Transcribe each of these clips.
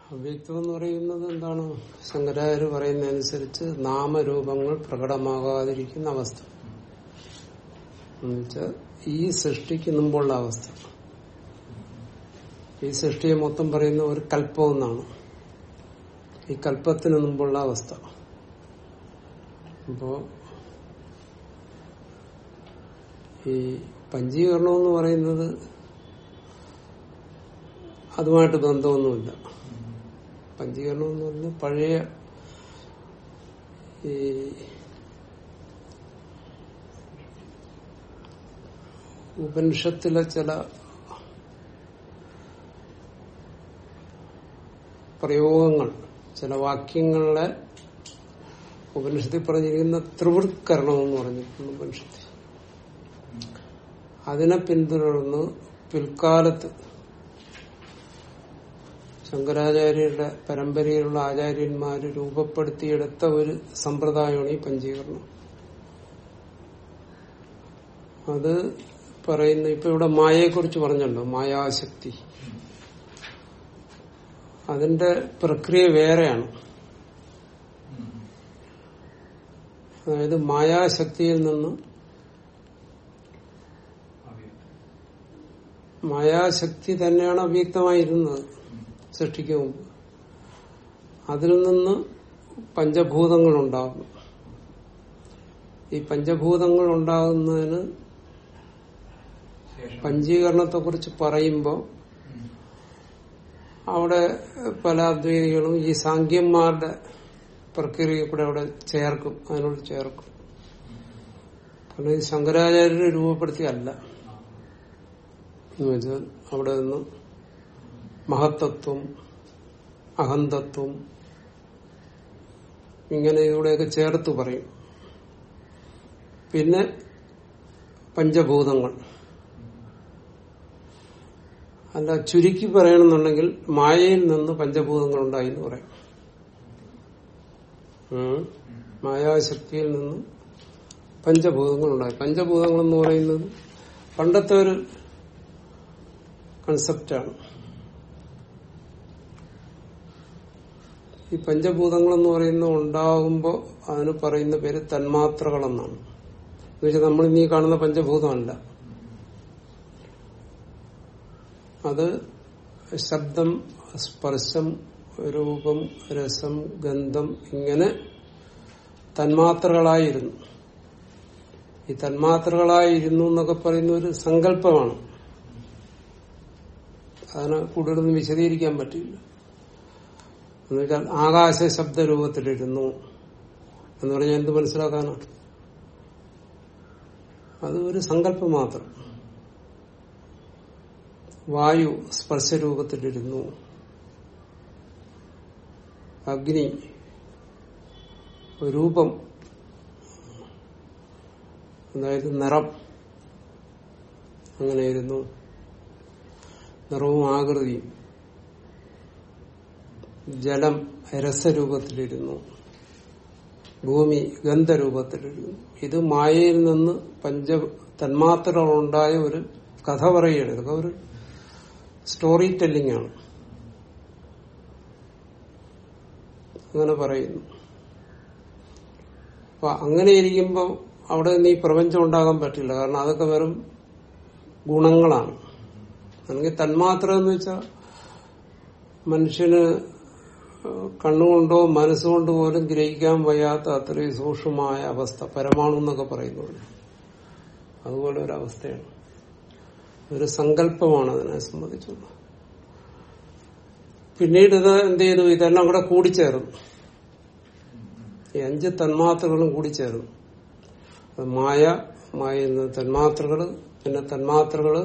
അവ്യക്തം എന്ന് പറയുന്നത് എന്താണ് ശങ്കരാചാര്യ പറയുന്നതനുസരിച്ച് നാമരൂപങ്ങൾ പ്രകടമാകാതിരിക്കുന്ന അവസ്ഥ എന്നുവെച്ചാൽ ഈ സൃഷ്ടിക്ക് മുമ്പുള്ള അവസ്ഥ ഈ സൃഷ്ടിയെ മൊത്തം പറയുന്ന ഒരു കല്പം എന്നാണ് ഈ കല്പത്തിന് മുമ്പുള്ള അവസ്ഥ അപ്പോ ഈ പഞ്ചീകരണം എന്ന് പറയുന്നത് അതുമായിട്ട് ബന്ധമൊന്നുമില്ല പഞ്ചീകരണം എന്ന് പറഞ്ഞാൽ പഴയ ഈ ഉപനിഷത്തിലെ ചില പ്രയോഗങ്ങൾ ചില വാക്യങ്ങളെ ഉപനിഷത്തിൽ പറഞ്ഞിരിക്കുന്ന ത്രിവൃത്കരണം എന്ന് പറഞ്ഞിട്ടുണ്ട് ഉപനിഷത്തിൽ അതിനെ പിന്തുടർന്ന് പിൽക്കാലത്ത് ശങ്കരാചാര്യരുടെ പരമ്പരയിലുള്ള ആചാര്യന്മാര് രൂപപ്പെടുത്തിയെടുത്ത ഒരു സമ്പ്രദായമാണ് ഈ പഞ്ചീകരണം അത് പറയുന്ന ഇപ്പൊ ഇവിടെ മായയെക്കുറിച്ച് പറഞ്ഞല്ലോ മായാശക്തി അതിന്റെ പ്രക്രിയ വേറെയാണ് അതായത് മായാശക്തിയിൽ നിന്ന് മായാശക്തി തന്നെയാണ് അവ്യക്തമായിരുന്നത് സൃഷ്ടിക്ക് മുമ്പ് അതിൽ നിന്ന് പഞ്ചഭൂതങ്ങൾ ഉണ്ടാകുന്നു ഈ പഞ്ചഭൂതങ്ങൾ ഉണ്ടാകുന്നതിന് പഞ്ചീകരണത്തെ കുറിച്ച് പറയുമ്പോൾ അവിടെ പല അദ്വൈതികളും ഈ സാങ്കന്മാരുടെ പ്രക്രിയ കൂടെ അവിടെ ചേർക്കും അതിനോട് ചേർക്കും കാരണം ഇത് ശങ്കരാചാര്യരെ രൂപപ്പെടുത്തിയല്ല എന്ന് വെച്ചാൽ അവിടെ നിന്ന് മഹത്തത്വം അഹന്തത്വം ഇങ്ങനെ ഇവിടെയൊക്കെ ചേർത്ത് പറയും പിന്നെ പഞ്ചഭൂതങ്ങൾ അല്ല ചുരുക്കി പറയണമെന്നുണ്ടെങ്കിൽ മായയിൽ നിന്ന് പഞ്ചഭൂതങ്ങൾ ഉണ്ടായി എന്ന് പറയും ഉം. മായാശക്തിയിൽ നിന്ന് പഞ്ചഭൂതങ്ങൾ ഉണ്ടായി പഞ്ചഭൂതങ്ങൾ എന്ന് പറയുന്നത് പണ്ടത്തെ ഒരു കൺസെപ്റ്റാണ് ഈ പഞ്ചഭൂതങ്ങൾ എന്ന് പറയുന്ന ഉണ്ടാകുമ്പോൾ അതിന് പറയുന്ന പേര് തന്മാത്രകളെന്നാണ് എന്നുവെച്ചാൽ നമ്മൾ ഇന്നീ കാണുന്ന പഞ്ചഭൂതമല്ല അത് ശബ്ദം സ്പർശം രൂപം രസം ഗന്ധം ഇങ്ങനെ തന്മാത്രകളായിരുന്നു ഈ തന്മാത്രകളായിരുന്നു എന്നൊക്കെ പറയുന്ന ഒരു സങ്കല്പമാണ് അതിനെ കൂടുതലൊന്നും വിശദീകരിക്കാൻ പറ്റില്ല എന്നുവെച്ചാൽ ആകാശ ശബ്ദ രൂപത്തിലിരുന്നു എന്ന് പറഞ്ഞാൽ എന്ത് മനസ്സിലാക്കാനാണ് അത് ഒരു സങ്കല്പം മാത്രം വായു സ്പർശരൂപത്തിലിരുന്നു അഗ്നി രൂപം അതായത് നിറം അങ്ങനെയിരുന്നു നിറവും ആകൃതിയും ജലം രസരൂപത്തിലിരുന്നു ഭൂമി ഗന്ധരൂപത്തിലിരുന്നു ഇത് മായയിൽ നിന്ന് പഞ്ച തന്മാത്രകളുണ്ടായ ഒരു കഥ പറയുകയാണ് ഇതൊക്കെ ഒരു സ്റ്റോറി ടെല്ലിംഗ് ആണ് അങ്ങനെ പറയുന്നു അപ്പൊ അങ്ങനെ ഇരിക്കുമ്പോൾ അവിടെ നിന്ന് ഈ പ്രപഞ്ചം ഉണ്ടാകാൻ പറ്റില്ല കാരണം അതൊക്കെ വെറും ഗുണങ്ങളാണ് അല്ലെങ്കിൽ തന്മാത്ര എന്ന് വെച്ചാൽ മനുഷ്യന് കണ്ണുകൊണ്ടോ മനസ്സുകൊണ്ടോ പോലും ഗ്രഹിക്കാൻ വയ്യാത്ത അത്രയും സൂക്ഷ്മമായ അവസ്ഥ പരമാണു എന്നൊക്കെ പറയുന്നുണ്ട് അതുപോലെ ഒരു അവസ്ഥയാണ് ഒരു സങ്കല്പമാണ് അതിനെ സംബന്ധിച്ചുള്ളത് പിന്നീട് ഇത് എന്ത് ചെയ്തു ഇതെല്ലാം കൂടെ കൂടിച്ചേർന്നു ഈ അഞ്ച് തന്മാത്രകളും കൂടിച്ചേർന്നു അത് മായ മായ എന്ന തന്മാത്രകള് പിന്നെ തന്മാത്രകള്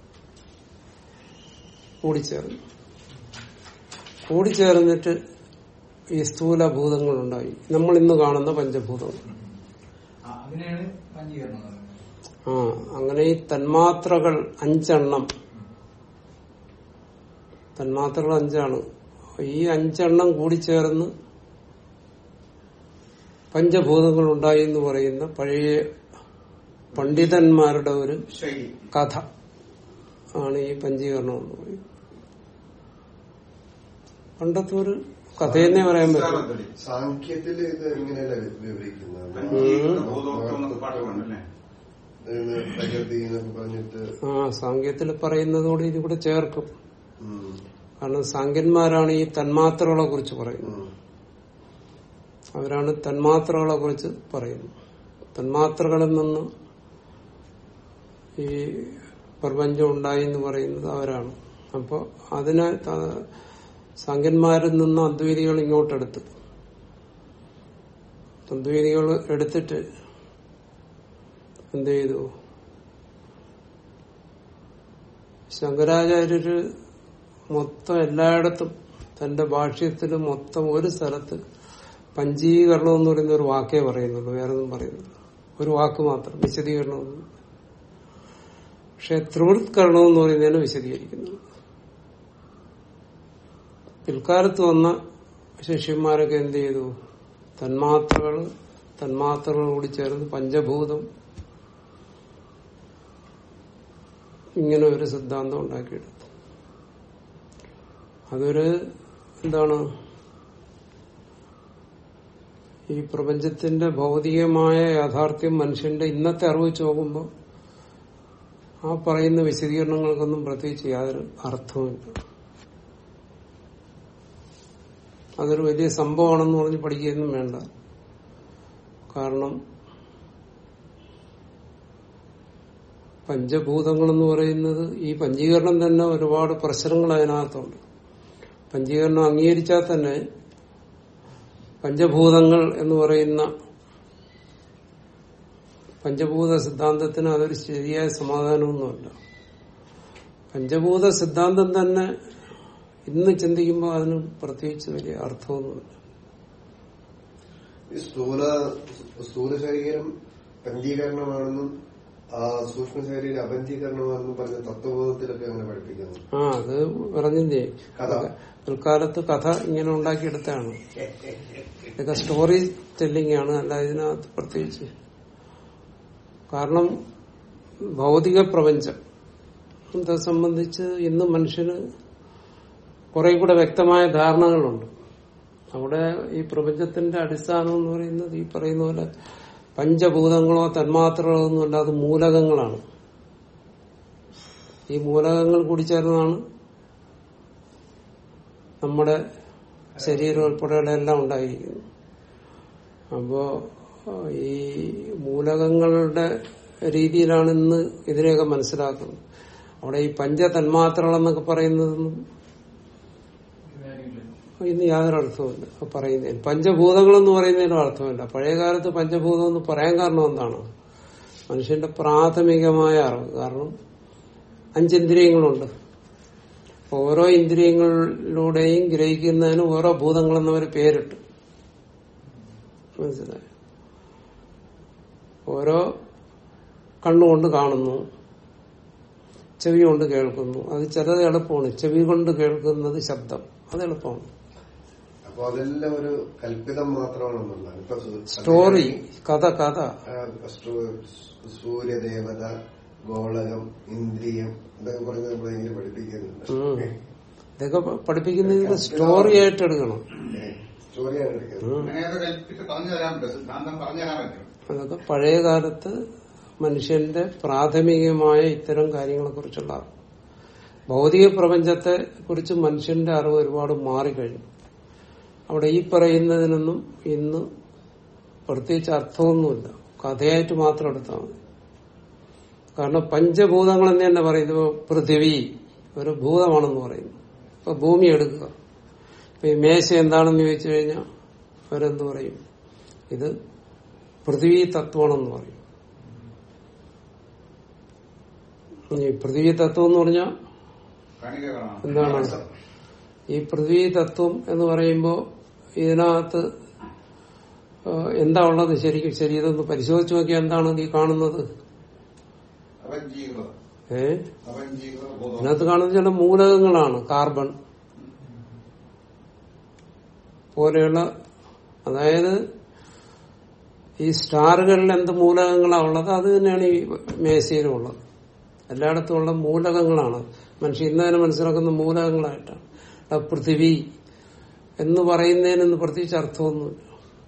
കൂടിച്ചേർന്നു കൂടിച്ചേർന്നിട്ട് ഈ സ്ഥൂലഭൂതങ്ങൾ ഉണ്ടായി നമ്മൾ ഇന്ന് കാണുന്ന പഞ്ചഭൂതങ്ങൾ ആ, അതിനെയാണ് പഞ്ചീകരണം എന്ന് പറയുന്നത്. ആ അങ്ങനെ ഈ തന്മാത്രകൾ അഞ്ചെണ്ണം തന്മാത്രകൾ അഞ്ചാണ് ഈ അഞ്ചെണ്ണം കൂടിച്ചേർന്ന് പഞ്ചഭൂതങ്ങൾ ഉണ്ടായി എന്ന് പറയുന്ന പഴയ പണ്ഡിതന്മാരുടെ ഒരു ശൈലി കഥ ആണ് ഈ പഞ്ചീകരണം എന്ന് പറയുന്നത് പണ്ടത്തെ ഒരു കഥയെന്നെ പറയാൻ പറ്റും പദ്ധതി. സാഖ്യത്തിൽ ഇത് എങ്ങനെയല്ല വിവരിക്കുന്നത് പഞ്ചീകൃത ബോധോത്വം എന്നൊക്കെ പാഠമുണ്ടല്ലേ ഇതിന് പ്രകൃതി എന്നൊക്കെ പറഞ്ഞിട്ട് ആ സാങ്കേത്തിൽ പറയുന്നതോട് ഇതിവിടെ ചേർക്കും ഉം, കാരണം സാങ്കന്മാരാണ് ഈ തന്മാത്രകളെ കുറിച്ച് പറയുന്നത് ഉം, അവരാണ് തന്മാത്രകളെ കുറിച്ച് പറയുന്നത് തന്മാത്രകളിൽ നിന്ന് ഈ പ്രപഞ്ചം ഉണ്ടായി എന്ന് പറയുന്നത് അവരാണ് അപ്പൊ അതിനെ ത- സാങ്കന്മാരിൽ നിന്ന് അദ്വൈതികൾ ഇങ്ങോട്ടെടുത്ത് അദ്വൈതികൾ എടുത്തിട്ട് എന്ത് ചെയ്തു ശങ്കരാചാര്യര് മൊത്തം എല്ലായിടത്തും തന്റെ ഭാഷ്യത്തിൽ മൊത്തം ഒരു സ്ഥലത്ത് പഞ്ചീകരണം എന്ന് പറയുന്ന ഒരു വാക്കേ പറയുന്നുള്ളൂ വേറെ ഒന്നും പറയുന്നില്ല ഒരു വാക്ക് മാത്രം വിശദീകരണമൊന്നും പക്ഷെ ത്രിവൃത്കരണം എന്ന് പറയുന്നതിനെ വിശദീകരിക്കുന്നു പിൽക്കാലത്ത് വന്ന ശിഷ്യന്മാരൊക്കെ എന്ത് ചെയ്തു തന്മാത്രകൾ തന്മാത്രകൾ കൂടി ചേർന്ന് പഞ്ചഭൂതം ഇങ്ങനെ ഒരു സിദ്ധാന്തം ഉണ്ടാക്കിയെടുത്തു അതൊരു എന്താണ് ഈ പ്രപഞ്ചത്തിന്റെ ഭൗതികമായ യാഥാർത്ഥ്യം മനുഷ്യന്റെ ഇന്നത്തെ അറിവ് വെച്ച് നോക്കുമ്പോൾ ആ പറയുന്ന വിശദീകരണങ്ങൾക്കൊന്നും പ്രത്യേകിച്ച് യാതൊരു അർത്ഥവുമില്ല അതൊരു വലിയ സംഭവമാണെന്ന് പറഞ്ഞ് പഠിക്കുകയൊന്നും വേണ്ട കാരണം പഞ്ചഭൂതങ്ങൾ എന്ന് പറയുന്നത് ഈ പഞ്ചീകരണം തന്നെ ഒരുപാട് പ്രശ്നങ്ങൾ അതിനകത്തുണ്ട് പഞ്ചീകരണം അംഗീകരിച്ചാൽ തന്നെ പഞ്ചഭൂതങ്ങൾ എന്ന് പറയുന്ന പഞ്ചഭൂത സിദ്ധാന്തത്തിന് അതൊരു ശരിയായ സമാധാനമൊന്നുമല്ല പഞ്ചഭൂത സിദ്ധാന്തം തന്നെ ഇന്ന് ചിന്തിക്കുമ്പോൾ അതിന് പ്രത്യേകിച്ച് വലിയ അർത്ഥമൊന്നുമില്ല ഈ സ്ഥൂല സ്ഥൂല ശരീരം പഞ്ചീകരണമാണെന്നും ആ സൂക്ഷ്മ ശരീരം അപഞ്ചീകരണമാണെന്നും പറഞ്ഞ തത്വബോധത്തിലൊക്കെ അങ്ങനെ പഠിപ്പിക്കുന്നു ആ അത് പറഞ്ഞില്ലേ കഥ. പിൽക്കാലത്ത് കഥ ഇങ്ങനെ ഉണ്ടാക്കിയെടുത്താണ് ഇതൊക്കെ സ്റ്റോറി ടെല്ലിംഗ് ആണ് അല്ല ഇതിനകത്ത് പ്രത്യേകിച്ച് കാരണം ഭൗതിക പ്രപഞ്ചം ഇതെ സംബന്ധിച്ച് ഇന്ന് മനുഷ്യന് കുറെ കൂടെ വ്യക്തമായ ധാരണകളുണ്ട് അവിടെ ഈ പ്രപഞ്ചത്തിന്റെ അടിസ്ഥാനം എന്ന് പറയുന്നത് ഈ പറയുന്ന പോലെ പഞ്ചഭൂതങ്ങളോ തന്മാത്രകളോ ഒന്നുമല്ല അത് മൂലകങ്ങളാണ് ഈ മൂലകങ്ങൾ കൂടി ചേർന്നാണ് നമ്മുടെ ശരീരം ഉൾപ്പെടെയുള്ള എല്ലാം ഉണ്ടായിരിക്കുന്നത് അപ്പോ ഏഹ്, ഈ മൂലകങ്ങളുടെ രീതിയിലാണ് ഇന്ന് ഇതിനെയൊക്കെ മനസ്സിലാക്കുന്നത് അവിടെ ഈ പഞ്ചതന്മാത്രകൾ എന്നൊക്കെ പറയുന്നതൊന്നും ഇന്ന് യാതൊരു അർത്ഥവുമില്ല ആ പറയുന്നതിന് പഞ്ചഭൂതങ്ങൾ എന്ന് പറയുന്നതിനും അർത്ഥമില്ല പഴയകാലത്ത് പഞ്ചഭൂതം എന്ന് പറയാൻ കാരണം എന്താണ് മനുഷ്യന്റെ പ്രാഥമികമായ അറിവ് കാരണം അഞ്ചിന്ദ്രിയങ്ങളുണ്ട് അപ്പൊ ഓരോ ഇന്ദ്രിയങ്ങളിലൂടെയും ഗ്രഹിക്കുന്നതിന് ഓരോ ഭൂതങ്ങളെന്നവർ പേരിട്ടു മനസ്സിലായോ ഓരോ കണ്ണുകൊണ്ട് കാണുന്നു ചെവി കൊണ്ട് കേൾക്കുന്നു അത് ചിലത് എളുപ്പമാണ് ചെവി കൊണ്ട് കേൾക്കുന്നത് ശബ്ദം അത് എളുപ്പമാണ് അപ്പൊ അതെല്ലാം ഒരു കല്പിതം മാത്രമാണെന്നുള്ളതാണ് ഇപ്പൊ സു- സ്റ്റോറി കഥ കഥ ആ, സ്റ്റോ- സൂര്യദേവത ഗോളകം ഇന്ദ്രിയം ഇതൊക്കെ പറഞ്ഞ് നമ്മൾ ഇങ്ങനെ പഠിപ്പിക്കുന്നുണ്ട് ഉം. ഇതൊക്കെ പ- പഠിപ്പിക്കുന്നത് സ്റ്റോറി ആയിട്ട് എടുക്കണം ഏ, സ്റ്റോറിയാണ് എടുക്കുന്നത് ഉം. അങ്ങനെയൊക്കെ കൽപ്പിച്ച് പറഞ്ഞു തരാൻ പറ്റും സിദ്ധാന്തം പറഞ്ഞു തരാൻ പറ്റും അതൊക്കെ പഴയ കാലത്ത് മനുഷ്യന്റെ പ്രാഥമികമായ ഇത്തരം കാര്യങ്ങളെ കുറിച്ചുള്ള അറിവ്. ഭൗതിക പ്രപഞ്ചത്തെ കുറിച്ച് മനുഷ്യന്റെ അറിവ് ഒരുപാട് മാറിക്കഴിഞ്ഞു അവിടെ ഈ പറയുന്നതിനൊന്നും ഇന്ന് പ്രത്യേകിച്ച് അർത്ഥമൊന്നുമില്ല കഥയായിട്ട് മാത്രം എടുത്താൽ മതി കാരണം പഞ്ചഭൂതങ്ങൾ എന്ന് തന്നെ പറയുന്നത് ഇപ്പൊ പൃഥിവി ഒരു ഭൂതമാണെന്ന് പറയുന്നു ഇപ്പൊ ഭൂമി എടുക്കുക ഇപ്പൊ ഈ മേശ എന്താണെന്ന് ചോദിച്ചു കഴിഞ്ഞാൽ അവരെന്ത് പറയും ഇത് പൃഥ്വി തത്വമാണെന്ന് പറയും ഈ പൃഥ്വി തത്വം എന്ന് പറഞ്ഞാൽ കണിക കാണാം എന്താണ് ഈ പൃഥ്വി തത്വം എന്ന് പറയുമ്പോൾ ഇതിനകത്ത് ആ, എന്താ ഉള്ളത് ശരിക്കും ശരി ഇതൊന്ന് പരിശോധിച്ച് നോക്കിയാൽ എന്താണ് ഈ കാണുന്നത് അപഞ്ചീകൃത ഏ അപഞ്ചീകൃത ബോധം ഇതിനകത്ത് കാണുന്ന ചില മൂലകങ്ങളാണ് കാർബൺ പോലെയുള്ള അതായത് ഈ സ്റ്റാറുകളിൽ എന്ത് മൂലകങ്ങളാണ് ഉള്ളത് അത് തന്നെയാണ് ഈ മേശയിലും ഉള്ളത് എല്ലായിടത്തും ഉള്ള മൂലകങ്ങളാണ് മനുഷ്യൻ ഇന്നതിനെ മനസ്സിലാക്കുന്ന മൂലകങ്ങളായിട്ടാണ് ആ പൃഥിവി എന്ന് പറയുന്നതിനൊന്നും പ്രത്യേകിച്ച് അർത്ഥമൊന്നുമില്ല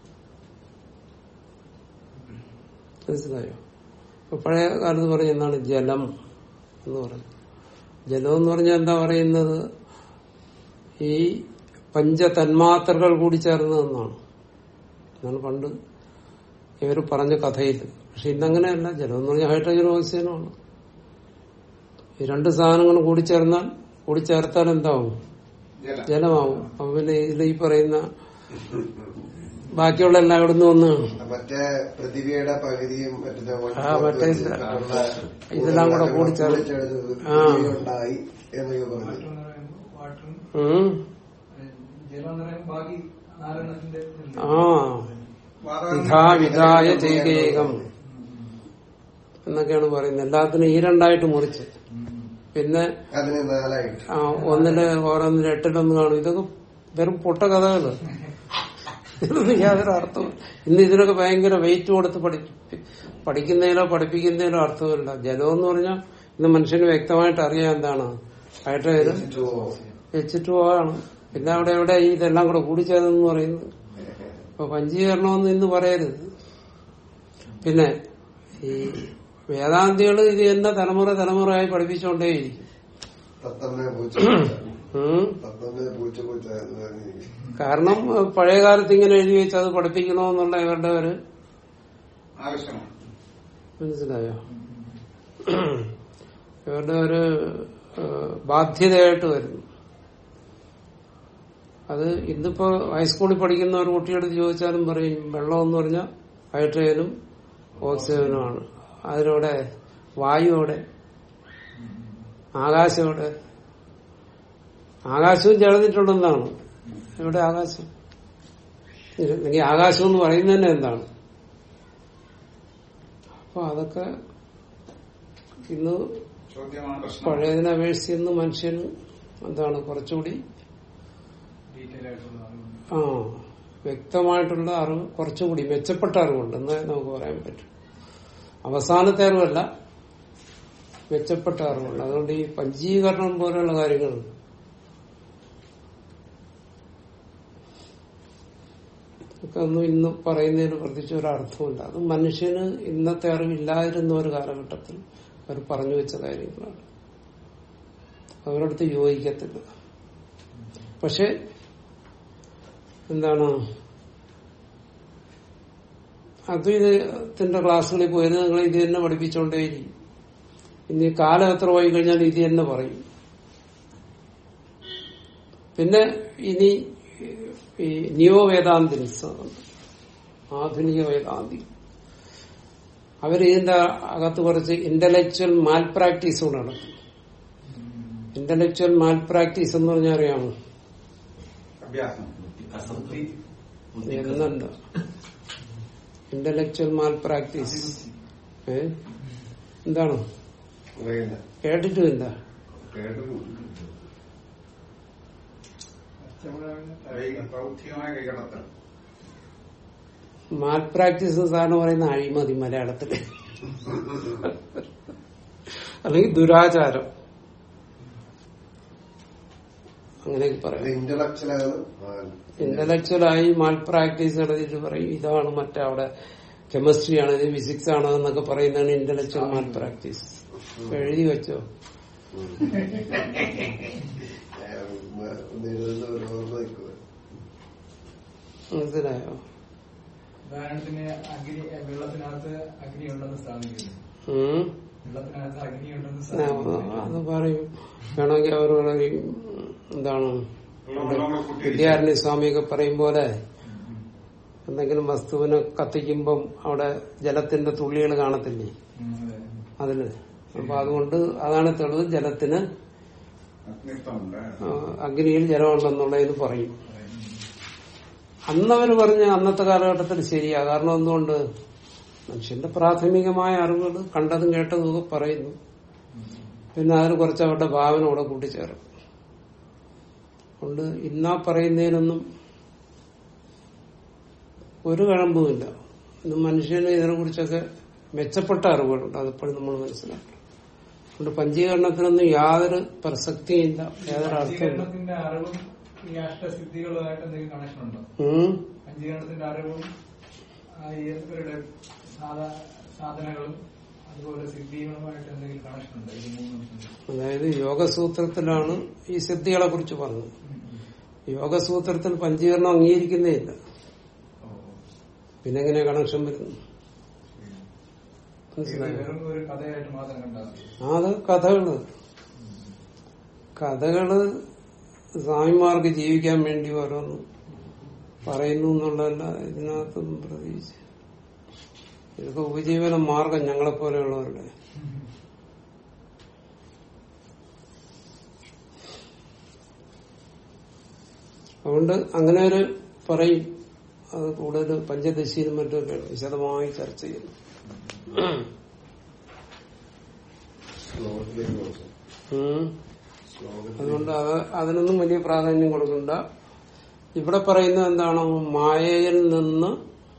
മനസ്സിലായോ ഇപ്പൊ പഴയ കാലത്ത് പറഞ്ഞ എന്താണ് ജലം എന്ന് പറഞ്ഞു ജലം എന്ന് പറഞ്ഞാൽ എന്താ പറയുന്നത് ഈ പഞ്ചതന്മാത്രകൾ കൂടി ചേർന്നതെന്നാണ് എന്നാണ് പണ്ട് ഇവർ പറഞ്ഞ കഥയിൽ പക്ഷെ ഇന്നങ്ങനെയല്ല ജലം എന്ന് പറഞ്ഞാൽ ഹൈഡ്രജനും ഓക്സിജനുമാണ് ഈ രണ്ട് സാധനങ്ങൾ കൂടി ചേർന്നാൽ കൂടി ചേർത്താൽ എന്താവും ജലം ജലമാവും അപ്പൊ പിന്നെ ഇതിൽ ഈ പറയുന്ന ബാക്കിയുള്ള എല്ലാം ഇവിടുന്ന് വന്ന് മറ്റേ പൃഥിവിയുടെ പകുതിയും മറ്റേ ആ, മറ്റേ ഇത് ഇതെല്ലാം കൂടെ കൂടിച്ചേർന്ന് ആ. ഉണ്ടായി എന്നൊക്കെ പറഞ്ഞു വാട്ടർ എന്ന് പറയുമ്പോൾ വാട്ടറും ഉം. ജലം എന്ന് പറയുമ്പോൾ ബാക്കി നാലെണ്ണത്തിന്റെ ഇതല്ലേ? ആ വിധാ വിധായ ചെയ്തേകം എന്നൊക്കെയാണ് പറയുന്നത് എല്ലാത്തിനും ഈ രണ്ടായിട്ട് മുറിച്ച് പിന്നെ അതിന് നാലായിട്ട് ആ, ഒന്നില് ഓരോന്നില് എട്ടിലൊന്ന് കാണും ഇതൊക്കെ വെറും പൊട്ട കഥകള് ഇതൊന്നും യാതൊരു അർത്ഥവും ഇന്ന് ഇതിനൊക്കെ ഭയങ്കര വെയിറ്റ് കൊടുത്ത് പഠി പഠിക്കുന്നതിലോ പഠിപ്പിക്കുന്നതിലോ അർത്ഥമില്ല ജലം എന്ന് പറഞ്ഞാൽ ഇന്ന് മനുഷ്യന് വ്യക്തമായിട്ട് അറിയാം എന്താണ് ഹൈഡ്രജൻ എച്ച് ടു ആണ് പിന്നെ അവിടെ എവിടെ ഈ ഇതെല്ലാം കൂടെ കൂടിച്ചേർന്നെന്ന് പറയുന്നത് അപ്പൊ പഞ്ചീകരണമെന്ന് ഇന്ന് പറയരുത് പിന്നെ ഈ വേദാന്തികൾ ഇത് തന്നെ തലമുറ തലമുറയായി പഠിപ്പിച്ചുകൊണ്ടേയിരിക്കും തത്തമ്മ പൂച്ച ഉം. തത്തമ്മ പൂച്ച പൂച്ച എന്ന് പറഞ്ഞ് കാരണം ഏഹ്, പഴയ കാലത്ത് ഇങ്ങനെ എഴുതി വെച്ച് അത് പഠിപ്പിക്കണമെന്നുള്ള ഇവരുടെ ഒരു ആവശ്യമാണ് മനസ്സിലായോ ഇവരുടെ ഒരു ഏഹ്, ബാധ്യതയായിട്ട് വരുന്നു അത് ഇന്നിപ്പോ ഹൈസ്കൂളിൽ പഠിക്കുന്ന ഒരു കുട്ടിയെടുത്ത് ചോദിച്ചാലും പറയും വെള്ളം എന്ന് പറഞ്ഞാൽ ഹൈഡ്രജനും ഓക്സിജനുമാണ് അതിലൂടെ വായുവിടെ ആകാശവിടെ ആകാശവും ചേർന്നിട്ടുണ്ടെന്നാണ് ഇവിടെ ആകാശം അല്ലെങ്കിൽ ആകാശം എന്ന് പറയുന്നത് തന്നെ എന്താണ് അപ്പൊ അതൊക്കെ ഇന്ന് ചോദ്യമാണ് പ്രശ്നം പഴയതിനെ അപേക്ഷിച്ച് ഇന്ന് മനുഷ്യന് എന്താണ് കുറച്ചുകൂടി ഡീറ്റെയിൽ ആയിട്ടുള്ള അറിവുണ്ട്. ആ വ്യക്തമായിട്ടുള്ള അറിവ് കുറച്ചുകൂടി മെച്ചപ്പെട്ട അറിവുണ്ട് എന്നേ നമുക്ക് പറയാൻ പറ്റും അവസാനത്തെ അറിവല്ല മെച്ചപ്പെട്ട അറിവുണ്ട് അതുകൊണ്ട് ഈ പഞ്ചീകരണം പോലെയുള്ള കാര്യങ്ങൾ ഒക്കെ ഒന്നും ഇന്ന് പറയുന്നതിന് പ്രത്യേകിച്ച് ഒരു അർത്ഥമില്ല അത് മനുഷ്യന് ഇന്നത്തെ അറിവില്ലാതിരുന്ന ഒരു കാലഘട്ടത്തിൽ അവർ പറഞ്ഞു വെച്ച കാര്യങ്ങളാണ് അവരടുത്ത് യോജിക്കത്തില്ല പക്ഷെ എന്താണ് അദ്വൈതത്തിന്റെ ക്ലാസ്സുകളിൽ പോയിരുന്ന നിങ്ങൾ ഇത് തന്നെ പഠിപ്പിച്ചുകൊണ്ടേയിരിക്കും ഇനി കാലം എത്ര പോയി കഴിഞ്ഞാൽ ഇത് തന്നെ പറയും പിന്നെ ഇനി ഈ നിയോ വേദാന്തിനിസ് ആധുനിക വേദാന്തി അവർ ഇതിന്റെ അകത്ത് കുറച്ച് ഇന്റലക്ച്വൽ മാൽ പ്രാക്ടീസ് കൂടെ നടത്തും ഇന്റലക്ച്വൽ മാൽ പ്രാക്ടീസ് എന്ന് പറഞ്ഞാൽ അറിയാമോ അഭ്യാസം എന്നുണ്ട് ഇന്റലക്ച്വൽ മാൽ പ്രാക്ടീസ് ഏ എന്താണ് അറിയില്ല കേട്ടിട്ടുമില്ല കേട്ടിട്ടുണ്ട് ബൗദ്ധികമായ കൈകടത്തൽ മാൽ പ്രാക്ടീസ് സാറിന് പറയുന്ന അഴിമതി മലയാളത്തില് അല്ലെങ്കിൽ ദുരാചാരം അങ്ങനെയൊക്കെ അത് പറയാം ഇന്റലക്ച്വലാണ് ഇന്റലക്ച്വലായി മാൽ പ്രാക്ടീസ് നടത്തിയിട്ട് പറയും ഇതാണ് മറ്റേ അവിടെ കെമിസ്ട്രി ആണ് ഇത് ഫിസിക്സ് ആണ് എന്നൊക്കെ പറയുന്നതാണ് ഇന്റലക്ച്വൽ മാൽ പ്രാക്ടീസ് എഴുതി വെച്ചോ ഒരു ഓർമ്മ നിൽക്കുക മനസ്സിലായോ ഉദാഹരണത്തിന് അഗ്നി വെള്ളത്തിനകത്ത് അഗ്നി ഉണ്ടെന്ന് സ്ഥാപിക്കുന്നു ഉം വെള്ളത്തിനകത്ത് അഗ്നി ഉണ്ടെന്ന് ആ, സ്ഥാപിക്കുന്നു അത് പറയും വേണമെങ്കിൽ അവർ പറയും എന്താണ് വെള്ളം കൂട്ടി വിദ്യാരണി സ്വാമിയൊക്കെ പറയും പോലെ എന്തെങ്കിലും വസ്തുവിനെ കത്തിക്കുമ്പം അവിടെ ജലത്തിന്റെ തുള്ളികൾ കാണത്തില്ലേ ഉം, അതെ. അതിന് അപ്പൊ അതുകൊണ്ട് അതാണ് തെളിവ് ജലത്തിന് അഗ്നിത്വമുണ്ട് ആ, അഗ്നിയിൽ ജലമുണ്ടെന്നുള്ളതിന് പറയും അന്നവര് പറഞ്ഞ അന്നത്തെ കാലഘട്ടത്തിൽ ശരിയാ കാരണം എന്തുകൊണ്ട് മനുഷ്യന്റെ പ്രാഥമികമായ അറിവുകൾ കണ്ടതും കേട്ടതും ഒക്കെ പറയുന്നു പിന്നെ അതിന് കുറച്ച് അവരുടെ ഭാവന കൂടെ കൂട്ടിച്ചേർക്കും അതുകൊണ്ട് ഇന്നാ പറയുന്നതിനൊന്നും ഒരു കഴമ്പുമില്ല ഇന്ന് മനുഷ്യന് ഇതിനെ കുറിച്ചൊക്കെ മെച്ചപ്പെട്ട അറിവുകളുണ്ട് അതെപ്പോഴും നമ്മൾ മനസ്സിലാക്കണം അതുകൊണ്ട് പഞ്ചീകരണത്തിനൊന്നും യാതൊരു പ്രസക്തിയില്ല യാതൊരു അർത്ഥമില്ല പഞ്ചീകരണത്തിന്റെ അറിവും ഈ അഷ്ടസിദ്ധികളുമായിട്ട് എന്തെങ്കിലും കണക്ഷൻ ഉണ്ടോ ഉം. പഞ്ചീകരണത്തിന്റെ അറിവും ആ, ഈ ഇവരുടെ സാധാ സാധനങ്ങളും അതുപോലെ സിദ്ധികളുമായിട്ട് എന്തെങ്കിലും കണക്ഷൻ ഉണ്ടോ ഇത് മൂന്നും അതായത് യോഗസൂത്രത്തിലാണ് ഈ സിദ്ധികളെ കുറിച്ച് പറഞ്ഞത് യോഗസൂത്രത്തിൽ പഞ്ചീകരണം അംഗീകരിക്കുന്നേ ഇല്ല പിന്നെ എങ്ങനെ കണക്ഷൻ വരുന്നു ഇത് മനസ്സിലായോ വെറും ഒരു കഥയായിട്ട് മാത്രം കണ്ടാൽ മതി. അത് കഥകള് കഥകള് സ്വാമിമാർക്ക് ജീവിക്കാൻ വേണ്ടി ഓരോന്ന് പറയുന്നു എന്നുള്ളതല്ല ഇതിനകത്തൊന്നും പ്രതീക്ഷിച്ച് ഇതൊക്കെ ഉപജീവന മാർഗം ഞങ്ങളെ പോലെയുള്ളവരുടെ അതുകൊണ്ട് അങ്ങനെ ഒരു പറയും അത് കൂടുതൽ പഞ്ചദശിയിലും മറ്റൊക്കെ വിശദമായി ചർച്ച ചെയ്യുന്നു ശ്ലോകത്തിലേക്ക് നോക്കാം ഉം. ശ്ലോകത്തിൽ അതുകൊണ്ട് അത് അതിനൊന്നും വലിയ പ്രാധാന്യം കൊടുക്കണ്ട ഇവിടെ പറയുന്നത് എന്താണ് മായയിൽ നിന്ന്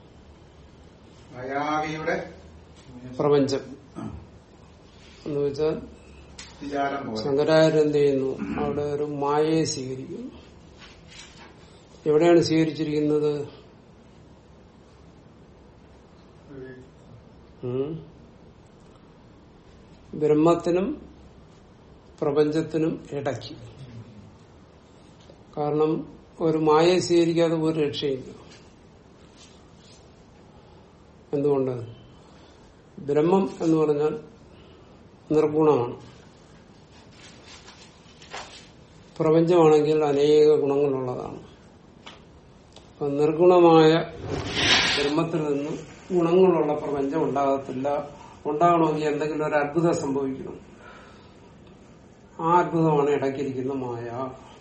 മായാവിയുടെ പ്രപഞ്ചം എന്ന് വെച്ചാൽ വിചാരം പോലെ ശങ്കരാചാര്യ എന്ത് ചെയ്യുന്നു അവിടെ ഒരു മായയെ സ്വീകരിക്കുന്നു എവിടെയാണ് സ്വീകരിച്ചിരിക്കുന്നത് ഉം. ബ്രഹ്മത്തിനും പ്രപഞ്ചത്തിനും ഇടയ്ക്ക് കാരണം ഒരു മായയെ സ്വീകരിക്കാതെ ഒരു രക്ഷയില്ല എന്തുകൊണ്ട് ബ്രഹ്മം എന്ന് പറഞ്ഞാൽ നിർഗുണമാണ് പ്രപഞ്ചമാണെങ്കിൽ അനേക ഗുണങ്ങളുള്ളതാണ് അപ്പൊ നിർഗുണമായ ബ്രഹ്മത്തിൽ നിന്ന് ഗുണങ്ങളുള്ള പ്രപഞ്ചം ഉണ്ടാകത്തില്ല ഉണ്ടാകണമെങ്കിൽ എന്തെങ്കിലും ഒരു അത്ഭുതം സംഭവിക്കണം ആ അത്ഭുതമാണ് ഇടയ്ക്കിരിക്കുന്ന മായ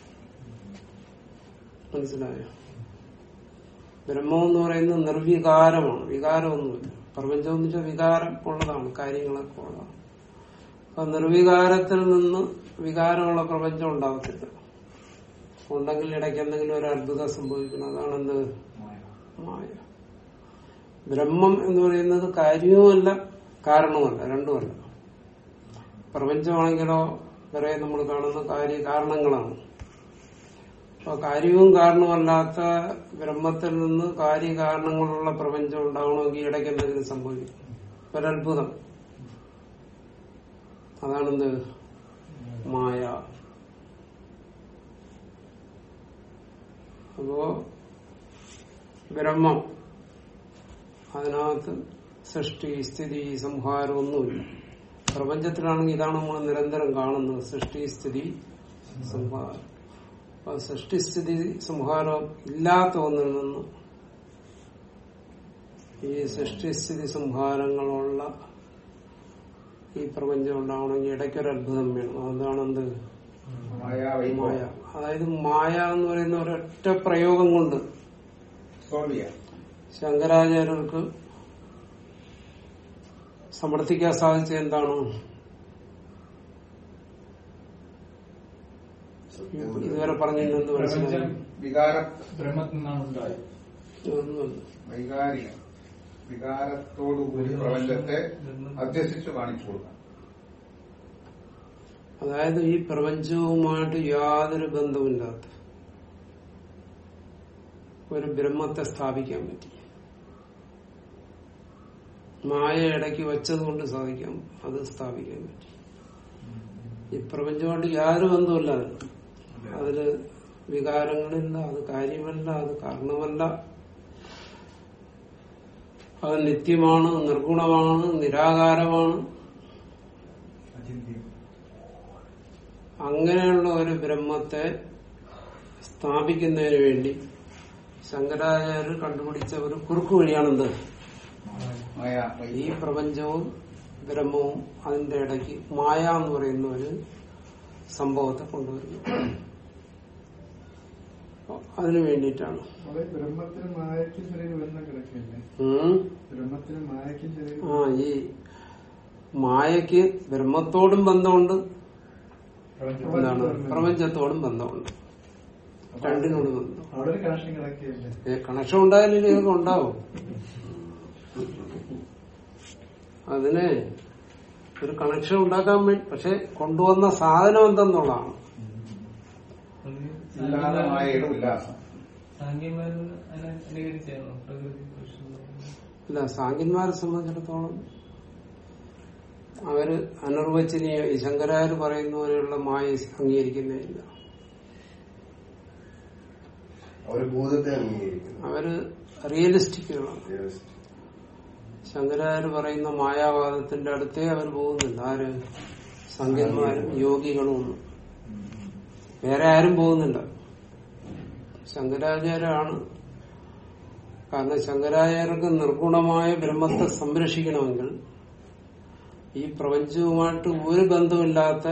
മനസ്സിലായോ ബ്രഹ്മം എന്ന് പറയുന്നത് നിർവികാരമാണ് വികാരമൊന്നുമില്ല പ്രപഞ്ചം എന്ന് വെച്ചാൽ വികാരം ഉള്ളതാണ് കാര്യങ്ങളൊക്കെ ഉള്ളതാണ് അപ്പൊ നിർവികാരത്തിൽ നിന്ന് വികാരമുള്ള പ്രപഞ്ചം ഉണ്ടാകത്തില്ല ഉണ്ടെങ്കിൽ ഇടയ്ക്ക് എന്തെങ്കിലും ഒരു അത്ഭുതം സംഭവിക്കണം അതാണെന്ത് മായ ബ്രഹ്മം എന്ന് പറയുന്നത് കാര്യവുമല്ല കാരണവുമല്ല രണ്ടുമല്ല പ്രപഞ്ചമാണെങ്കിലോ വേറെ നമ്മൾ കാണുന്ന കാര്യ കാരണങ്ങളാണ് അപ്പൊ കാര്യവും കാരണമല്ലാത്ത ബ്രഹ്മത്തിൽ നിന്ന് കാര്യകാരണങ്ങളുള്ള പ്രപഞ്ചം ഉണ്ടാവണമെങ്കിൽ ഇടയ്ക്ക് എന്തെങ്കിലും സംഭവിക്കും ഒരത്ഭുതം അതാണെന്ത് മായ അപ്പോ ബ്രഹ്മം അതിനകത്ത് സൃഷ്ടി സ്ഥിതി സംഹാരം ഒന്നുമില്ല പ്രപഞ്ചത്തിലാണെങ്കിൽ ഇതാണ് നമ്മൾ നിരന്തരം കാണുന്നത് സൃഷ്ടി സ്ഥിതി സംഹാരം അപ്പൊ സൃഷ്ടിസ്ഥിതി സംഹാരം ഇല്ലാത്ത ഒന്നിൽ നിന്ന് ഈ സൃഷ്ടിസ്ഥിതി സംഹാരങ്ങളുള്ള ഈ പ്രപഞ്ചം ഉണ്ടാവണമെങ്കിൽ ഇടയ്ക്കൊരു അത്ഭുതം വേണം അതാണെന്ത് മായാവൈ മായ അതായത് മായ എന്ന് പറയുന്ന ഒരൊറ്റ പ്രയോഗം കൊണ്ട് സോൾവ് ചെയ്യാം ശങ്കരാചാര്യർക്ക് സമർത്ഥിക്കാൻ സാധിച്ച എന്താണ് ഇതുവരെ പറഞ്ഞിരുന്നെന്ന് പ്രപഞ്ചം മനസ്സിലായി വികാര ബ്രഹ്മത്തിൽ നിന്നാണ് ഉണ്ടായത് ഇതൊന്നുമല്ല. വൈകാരിക വികാരത്തോടുകൂടി പ്രപഞ്ചത്തെ അധ്യസിച്ചു കാണിച്ചു കൊടുക്കാം അതായത് ഈ പ്രപഞ്ചവുമായിട്ട് യാതൊരു ബന്ധമില്ലാത്ത ഒരു ബ്രഹ്മത്തെ സ്ഥാപിക്കാൻ പറ്റി മായ ഇടയ്ക്ക് വെച്ചതുകൊണ്ട് സാധിക്കാം അത് സ്ഥാപിക്കാൻ പറ്റി ഈ പ്രപഞ്ചമായിട്ട് യാതൊരു ബന്ധമില്ല അതിന്. അതില് വികാരങ്ങളില്ല അത് കാര്യമല്ല അത് കാരണമല്ല അത് നിത്യമാണ് നിർഗുണമാണ് നിരാകാരമാണ് അചിന്ത്യം അങ്ങനെയുള്ള ഒരു ബ്രഹ്മത്തെ സ്ഥാപിക്കുന്നതിന് വേണ്ടി ശങ്കരാചാര്യർ കണ്ടുപിടിച്ച ഒരു കുറുക്കു വഴിയാണെന്ത് മായ ഈ പ്രപഞ്ചവും ബ്രഹ്മവും അതിന്റെ ഇടയ്ക്ക് മായ എന്ന് പറയുന്ന ഒരു സംഭവത്തെ കൊണ്ടുവരുന്നു അപ്പൊ അതിനു വേണ്ടിയിട്ടാണ് അവിടെ ബ്രഹ്മത്തിനും മായയ്ക്കും ചെറിയ ബന്ധം കിടക്കില്ലേ ഉം. ബ്രഹ്മത്തിനും മായയ്ക്കും ചെറിയ ആ ഈ മായയ്ക്ക് ബ്രഹ്മത്തോടും ബന്ധമുണ്ട് എന്താണ് പ്രപഞ്ചത്തോടും ബന്ധമുണ്ട് രണ്ടിനോടും ബന്ധം അവിടെ ഒരു കണക്ഷൻ കിടക്കിയല്ലേ ഏ, കണക്ഷൻ ഉണ്ടായാലും ഇതൊക്കെ ഉണ്ടാവും അതിന് ഒരു കണക്ഷൻ ഉണ്ടാക്കാൻ വേണ്ടി പക്ഷെ കൊണ്ടുവന്ന സാധനം എന്തെന്നുള്ളതാണ് ഇല്ലാതെ മായയുടെ ഉല്ലാസം സാങ്കേമാരും അതിനെ അനുകരിച്ചായിരുന്നു പ്രകൃതി പുരുഷൻ എന്ന് പറയുന്നത്. ഇല്ല സാങ്കന്മാരെ സംബന്ധിച്ചിടത്തോളം അവര് അനിർവചനീയ ഈ ശങ്കരാര് പറയുന്ന പോലെയുള്ള മായ അംഗീകരിക്കുന്നില്ല അവര് ഭൂതത്തെ അംഗീകരിക്കുന്നു അവര് റിയലിസ്റ്റിക്കുകളാണ് ശങ്കരാര് പറയുന്ന മായാവാദത്തിന്റെ അടുത്തേ അവർ പോകുന്നില്ല ആര് സംഖ്യന്മാരും യോഗികളും ഒന്നും വേറെ ആരും പോകുന്നില്ല ശങ്കരാചാര്യാണ് കാരണം ശങ്കരാചാര്യർക്ക് നിർഗുണമായ ബ്രഹ്മത്തെ സംരക്ഷിക്കണമെങ്കിൽ ഈ പ്രപഞ്ചവുമായിട്ട് ഒരു ബന്ധമില്ലാത്ത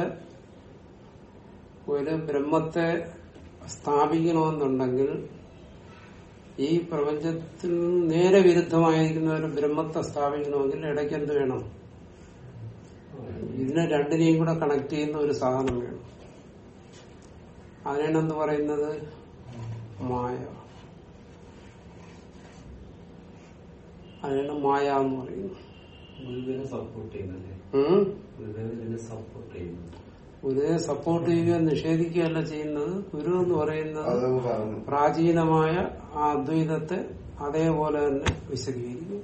ഒരു ബ്രഹ്മത്തെ സ്ഥാപിക്കണമെന്നുണ്ടെങ്കിൽ ഈ പ്രപഞ്ചത്തിൽ നിന്ന് നേരെ വിരുദ്ധമായിരിക്കുന്ന ഒരു ബ്രഹ്മത്തെ സ്ഥാപിക്കണമെങ്കിൽ ഇടയ്ക്ക് എന്ത് വേണം ഇതിനെ രണ്ടിനെയും കൂടെ കണക്ട് ചെയ്യുന്ന ഒരു സാധനം വേണം അതിനാണ് എന്ത് പറയുന്നത് മായ അതിനാണ് മായ എന്ന് പറയുന്നത് ഗുരുവിനെ സപ്പോർട്ട് ചെയ്യുന്നല്ലേ ഉം? ഗുരുവിനെ സപ്പോർട്ട് ചെയ്യുന്നു ഗുരുവിനെ സപ്പോർട്ട് ചെയ്യുക നിഷേധിക്കുകയല്ല ചെയ്യുന്നത് ഗുരു എന്ന് പറയുന്നത് അതങ്ങ് പറഞ്ഞു പ്രാചീനമായ ആ അദ്വൈതത്തെ അതേപോലെ തന്നെ വിശദീകരിക്കും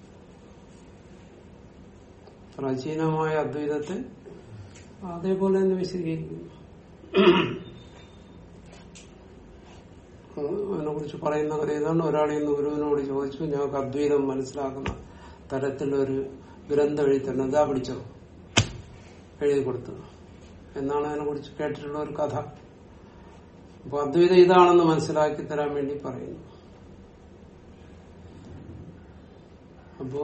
പ്രാചീനമായ അദ്വൈതത്തെ അതേപോലെ തന്നെ വിശദീകരിക്കും അതിനെ കുറിച്ച് പറയുന്ന കഥ ഏതാണ് ഒരാൾ ഇന്ന് ഗുരുവിനോട് ചോദിച്ചു ഞങ്ങൾക്ക് അദ്വൈതം മനസ്സിലാക്കുന്ന തരത്തിലൊരു ഗ്രന്ഥം എഴുതി തന്നെ ഇതാ പിടിച്ചോ എഴുതി കൊടുത്തു എന്നാണ് അതിനെ കുറിച്ച് കേട്ടിട്ടുള്ള ഒരു കഥ അപ്പൊ അദ്വൈതം ഇതാണെന്ന് മനസ്സിലാക്കി തരാൻ വേണ്ടി പറയുന്നു അപ്പോ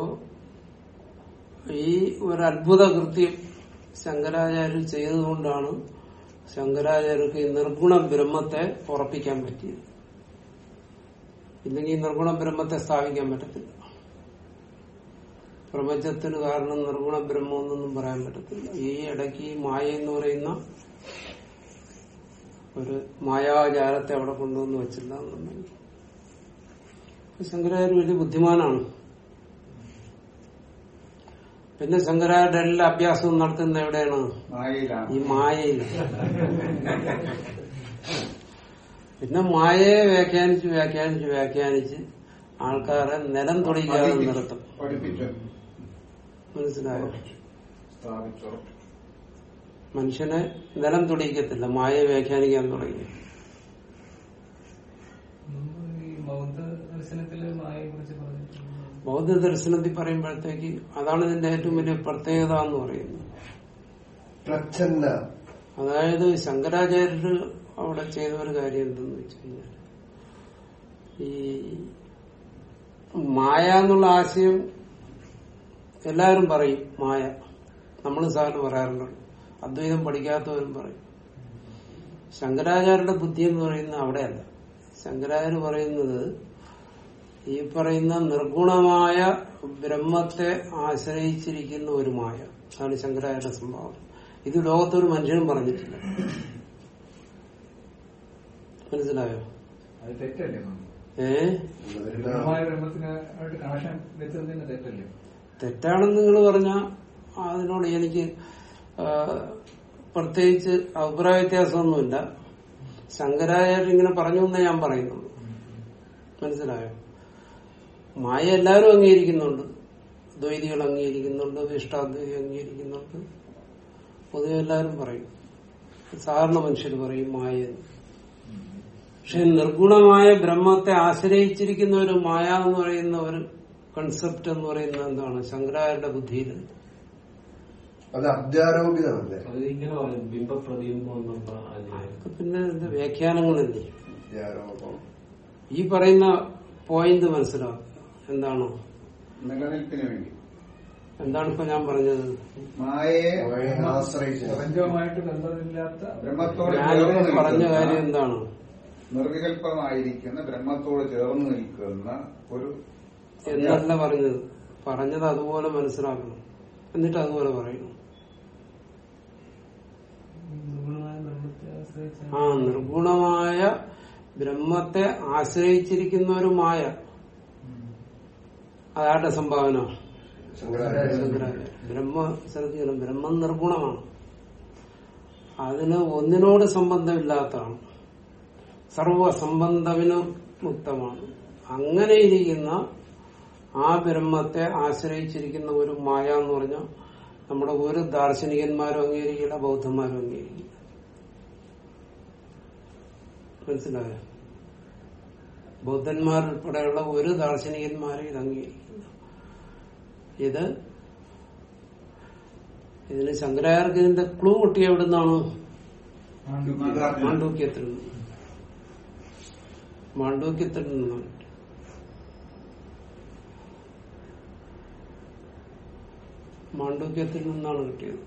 ഈ ഒരു അത്ഭുത കൃത്യം ശങ്കരാചാര്യർ ചെയ്തതുകൊണ്ടാണ് ശങ്കരാചാര്യർക്ക് ഈ നിർഗുണ ബ്രഹ്മത്തെ ഉറപ്പിക്കാൻ പറ്റിയത് ഇല്ലെങ്കിൽ ഈ നിർഗുണ ബ്രഹ്മത്തെ സ്ഥാപിക്കാൻ പറ്റത്തില്ല പ്രപഞ്ചത്തിന് കാരണം നിർഗുണ ബ്രഹ്മമെന്നൊന്നും പറയാൻ പറ്റത്തില്ല ഈ ഇടയ്ക്ക് ഈ മായ എന്ന് പറയുന്ന ഒരു മായാജാലത്തെ അവിടെ കൊണ്ടുവന്ന് വെച്ചില്ല എന്നുണ്ടെങ്കിൽ ശങ്കരാചാര്യ വലിയ ബുദ്ധിമാനാണ് പിന്നെ ശങ്കരാചാര്യ എല്ലാ അഭ്യാസവും നടത്തുന്ന എവിടെയാണ് മായയിലാണ് ഈ മായയിൽ പിന്നെ മായയെ വ്യാഖ്യാനിച്ച് വ്യാഖ്യാനിച്ച് വ്യാഖ്യാനിച്ച് ആൾക്കാരെ നിലം തൊടിക്കാതെ നിർത്തും പഠിപ്പിച്ചു മനസ്സിലായോ സ്ഥാപിച്ചു മനുഷ്യനെ നിലം തൊടിക്കത്തില്ല മായയെ വ്യാഖ്യാനിക്കാൻ തുടങ്ങി മുമ്പ് ഈ ബൗദ്ധ ദർശനത്തില് മായയെ കുറിച്ച് പറഞ്ഞിട്ടുണ്ട് ബൗദ്ധ ദർശനത്തിൽ പറയുമ്പോഴത്തേക്ക് അതാണ് ഇതിന്റെ ഏറ്റവും വലിയ പ്രത്യേകത എന്ന് പറയുന്നത് പ്രച്ഛന്ന അതായത് ശങ്കരാചാര്യര് അവിടെ ചെയ്ത ഒരു കാര്യം എന്തെന്ന് വെച്ച് കഴിഞ്ഞാൽ ഈ മായ എന്നുള്ള ആശയം എല്ലാവരും പറയും മായ നമ്മൾ സാറിന് പറയാറുണ്ട് അദ്വൈതം പഠിക്കാത്തവരും പറയും ശങ്കരാചാര്യരുടെ ബുദ്ധി എന്ന് പറയുന്നത് അവിടെയല്ല ശങ്കരാചാര്യ പറയുന്നത് ഈ പറയുന്ന നിർഗുണമായ ബ്രഹ്മത്തെ ആശ്രയിച്ചിരിക്കുന്ന ഒരു മായ അതാണ് ശങ്കരാചാര്യ സംഭവം ഇത് ലോകത്തൊരു മനുഷ്യനും പറഞ്ഞിട്ടില്ല മനസ്സിലായോ അത് തെറ്റല്ലേ മാം? ഏ പൂർണ്ണമായ ബ്രഹ്മത്തിനായിട്ട് കണക്ഷൻ വെച്ചത് തന്നെ തെറ്റല്ലേ തെറ്റാണെന്ന് നിങ്ങൾ പറഞ്ഞ അതിനോട് എനിക്ക് ആ, പ്രത്യേകിച്ച് അഭിപ്രായ വ്യത്യാസമൊന്നുമില്ല ശങ്കരാചാര്യ ഇങ്ങനെ പറഞ്ഞു എന്നേ ഞാൻ പറയുന്നുള്ളൂ മനസ്സിലായോ മായ എല്ലാവരും അംഗീകരിക്കുന്നുണ്ട് ദ്വൈതികൾ അംഗീകരിക്കുന്നുണ്ട് വിഷ്ടാദ്വൈതി അംഗീകരിക്കുന്നുണ്ട് പൊതുവെ എല്ലാവരും പറയും സാധാരണ മനുഷ്യർ പറയും മായ എന്ന്. പക്ഷെ നിർഗുണമായ ബ്രഹ്മത്തെ ആശ്രയിച്ചിരിക്കുന്ന ഒരു മായ എന്ന് പറയുന്ന ഒരു കൺസെപ്റ്റ് എന്ന് പറയുന്നത് എന്താണ് ശങ്കരാചാര്യരുടെ ബുദ്ധിയിൽ അത് അബ്ദാരോപിതമല്ലേ അത് ഇങ്ങനെ പറയും ബിംബപ്രതിബിംബം എന്നുള്ള അതിനെ അതൊക്കെ പിന്നെ ഇതിന്റെ വ്യാഖ്യാനങ്ങളല്ലേ അബ്ദാരോപം ഈ പറയുന്ന പോയിന്റ് മനസ്സിലാക്കുക എന്താണോ നിലനിൽപ്പിന് വേണ്ടി എന്താണ് ഇപ്പൊ ഞാൻ പറഞ്ഞത് മായയെ മായയെ ആശ്രയിച്ച് പ്രപഞ്ചവുമായിട്ട് ബന്ധമില്ലാത്ത ബ്രഹ്മത്തോട് ഞാനിപ്പോ ചേർന്ന് പറഞ്ഞ കാര്യം നിൽക്കുന്ന എന്താണ് നിർവികൽപ്പമായിരിക്കുന്ന ബ്രഹ്മത്തോട് ചേർന്ന് നിൽക്കുന്ന ഒരു എന്നല്ല പറഞ്ഞത് പറഞ്ഞത് അതുപോലെ മനസ്സിലാക്കണം എന്നിട്ട് അതുപോലെ പറയണം നിർഗുണമായ ബ്രഹ്മത്തെ ആശ്രയിച്ച ആ നിർഗുണമായ ബ്രഹ്മത്തെ ആശ്രയിച്ചിരിക്കുന്ന ഒരു മായ അതാരുടെ സംഭാവന ശങ്കരാചാര്യ ശങ്കരാചാര്യ ബ്രഹ്മ ശ്രദ്ധിക്കണം ബ്രഹ്മം നിർഗുണമാണ് അതിന് ഒന്നിനോട് സംബന്ധമില്ലാത്തതാണ് സർവസംബന്ധവിനും മുക്തമാണ് അങ്ങനെ ഇരിക്കുന്ന ആ ബ്രഹ്മത്തെ ആശ്രയിച്ചിരിക്കുന്ന ഒരു മായ എന്ന് പറഞ്ഞാൽ നമ്മുടെ ഒരു ദാർശനികന്മാരും അംഗീകരിക്കില്ല ബൗദ്ധന്മാരും അംഗീകരിക്കില്ല മനസ്സിലായോ ബൗദ്ധന്മാരുൾപ്പെടെയുള്ള ഒരു ദാർശനികന്മാരും ഇത് അംഗീകരിക്കില്ല ഇത് ഇതിന് ശങ്കരാചാര്യർക്ക് ഇതിന്റെ ക്ലൂ കിട്ടിയ എവിടുന്നാണ് മാണ്ഡൂക്യത്തിൽ നിന്ന് മാണ്ഡൂക്യത്തിൽ നിന്നാണ് മാണ്ഡൂക്യത്തിൽ നിന്നാണ് കിട്ടിയത്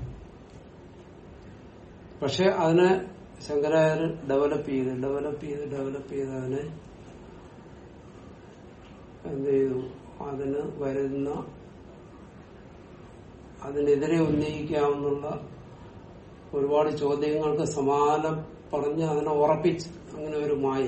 പക്ഷെ അതിനെ ശങ്കരാചാര്യ ഡെവലപ്പ് ചെയ്ത് ഡെവലപ്പ് ചെയ്ത് ഡെവലപ്പ് ചെയ്ത് അതിനെ എന്ത് ചെയ്തു അതിന് വരുന്ന അതിനെതിരെ ഉന്നയിക്കാവുന്ന ഒരുപാട് ചോദ്യങ്ങൾക്ക് സമാധാനം പറഞ്ഞ് അതിനെ ഉറപ്പിച്ച് അങ്ങനെ ഒരു മായ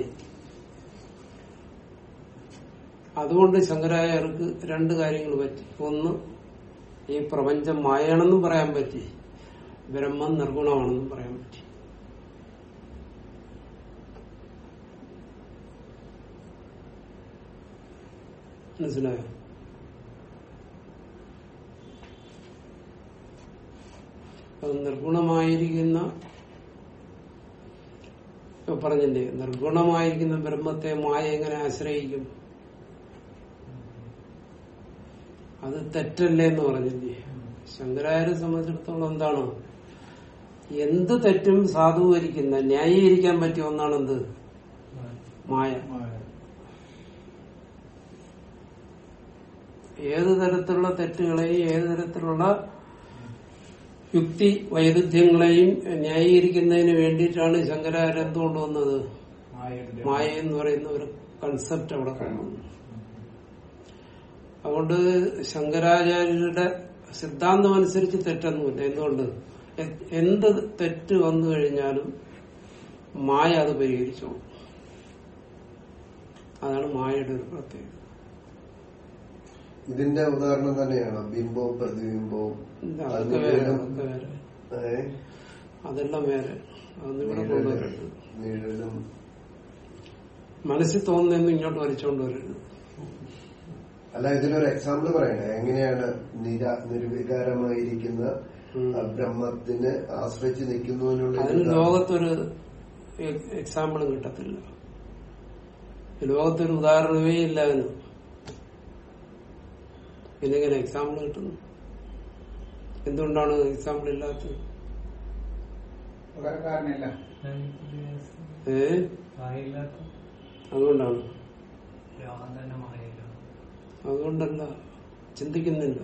അതുകൊണ്ട് ശങ്കരാചാര്യർക്ക് രണ്ട് കാര്യങ്ങൾ പറ്റി ഒന്ന് ഈ പ്രപഞ്ചം മായയാണെന്നും പറയാൻ പറ്റി ബ്രഹ്മം നിർഗുണമാണെന്നും പറയാൻ പറ്റി മനസ്സിലായോ അത് നിർഗുണമായിരിക്കുന്ന ഇപ്പൊ പറഞ്ഞില്ലേ നിർഗുണമായിരിക്കുന്ന ബ്രഹ്മത്തെ മായ എങ്ങനെ ആശ്രയിക്കും അത് തെറ്റല്ലേ എന്ന് പറഞ്ഞില്ലേ ശങ്കരാചാര്യെ സംബന്ധിച്ചിടത്തോളം എന്താണ് എന്ത് തെറ്റും സാധൂകരിക്കുന്ന ന്യായീകരിക്കാൻ പറ്റിയ ഒന്നാണ് എന്ത് മായ ഏത് തരത്തിലുള്ള തെറ്റുകളെയും ഏത് തരത്തിലുള്ള യുക്തി വൈരുദ്ധ്യങ്ങളെയും ന്യായീകരിക്കുന്നതിന് വേണ്ടിയിട്ടാണ് ശങ്കരാചാര്യ എന്തുകൊണ്ട് വന്നത് മായ എന്ന് പറയുന്ന ഒരു കൺസെപ്റ്റ് അവിടെ കൊണ്ടുവന്നു അതുകൊണ്ട് ശങ്കരാചാര്യരുടെ സിദ്ധാന്തം അനുസരിച്ച് തെറ്റൊന്നുമില്ല എന്തുകൊണ്ട് എ- എന്ത് തെറ്റ് വന്നു കഴിഞ്ഞാലും മായ അത് പരിഹരിച്ചു അതാണ് മായയുടെ ഒരു പ്രത്യേകത ഇതിന്റെ ഉദാഹരണം തന്നെയാണ് ബിംബവും പ്രതിബിംബവും ഇല്ല, അതൊക്കെ വേറെ നിഴലും, അതൊക്കെ വേറെ ഏ, അതെല്ലാം വേറെ അതൊന്നും ഇവിടെ നിഴലും, കൊണ്ടുവരരുത് നിഴലും മനസ്സിൽ തോന്നുന്നതെന്നും ഇങ്ങോട്ട് വലിച്ചുകൊണ്ട് വരരുത് അല്ല ഇതിനൊരു എക്സാമ്പിൾ പറയണേ എങ്ങനെയാണ് നിര നിർവികാരമായിരിക്കുന്ന ഉം. ആ ബ്രഹ്മത്തിനെ ആശ്രയിച്ച് നിൽക്കുന്നതിനുള്ള അതിന് ഒരു ലോകത്തൊരു എ- എക്സാമ്പിളും കിട്ടത്തില്ല ലോകത്തൊരു ഉദാഹരണമേ ഇല്ല അതിന് പിന്നെ ഇങ്ങനെ എക്സാമ്പിൾ കിട്ടുന്നു എന്തുകൊണ്ടാണ് എക്സാമ്പിൾ ഇല്ലാത്തത് പകരക്കാരനില്ല ഏ മായയില്ലാത്ത അതുകൊണ്ടാണ് ലോകം തന്നെ മായയില്ല അതുകൊണ്ടല്ല ചിന്തിക്കുന്നില്ല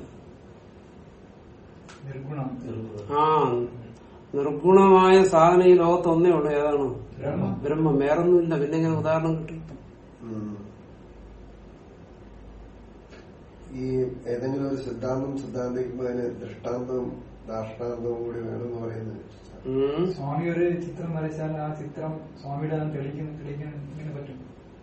നിർഗുണം ആ നിർഗുണമായ സാധനം ഈ ലോകത്ത് ഒന്നേ ഉള്ളൂ ഏതാണ് ബ്രഹ്മം ബ്രഹ്മം വേറൊന്നുമില്ല പിന്നെ ഇങ്ങനെ ഉദാഹരണം കിട്ടും ഉം. ഈ ഏതെങ്കിലും ഒരു സിദ്ധാന്തം സിദ്ധാന്തിക്കുമ്പോ അതിന് ദൃഷ്ടാന്തവും ദാഷ്ടാന്തവും കൂടി വേണമെന്ന് പറയുന്നത് ഉം. സ്വാമി ഒരു ചിത്രം വരച്ചാൽ ആ ചിത്രം സ്വാമിയുടെ അത് തെളിയിക്കുന്ന തെളിയിക്കാൻ ഇങ്ങനെ പറ്റും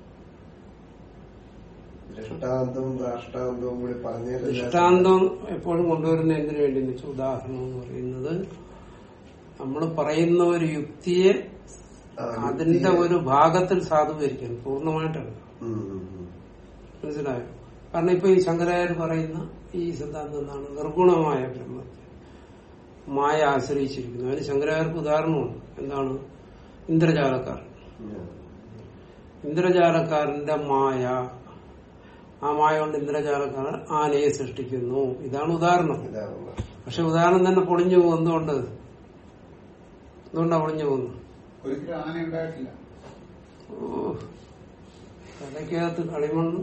ദൃഷ്ടാന്തവും ദാഷ്ടാന്തവും കൂടി പറഞ്ഞേ ദൃഷ്ടാന്തം എപ്പോഴും കൊണ്ടുവരുന്ന എന്തിനു വേണ്ടി എന്ന് വെച്ചാൽ ഉദാഹരണം എന്ന് പറയുന്നത് നമ്മൾ പറയുന്ന ഒരു യുക്തിയെ അതിന്റെ ഒരു ഭാഗത്തിൽ സാധൂകരിക്കാൻ പൂർണ്ണമായിട്ടല്ല മനസ്സിലായോ കാരണം ഇപ്പൊ ഈ ശങ്കരായർ പറയുന്ന ഈ സിദ്ധാന്തം എന്താണ് നിർഗുണമായ ബ്രഹ്മത്തെ മായ ആശ്രയിച്ചിരിക്കുന്നു അതിന് ശങ്കരായർക്ക് ഉദാഹരണമുണ്ട് എന്താണ് ഇന്ദ്രജാലക്കാർ ഇന്ദ്രജാലക്കാരന്റെ മായ ആ മായ കൊണ്ട് ഇന്ദ്രജാലക്കാരൻ ആനയെ സൃഷ്ടിക്കുന്നു ഇതാണ് ഉദാഹരണം ഇതാണ് പക്ഷെ ഉദാഹരണം തന്നെ പൊളിഞ്ഞു പോകും എന്തുകൊണ്ട് എന്തുകൊണ്ടാ പൊളിഞ്ഞു പോകുന്നു ഒരിക്കലും ആന ഉണ്ടായിട്ടില്ല ഓ തലയ്ക്കകത്ത് കളിമണ്ണ്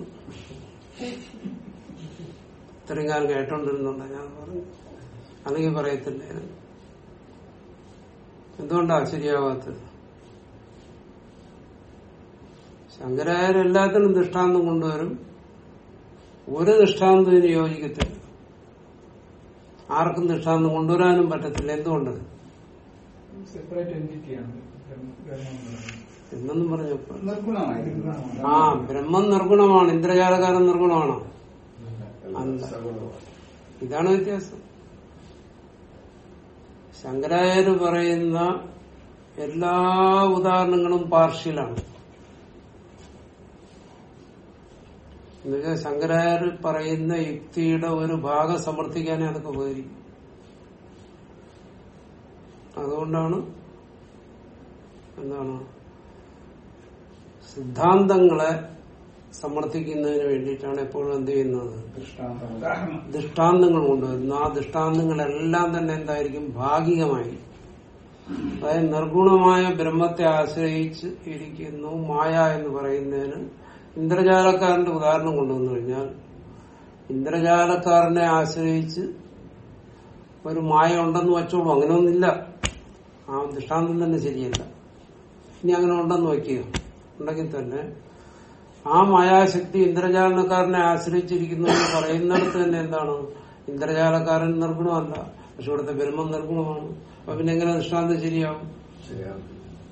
ഇത്രയും കാലം കേട്ടോണ്ടിരുന്നുണ്ട ഞാൻ പറഞ്ഞു അല്ലെങ്കിൽ പറയത്തില്ലായിരുന്നു എന്തുകൊണ്ടാ ശരിയാവാത്തത് ശങ്കരാചാര്യ എല്ലാത്തിനും ദൃഷ്ടാന്തം കൊണ്ടുവരും ഒരു ദൃഷ്ടാന്തം ഇതിന് യോജിക്കത്തില്ല ആർക്കും ദൃഷ്ടാന്തം കൊണ്ടുവരാനും പറ്റത്തില്ല എന്തുകൊണ്ട് സെപ്പറേറ്റ് എൻറ്റിറ്റിയാണ് ബ്രഹ്മം എന്ന് പറയുന്നത്. എന്നൊന്നും പറഞ്ഞപ്പോ നിർഗുണമായിരിക്കും ആ ബ്രഹ്മം നിർഗുണമാണ് ഇന്ദ്രജാലകാരൻ നിർഗുണമാണോ അല്ല ഇതാണ് വ്യത്യാസം ശങ്കരാചാര്യ പറയുന്ന എല്ലാ ഉദാഹരണങ്ങളും പാർഷ്യലാണ് എന്നുവെച്ചാൽ ശങ്കരാചാര്യർ പറയുന്ന യുക്തിയുടെ ഒരു ഭാഗം സമർത്ഥിക്കാനേ അതൊക്കെ ഉപകരിക്കും അതുകൊണ്ടാണ് എന്താണ് സിദ്ധാന്തങ്ങളെ സമർത്ഥിക്കുന്നതിന് വേണ്ടിയിട്ടാണ് എപ്പോഴും എന്ത് ചെയ്യുന്നത് ദൃഷ്ടാന്തം ഉദാഹരണം ദൃഷ്ടാന്തങ്ങൾ കൊണ്ടുവരുന്നു ആ ദൃഷ്ടാന്തങ്ങളെല്ലാം തന്നെ എന്തായിരിക്കും ഭാഗികമായി അതായത് നിർഗുണമായ ബ്രഹ്മത്തെ ആശ്രയിച്ച് ഇരിക്കുന്നു മായ എന്ന് പറയുന്നതിന് ഇന്ദ്രജാലക്കാരന്റെ ഉദാഹരണം കൊണ്ടുവന്നു കഴിഞ്ഞാൽ ഇന്ദ്രജാലക്കാരനെ ആശ്രയിച്ച് ഒരു മായ ഉണ്ടെന്ന് വെച്ചോളൂ അങ്ങനെയൊന്നുമില്ല ആ ദൃഷ്ടാന്തം തന്നെ ശരിയല്ല ഇനി അങ്ങനെ ഉണ്ടെന്ന് വയ്ക്കുക ഉണ്ടെങ്കിൽ തന്നെ ആ മായാശക്തി ഇന്ദ്രജാലക്കാരനെ ആശ്രയിച്ചിരിക്കുന്നു എന്ന് പറയുന്നിടത്ത് തന്നെ എന്താണ് ഇന്ദ്രജാലക്കാരൻ നിർഗുണമല്ല പക്ഷെ ഇവിടുത്തെ ബ്രഹ്മം നിർഗുണമാണ് അപ്പൊ പിന്നെ എങ്ങനെ ദൃഷ്ടാന്തം ശരിയാവും ശരിയാണ്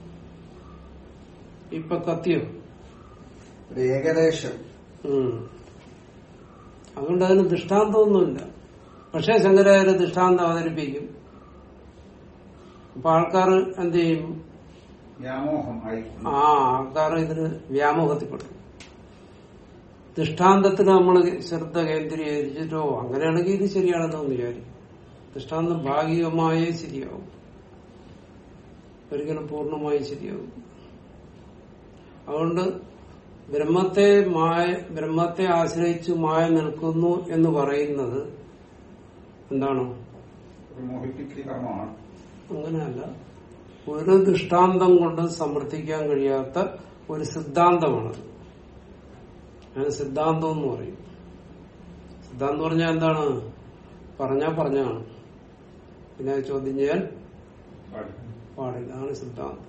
ഇപ്പൊ കത്തിയോ ഒരു ഏകദേശം ഉം. അതുകൊണ്ട് അതിന് ദൃഷ്ടാന്തമൊന്നുമില്ല പക്ഷേ ശങ്കരാചാര്യ ദൃഷ്ടാന്തം അവതരിപ്പിക്കും അപ്പൊ ആൾക്കാർ എന്ത് ചെയ്യും വ്യാമോഹം ആയി ആ ആൾക്കാർ ഇതിന് വ്യാമോഹത്തിൽപ്പെടും ദൃഷ്ടാന്തത്തിൽ നമ്മൾ ശ്രദ്ധ കേന്ദ്രീകരിച്ചിട്ടോ അങ്ങനെയാണെങ്കിൽ ഇത് ശരിയാണെന്ന് വിചാരിക്കും ദൃഷ്ടാന്തം ഭാഗികമായേ ശരിയാവും ഒരിക്കലും പൂർണ്ണമായി ശരിയാവും അതുകൊണ്ട് ബ്രഹ്മത്തെ മായ ബ്രഹ്മത്തെ ആശ്രയിച്ച് മായ നിൽക്കുന്നു എന്ന് പറയുന്നത് എന്താണ് ഒരു മോഹിപ്പിക്കൽ കർമ്മമാണ് അങ്ങനെയല്ല ഒരു ദൃഷ്ടാന്തം കൊണ്ട് സമർത്ഥിക്കാൻ കഴിയാത്ത ഒരു സിദ്ധാന്തമാണ് അതിന് സിദ്ധാന്തം എന്ന് പറയും സിദ്ധാന്തം പറഞ്ഞാൽ എന്താണ് പറഞ്ഞാ പറഞ്ഞാണ് പിന്നെ അത് ചോദ്യം ചെയ്യാൻ പാടില്ല. പാടില്ല അതാണ് സിദ്ധാന്തം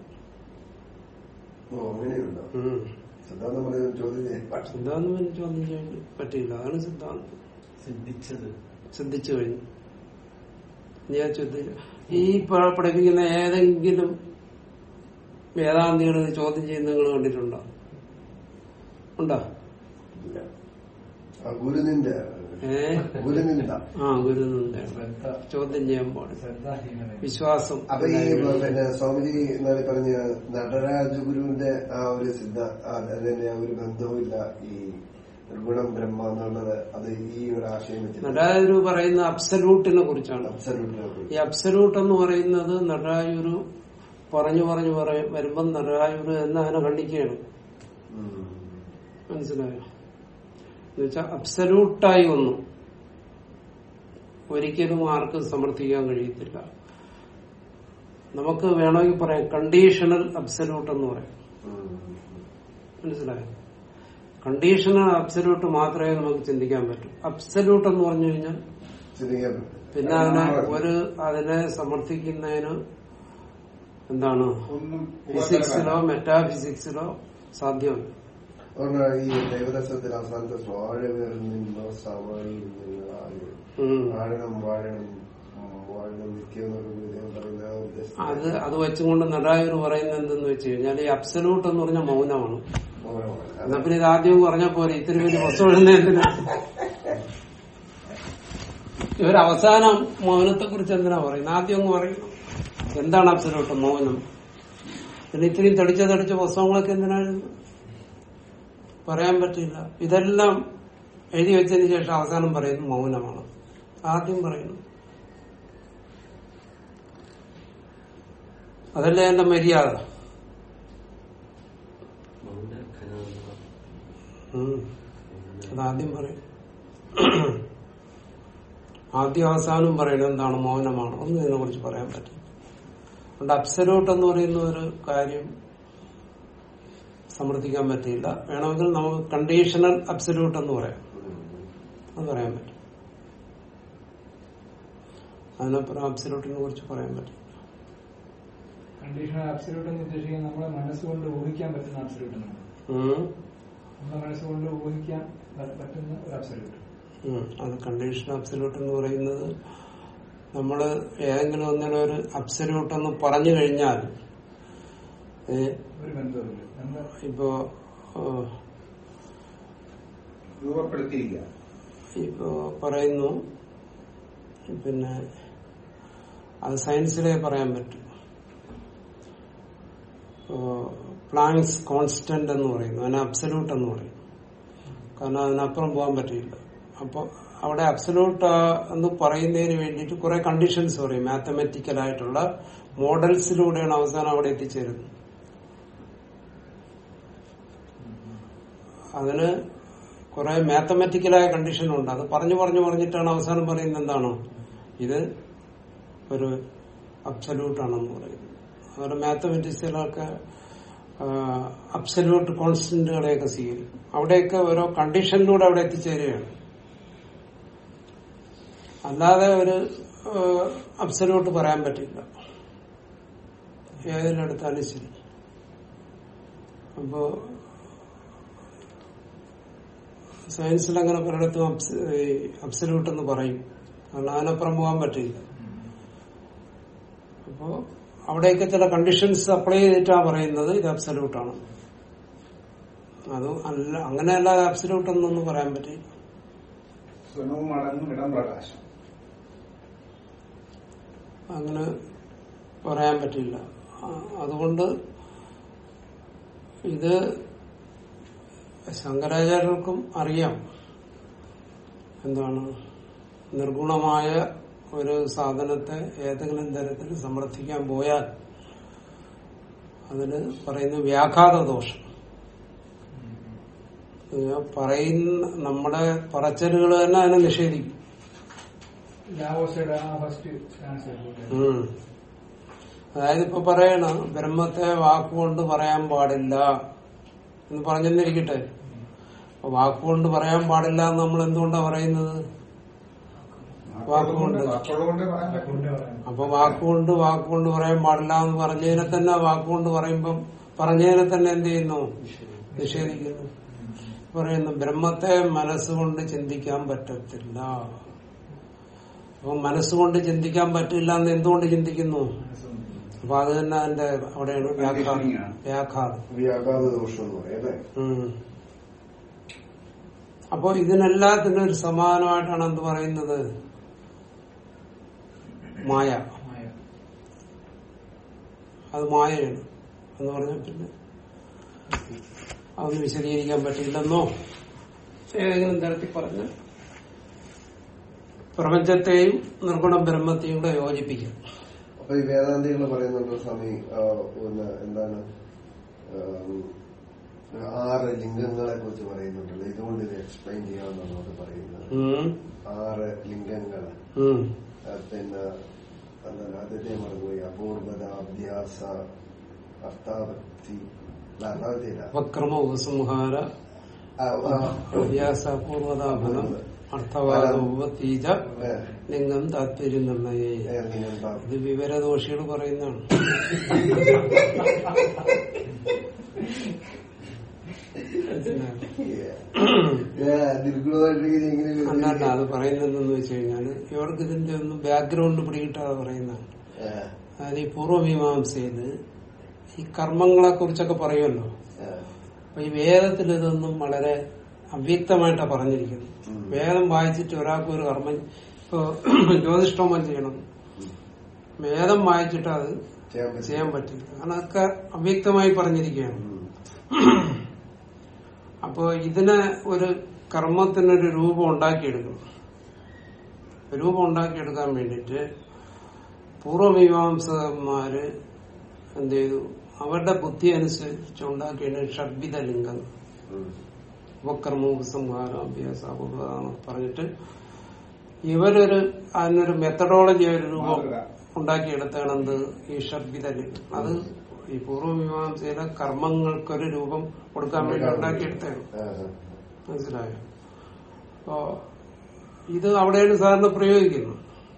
ഓ അങ്ങനെയുണ്ടോ ഉം. സിദ്ധാന്തം പറയുന്നത് ചോദ്യം ചെയ്യാൻ പാടില്ല. സിദ്ധാന്തം പിന്നെ ചോദ്യം ചെയ്യാൻ പറ്റില്ല അതാണ് സിദ്ധാന്തം സിദ്ധിച്ചത് ശ്രദ്ധിച്ചു കഴിഞ്ഞു ഞാൻ ചോദ്യം ഈ പ- പഠിപ്പിക്കുന്ന ഏതെങ്കിലും വേദാന്തികൾ ഇത് ചോദ്യം ചെയ്യുന്ന നിങ്ങൾ കണ്ടിട്ടുണ്ടോ ഉണ്ടോ ഇല്ല. ആ ഗുരുനിന്റെ ഏ ഗുരുനിന്ദ ആ ഗുരുന്നുണ്ട് ശ്രദ്ധ ചോദ്യം ചെയ്യാൻ പാടില്ല ശ്രദ്ധാഹീനത വിശ്വാസം അപ്പൊ ഈ പിന്നെ സ്വാമിജി എന്നാണ് പറഞ്ഞ നടരാജ ഗുരുവിന്റെ ആ ഒരു സിദ്ധ ആ അതിന്റെ ആ ഒരു ബന്ധവുമില്ല ഈ നിർഗുണം ബ്രഹ്മ എന്നുള്ളത് അത് ഈ ഒരു ആശയം വെച്ചിട്ട് നടരാജുരു പറയുന്ന അബ്സല്യൂട്ടിനെ കുറിച്ചാണ് അബ്സല്യൂട്ടിനെ ഈ അബ്സല്യൂട്ട് എന്ന് പറയുന്നത് നടരാജുരു പറഞ്ഞു പറഞ്ഞു പറയും വരുമ്പം നടരാജുരു എന്ന് അതിനെ ഖണ്ഡിക്കുകയാണ് മനസ്സിലായോ എന്നുവെച്ചാൽ അബ്സല്യൂട്ടായി ഒന്നും ഒരിക്കലും ആർക്കും സമർത്ഥിക്കാൻ കഴിയത്തില്ല നമുക്ക് വേണമെങ്കിൽ പറയാം കണ്ടീഷണൽ അബ്സല്യൂട്ട് എന്ന് പറയാം മനസ്സിലായോ കണ്ടീഷണൽ അബ്സല്യൂട്ട് മാത്രമേ നമുക്ക് ചിന്തിക്കാൻ പറ്റൂ അബ്സല്യൂട്ട് എന്ന് പറഞ്ഞു കഴിഞ്ഞാൽ ചിന്തിക്കാൻ പറ്റില്ല പിന്നെ അതിനെ ഒരു അതിനെ സമർത്ഥിക്കുന്നതിന് എന്താണ് ഒന്നും ഫിസിക്സിലോ മെറ്റാഫിസിക്സിലോ സാധ്യമല്ല അതുകൊണ്ടാണ് ഈ ദൈവദർശനത്തിൽ അവസാനത്തെ വാഴവേറിൽ നിന്നോ സമായി നിങ്ങളായോ ഉം. വാഴണം വാഴണം ഉം, വാഴണം നിത്യം എന്നൊക്കെ ഇദ്ദേഹം പറയുന്ന ആ ഉദ്ദേശം അത് അത് വെച്ചുകൊണ്ട് നടായൂർ പറയുന്നത് എന്തെന്ന് വെച്ച് കഴിഞ്ഞാൽ ഈ അബ്സലൂട്ട് എന്ന് പറഞ്ഞ മൗനമാണ് മൗനമാണ്. എന്നാ പിന്നെ ഇത് ആദ്യം പറഞ്ഞ പോലെ ഇത്തിരി വലിയ വസ്തു എന്തിനാ ഇവർ അവസാനം മൗനത്തെ കുറിച്ച് എന്തിനാ പറയുന്നത് ആദ്യം അങ്ങ് പറയുന്നു എന്താണ് അബ്സലൂട്ട് മൗനം പിന്നെ ഇത്രയും തടിച്ച തടിച്ച പുസ്തകങ്ങളൊക്കെ എന്തിനാണ് പറയാൻ പറ്റില്ല ഇതെല്ലാം എഴുതി വെച്ചതിന് ശേഷം അവസാനം പറയുന്നു മൗനമാണ് ആദ്യം പറയുന്നു അതല്ലേ എന്റെ മര്യാദ മൗനഖനാന്ത ഉം. അതാദ്യം പറയും ആദ്യം അവസാനം പറയണത് എന്താണ് മൗനമാണ് ഒന്നും ഇതിനെ കുറിച്ച് പറയാൻ പറ്റില്ല അതുകൊണ്ട് അബ്സലൂട്ട് എന്ന് പറയുന്ന ഒരു കാര്യം സമർത്ഥിക്കാൻ പറ്റില്ല വേണമെങ്കിൽ നമുക്ക് കണ്ടീഷണൽ അബ്സലൂട്ട് എന്ന് പറയാം അത് പറയാൻ പറ്റും അതിനപ്പുറം അബ്സലൂട്ടിനെ കുറിച്ച് പറയാൻ പറ്റില്ല കണ്ടീഷണൽ അബ്സല്യൂട്ട് എന്ന് ഉദ്ദേശിക്കുന്നത് നമ്മളെ മനസ്സുകൊണ്ട് ഊഹിക്കാൻ പറ്റുന്ന അബ്സല്യൂട്ട് എന്നാണ് ഉം. നമ്മളെ മനസ്സുകൊണ്ട് ഊഹിക്കാൻ പ- പറ്റുന്ന ഒരു അബ്സല്യൂട്ട് ഉം. അത് കണ്ടീഷൻ അബ്സല്യൂട്ട് എന്ന് പറയുന്നത് നമ്മള് ഏതെങ്കിലും ഒന്നിനെ ഒരു അബ്സല്യൂട്ട് എന്ന് പറഞ്ഞു കഴിഞ്ഞാൽ ഏ, ഒരു ബന്ധവുമില്ല എന്താ ഇപ്പോ ഏഹ്, രൂപപ്പെടുത്തിയിരിക്കുക ഇപ്പോ പറയുന്നു പിന്നെ അത് സയൻസിലേ പറയാൻ പറ്റും പ്ലാങ്സ് കോൺസ്റ്റന്റ് എന്ന് പറയുന്നു അതിനെ അബ്സല്യൂട്ട് എന്ന് പറയും കാരണം അതിനപ്പുറം പോകാൻ പറ്റില്ല അപ്പൊ അവിടെ അബ്സല്യൂട്ട് എന്ന് പറയുന്നതിന് വേണ്ടിയിട്ട് കുറെ കണ്ടീഷൻസ് പറയും മാത്തമെറ്റിക്കൽ ആയിട്ടുള്ള മോഡൽസിലൂടെയാണ് അവസാനം അവിടെ എത്തിച്ചേരുന്നത് അതിന് കുറെ മാത്തമെറ്റിക്കലായ കണ്ടീഷൻ ഉണ്ട് അത് പറഞ്ഞു പറഞ്ഞു പറഞ്ഞിട്ടാണ് അവസാനം പറയുന്നത് എന്താണോ ഇത് ഒരു അബ്സല്യൂട്ട് ആണെന്ന് പറയുന്നത് അതുപോലെ മാത്തമെറ്റിക്സിലൊക്കെ അബ്സല്യൂട്ട് കോൺസ്റ്റന്റുകളെയൊക്കെ സ്വീകരിക്കും അവിടെയൊക്കെ ഓരോ കണ്ടീഷനിലൂടെ അവിടെ എത്തിച്ചേരുകയാണ് അല്ലാതെ ഒരു അബ്സല്യൂട്ട് പറയാൻ പറ്റില്ല ഏതിലെടുത്താലും ശരി അപ്പോ സയൻസിൽ അങ്ങനെ പലയിടത്തും അബ്സല്യൂട്ട് എന്ന് പറയും കാരണം അതിനപ്പുറം പോകാൻ പറ്റില്ല അപ്പോ അവിടെയൊക്കെ ചില കണ്ടീഷൻസ് അപ്ലൈ ചെയ്തിട്ടാണ് പറയുന്നത് ഇത് അബ്സല്യൂട്ട് ആണ് അത് അല്ല അങ്ങനെയല്ല അബ്സല്യൂട്ട് എന്നൊന്നും പറയാൻ പറ്റില്ല സ്വനവും മടങ്ങും ഇടം പ്രകാശം അങ്ങനെ പറയാൻ പറ്റില്ല ആ, അതുകൊണ്ട് ഇത് ശങ്കരാചാര്യർക്കും അറിയാം എന്താണ് നിർഗുണമായ ഒരു സാധനത്തെ ഏതെങ്കിലും തരത്തിൽ സമർത്ഥിക്കാൻ പോയാൽ അതിന് പറയുന്ന വ്യാഘാത ദോഷം ഇത് പറയുന്ന നമ്മുടെ പറച്ചലുകൾ തന്നെ അതിനെ നിഷേധിക്കും ലാവോസയുടെ ആ ഫസ്റ്റ് സ്റ്റാൻസ് ഉം. അതായത് ഇപ്പൊ പറയണ ബ്രഹ്മത്തെ വാക്കുകൊണ്ട് പറയാൻ പാടില്ല എന്ന് പറഞ്ഞെന്നിരിക്കട്ടെ അപ്പൊ വാക്കുകൊണ്ട് പറയാൻ പാടില്ല എന്ന് നമ്മൾ എന്തുകൊണ്ടാ പറയുന്നത് വാക്കുകൊണ്ട്. വാക്കുകൊണ്ട് പറയാൻ പറ്റും കൊണ്ട് പറയാം അപ്പൊ വാക്കുകൊണ്ട് വാക്കുകൊണ്ട് പറയാൻ പാടില്ല എന്ന് പറഞ്ഞതിനെ തന്നെ വാക്കുകൊണ്ട് പറയുമ്പം പറഞ്ഞതിനെ തന്നെ എന്ത് ചെയ്യുന്നു നിഷേധിക്കുന്നു പറയുന്നു ബ്രഹ്മത്തെ മനസ്സുകൊണ്ട് ചിന്തിക്കാൻ പറ്റത്തില്ല അപ്പൊ മനസ്സുകൊണ്ട് ചിന്തിക്കാൻ പറ്റില്ല എന്ന് എന്തുകൊണ്ട് ചിന്തിക്കുന്നു അപ്പൊ അത് തന്നെ അതിന്റെ അവിടെയാണ് വ്യാഘാതം Conditioning ആണ്. വ്യാഘാതം വ്യാഘാത ദോഷം എന്ന് പറയും അല്ലേ ഉം. അപ്പൊ ഇതിനെല്ലാത്തിനും ഒരു സമാനമായിട്ടാണ് എന്ത് പറയുന്നത് മായ മായ അത് മായയാണ് എന്ന് പറഞ്ഞാൽ പിന്നെ അതൊന്നും വിശദീകരിക്കാൻ പറ്റില്ലെന്നോ ഏതെങ്കിലും തരത്തിൽ പറഞ്ഞ് പ്രപഞ്ചത്തെയും നിർഗുണ ബ്രഹ്മത്തെയും കൂടെ യോജിപ്പിക്കും അപ്പൊ ഈ വേദാന്തികൾ പറയുന്നുണ്ട് സ്വാമി ആ, ഒന്ന് എന്താണ് ആം, ആറ് ലിംഗങ്ങളെ കുറിച്ച് പറയുന്നുണ്ടല്ലോ ഇതുകൊണ്ട് ഇത് എക്സ്പ്ലെയിൻ ചെയ്യാമെന്നാണ് പറയുന്നത് ഉം. ആറ് ലിംഗങ്ങൾ ഉം. പിന്നെ എന്താണ് അതിന്റെ മറന്നുപോയി അപൂർവത അഭ്യാസ അർത്ഥാപത്തി അല്ല, അർത്ഥാപത്തിയില്ല വക്രമ ഉപസംഹാര ആ, ആ, വ്യാസപൂർവതാഫലം അർത്ഥവാദ ഉപത്തീജ ഏ, ലിംഗം താത്പര്യം നിർണയേ ഏ, ലിംഗം താ- ഇത് വിവരദോഷികൾ പറയുന്നതാണ് ഏ, നിർഗുണമായിട്ടിരിക്കുന്ന ഇങ്ങനെ ഒരു- അല്ലല്ല അത് പറയുന്നതെന്ന് വെച്ച് കഴിഞ്ഞാല് ഇവർക്ക് ഇതിന്റെ ഒന്നും ബാക്ക്ഗ്രൗണ്ട് പിടികിട്ടാതെ പറയുന്നതാണ് ഏ, അതായത് ഈ പൂർവ്വമീമാംസയില് ഈ കർമ്മങ്ങളെ കുറിച്ചൊക്കെ പറയുമല്ലോ ഏ, അപ്പൊ ഈ വേദത്തിൽ ഇതൊന്നും വളരെ അവ്യക്തമായിട്ടാണ് പറഞ്ഞിരിക്കുന്നത് ഉം. വേദം വായിച്ചിട്ട് ഒരാൾക്ക് ഒരു കർമ്മം ഇപ്പൊ ജ്യോതിഷ്ടോമം ചെയ്യണം വേദം വായിച്ചിട്ട് അത് ചെയ്യാൻ പറ്റും. ചെയ്യാൻ പറ്റില്ല കാരണം അതൊക്കെ അവ്യക്തമായി പറഞ്ഞിരിക്കുകയാണ് ഉം. അപ്പോ ഇതിനെ ഒരു കർമ്മത്തിനൊരു രൂപം ഉണ്ടാക്കിയെടുക്കണം രൂപം ഉണ്ടാക്കിയെടുക്കാൻ വേണ്ടിയിട്ട് പൂർവമീമാംസകന്മാര് എന്ത് ചെയ്തു അവരുടെ ബുദ്ധി അനുസരിച്ച് ഉണ്ടാക്കിയാണ് ഷഡ്വിധ ലിംഗം ഉം. ഉപകർമ്മോപസംഹാരം അഭ്യാസ പറഞ്ഞിട്ട് ഇവരൊരു അതിനൊരു മെത്തഡോളജി ഒരു രൂപം മാതൃക. ഉണ്ടാക്കിയെടുത്താണെന്ത് ഈ ഷഡ്വിധ ലിംഗം അത് ഈ പൂർവമീമാംസയിലെ കർമ്മങ്ങൾക്കൊരു രൂപം കൊടുക്കാൻ വേണ്ടി ഉണ്ടാക്കിയെടുത്താണ് ആ, ആ. മനസ്സിലായോ അപ്പോ ഇത് അവിടെയാണ് സാറിന് പ്രയോഗിക്കുന്നത്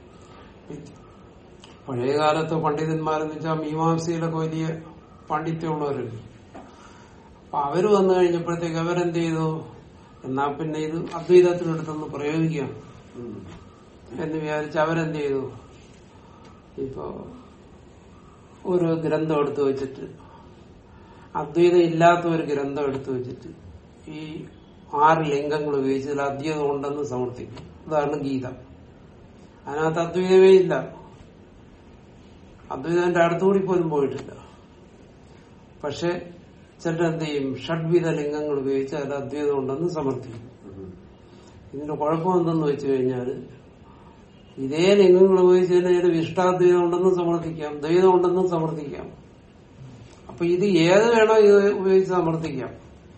പഴയ കാലത്ത് പണ്ഡിതന്മാരെന്ന് വെച്ചാൽ മീമാംസയിലൊക്കെ വലിയ പാണ്ഡിത്യമുള്ളവരുണ്ട് അപ്പൊ അവര് വന്നു കഴിഞ്ഞപ്പോഴത്തേക്ക് അവരെന്ത് ചെയ്തു എന്നാ പിന്നെ ഇത് അദ്വൈതത്തിനടുത്തൊന്ന് പ്രയോഗിക്കാം ഉം. എന്ന് വിചാരിച്ച് അവരെന്ത് ചെയ്തു ഇപ്പോ ഒരു ഗ്രന്ഥം എടുത്തു വെച്ചിട്ട് അദ്വൈതം ഇല്ലാത്ത ഒരു ഗ്രന്ഥം എടുത്തു വെച്ചിട്ട് ഈ ആറ് ലിംഗങ്ങൾ ഉപയോഗിച്ച് ഇതിൽ അദ്വൈതം ഉണ്ടെന്ന് സമർത്ഥിക്കും ഉദാഹരണം ഗീത അതിനകത്ത് അദ്വൈതമേ ഇല്ല അദ്വൈതന്റെ അടുത്തുകൂടി പോലും പോയിട്ടില്ല പക്ഷെ ചിലരെന്ത് ചെയ്യും ഷഡ്വിധ ലിംഗങ്ങൾ ഉപയോഗിച്ച് അതിൽ അദ്വൈതം ഉണ്ടെന്ന് സമർത്ഥിക്കും ഇതിന്റെ കുഴപ്പം എന്തെന്ന് വെച്ച് കഴിഞ്ഞാൽ ഇതേ ലിംഗങ്ങൾ ഉപയോഗിച്ച് തന്നെ ഇതിന് വിഷ്ടാദ്വൈതം ഉണ്ടെന്ന് സമർത്ഥിക്കാം ദ്വൈതം ഉണ്ടെന്ന് സമർത്ഥിക്കാം അപ്പൊ ഇത് ഏത് വേണോ ഇത് ഉപയോഗിച്ച് സമർത്ഥിക്കാം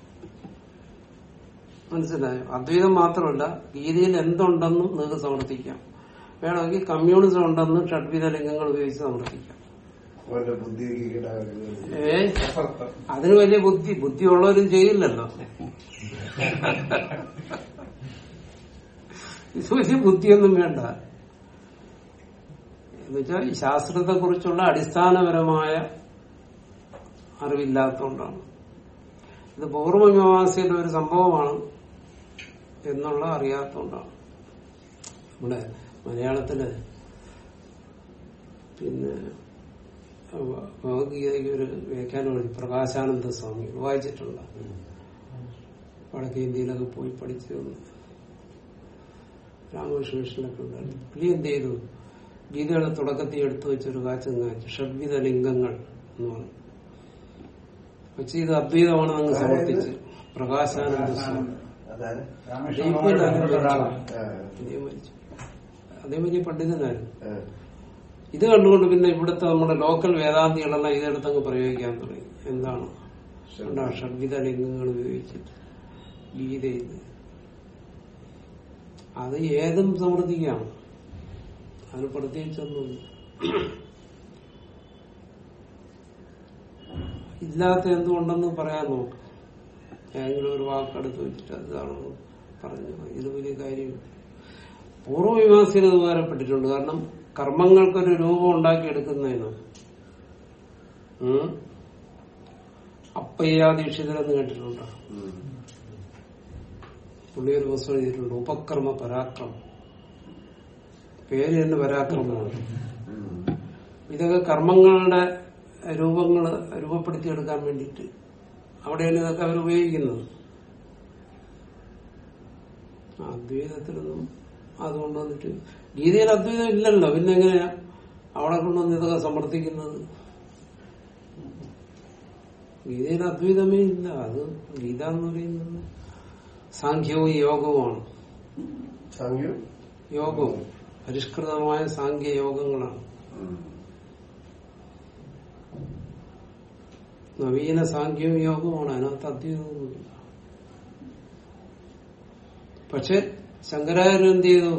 മനസ്സിലായോ അദ്വൈതം മാത്രമല്ല ഗീതയിൽ എന്തുണ്ടെന്നും നിങ്ങൾക്ക് സമർത്ഥിക്കാം വേണമെങ്കിൽ കമ്മ്യൂണിസം ഉണ്ടെന്ന് ഷഡ്വിധ ലിംഗങ്ങൾ ഉപയോഗിച്ച് സമർത്ഥിക്കാം അവന്റെ ബുദ്ധിക്ക് കിട്ടാൻ ഏ അതിന് വലിയ ബുദ്ധി ബുദ്ധിയുള്ളവരും ചെയ്യില്ലല്ലോ ഇത് വലിയ ബുദ്ധിയൊന്നും വേണ്ട എന്നുവെച്ചാൽ ഈ ശാസ്ത്രത്തെ കുറിച്ചുള്ള അടിസ്ഥാനപരമായ അറിവില്ലാത്തതുകൊണ്ടാണ് ഇത് പൂർവമീമാംസയിലെ ഒരു സംഭവമാണ് എന്നുള്ള അറിയാത്തതുകൊണ്ടാണ് ഇവിടെ മലയാളത്തില് പിന്നെ ഭഗവത്ഗീതയ്ക്ക് ഒരു വ്യാഖ്യാനം എഴുതി പ്രകാശാനന്ദ സ്വാമി വായിച്ചിട്ടുള്ള വടക്കേ ഇന്ത്യയിലൊക്കെ പോയി പഠിച്ചു വന്നു രാമകൃഷ്ണ മിഷനിലൊക്കെ ഉണ്ടായിരുന്നു പുള്ളി എന്ത് ചെയ്തു ഗീതയുടെ തുടക്കത്തിൽ എടുത്തു വെച്ചൊരു കാച്ചം കാച്ചു ഷഡ്വിധ ലിംഗങ്ങൾ എന്ന് പറഞ്ഞു പക്ഷെ ഇത് അദ്വൈതമാണ് അങ്ങ് സമർപ്പിച്ച് പ്രകാശാനന്ദ സ്വാമി അതാണ് ഡീപ്പിൽ അതിൽ ഒരാളാണ് ആ, അദ്ദേഹം മരിച്ചു അതേ വലിയ പണ്ഡിതനായിരുന്നു ആ. ഇത് കണ്ടുകൊണ്ട് പിന്നെ ഇവിടുത്തെ നമ്മുടെ ലോക്കൽ വേദാന്തികളെല്ലാം ഇതെടുത്തങ്ങ് പ്രയോഗിക്കാൻ തുടങ്ങി എന്താണ് എന്താ ഷഡ്വിധ ലിംഗങ്ങൾ ഉപയോഗിച്ചിട്ട് ഗീതയിൽ അത് ഏതും സമൃദ്ധിക്കാം അതിന് പ്രത്യേകിച്ചൊന്നുമില്ല ഇല്ലാത്ത എന്തുകൊണ്ടെന്ന് പറയാൻ നോക്ക് ഏതെങ്കിലും ഒരു വാക്കെടുത്ത് വെച്ചിട്ട് അതാണെന്ന് പറഞ്ഞു ഇത് വലിയ കാര്യമില്ല പൂർവ്വമീമാംസയിൽ ഇത് ഉപകാരപ്പെട്ടിട്ടുണ്ട് കാരണം കർമ്മങ്ങൾക്കൊരു രൂപം ഉണ്ടാക്കിയെടുക്കുന്നതിന് ഉം, അപ്പയ്യാദീക്ഷിതരെന്ന് കേട്ടിട്ടുണ്ടോ ഉം. പുള്ളി ഒരു പുസ്തകം എഴുതിയിട്ടുണ്ട് ഉപക്രമ പരാക്രമം പേര് തന്നെ പരാക്രമമാണ് ഉം. ഇതൊക്കെ കർമ്മങ്ങളുടെ രൂപങ്ങൾ രൂപപ്പെടുത്തിയെടുക്കാൻ വേണ്ടിയിട്ട് അവിടെയാണ് ഇതൊക്കെ അവർ ഉപയോഗിക്കുന്നത് ആ, അദ്വൈതത്തിലൊന്നും അതുകൊണ്ട് വന്നിട്ട് ഗീതയിൽ അദ്വൈതം ഇല്ലല്ലോ പിന്നെ എങ്ങനെയാ അവിടെ കൊണ്ടുവന്ന് ഇതൊക്കെ സമർത്ഥിക്കുന്നത് ഗീതയിൽ അദ്വൈതമേ ഇല്ല അത് ഗീത എന്ന് പറയുന്നത് സാഖ്യവും യോഗവുമാണ് സാങ്ക്യം യോഗവും പരിഷ്കൃതമായ സാഖ്യ യോഗങ്ങളാണ് ഉം. നവീന സാഖ്യവും യോഗവുമാണ് അതിനകത്ത് അദ്വൈതമൊന്നുമില്ല പക്ഷെ ശങ്കരാചാര്യൻ എന്ത് ചെയ്തു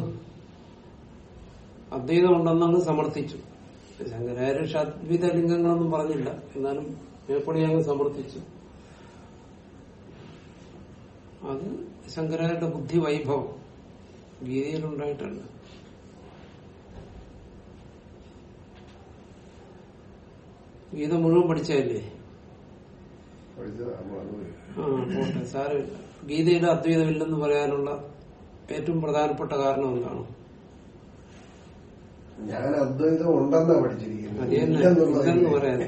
അദ്വൈതം ഉണ്ടെന്നങ്ങ് സമർത്ഥിച്ചു ശങ്കരാചാര്യ ഷദ്വിധ ലിംഗങ്ങളൊന്നും പറഞ്ഞില്ല എന്നാലും മേപ്പടി അങ്ങ് സമർത്ഥിച്ചു അത് ശങ്കരാചാര്യന്റെ ബുദ്ധി വൈഭവം ഗീതയിലുണ്ടായിട്ടുണ്ട് ഗീത മുഴുവൻ പഠിച്ചതല്ലേ പഠിച്ചത് നമ്മളത് ആ പോട്ടെ സാരമില്ല ഗീതയിൽ അദ്വൈതമില്ലെന്ന് പറയാനുള്ള ഏറ്റവും പ്രധാനപ്പെട്ട കാരണം എന്താണ് ഞാൻ അദ്വൈതം ഉണ്ടെന്നാ പഠിച്ചിരിക്കുന്നത് അത് തന്നെ ഇല്ലെന്നുള്ളത് ഇല്ലെന്ന് പറയാൻ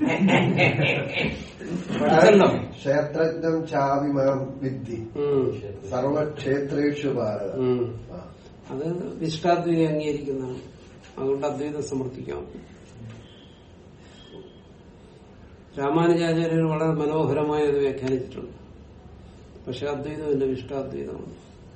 പഠിച്ചല്ലോ ക്ഷേത്രജ്ഞം ചാവിമാം വിദ്ധി ഉം. സർവക്ഷേത്രേഷു ഭാരത ഉം. ആ. അത് വിശിഷ്ടാദ്വൈതം അംഗീകരിക്കുന്നതാണ് അതുകൊണ്ട് അദ്വൈതം സമർത്ഥിക്കാം രാമാനുജാചാര്യർ വളരെ മനോഹരമായി അത് വ്യാഖ്യാനിച്ചിട്ടുണ്ട് പക്ഷെ അദ്വൈതം എന്റെ വിഷ്ടാദ്വൈതമാണ്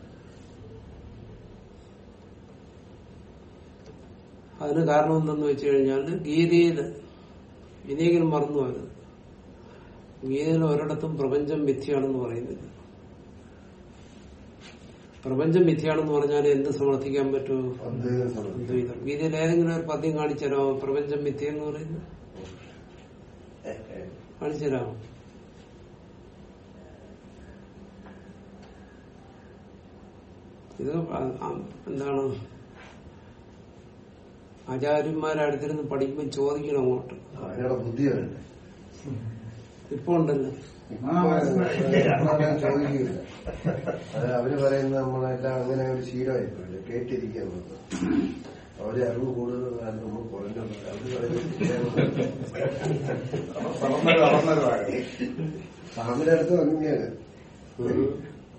അതിന് കാരണം എന്തെന്ന് വെച്ച് കഴിഞ്ഞാൽ ഗീതയിൽ ഇനിയെങ്കിലും മറന്നു പോകരുത് ഗീതയിൽ ഒരിടത്തും പ്രപഞ്ചം മിഥ്യയാണെന്ന് പറയുന്നില്ല പ്രപഞ്ചം മിഥ്യയാണെന്ന് പറഞ്ഞാൽ എന്ത് സമർത്ഥിക്കാൻ പറ്റുമോ അദ്വൈതം സമർത്ഥിക്കും അദ്വൈതം ഗീതയിൽ ഏതെങ്കിലും ഒരു പദ്യം കാണിച്ചുതരാമോ പ്രപഞ്ചം മിഥ്യ എന്ന് പറയുന്നത് കാണിച്ചുതരാമോ ഇത് ആ- ആ- എന്താണ് ആചാര്യന്മാരെ അടുത്തിരുന്ന് പഠിക്കുമ്പോൾ ചോദിക്കണം അങ്ങോട്ട് അതിനുള്ള ബുദ്ധി വരണ്ടേ ഇപ്പൊ ഉണ്ടല്ലോ നമ്മളങ്ങനെ ചോദിക്കില്ല അത് അവര് പറയുന്നത് നമ്മളെല്ലാം അങ്ങനെ ഒരു ശീലമായിപ്പോയില്ല കേട്ടിരിക്കുന്നത് അവരെ അറിവ് കൂടുതൽ നമ്മൾ കുറഞ്ഞു അവര് പറയുന്നത് വളർന്നൊരു വളർന്നൊരു ഭാഗം സ്വാമിയുടെ അടുത്ത് അങ്ങനെയാണ് ഉം.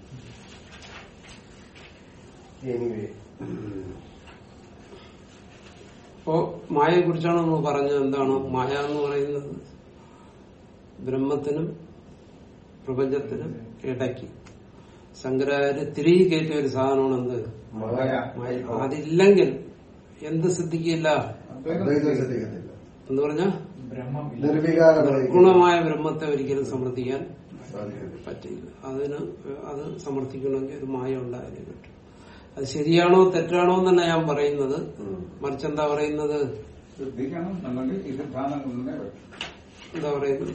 എനിവേ അപ്പോ മായയെ കുറിച്ചാണ് നമ്മൾ പറഞ്ഞത് എന്താണ് മായ എന്ന് പറയുന്നത് ബ്രഹ്മത്തിനും പ്രപഞ്ചത്തിനും ഇടയ്ക്ക് ശങ്കരാചാര്യ തിരികെ കയറ്റിയ ഒരു സാധനമാണ് എന്ത് മായ മായ. അതില്ലെങ്കിൽ എന്ത് സിദ്ധിക്കില്ല അദ്വൈതം ശ്രദ്ധിക്കത്തില്ല എന്ന് പറഞ്ഞാൽ ബ്രഹ്മമില്ല നിർവികാരമായി ഗുണമായ ബ്രഹ്മത്തെ ഒരിക്കലും സമർത്ഥിക്കാൻ സാധിക്കത്തില്ല പറ്റില്ല അതിന് അത് സമർത്ഥിക്കണമെങ്കിൽ ഒരു മായ ഉണ്ടായാലേ പറ്റും അത് ശരിയാണോ തെറ്റാണോ എന്നല്ല ഞാൻ പറയുന്നത് ഉം. മറിച്ച് എന്താ പറയുന്നത് ശ്രദ്ധിക്കണം എന്നുണ്ടെങ്കിൽ ഈ സിദ്ധാന്തം കൊണ്ടേ പറ്റും എന്താ പറയുന്നത്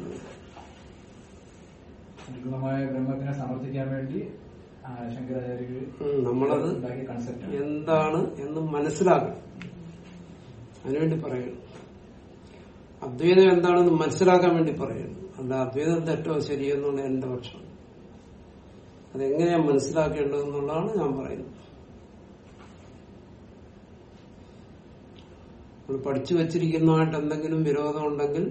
നിർഗുണമായ ബ്രഹ്മത്തിനെ സമർത്ഥിക്കാൻ വേണ്ടി ആ, ശങ്കരാചാര്യര് ഉം, നമ്മളത് ഉണ്ടാക്കിയ കൺസെപ്റ്റ് എന്താണ് എന്ന് മനസ്സിലാക്കണം അതിനുവേണ്ടി പറയുന്നു അദ്വൈതം എന്താണെന്ന് മനസ്സിലാക്കാൻ വേണ്ടി പറയുന്നു അല്ല അദ്വൈതം തെറ്റോ ശരിയോ എന്നുള്ള എന്റെ പക്ഷം അതെങ്ങനെയാ മനസ്സിലാക്കേണ്ടതെന്നുള്ളതാണ് ഞാൻ പറയുന്നത് നമ്മൾ പഠിച്ചു വച്ചിരിക്കുന്നതായിട്ട് എന്തെങ്കിലും വിരോധം ഉണ്ടെങ്കിൽ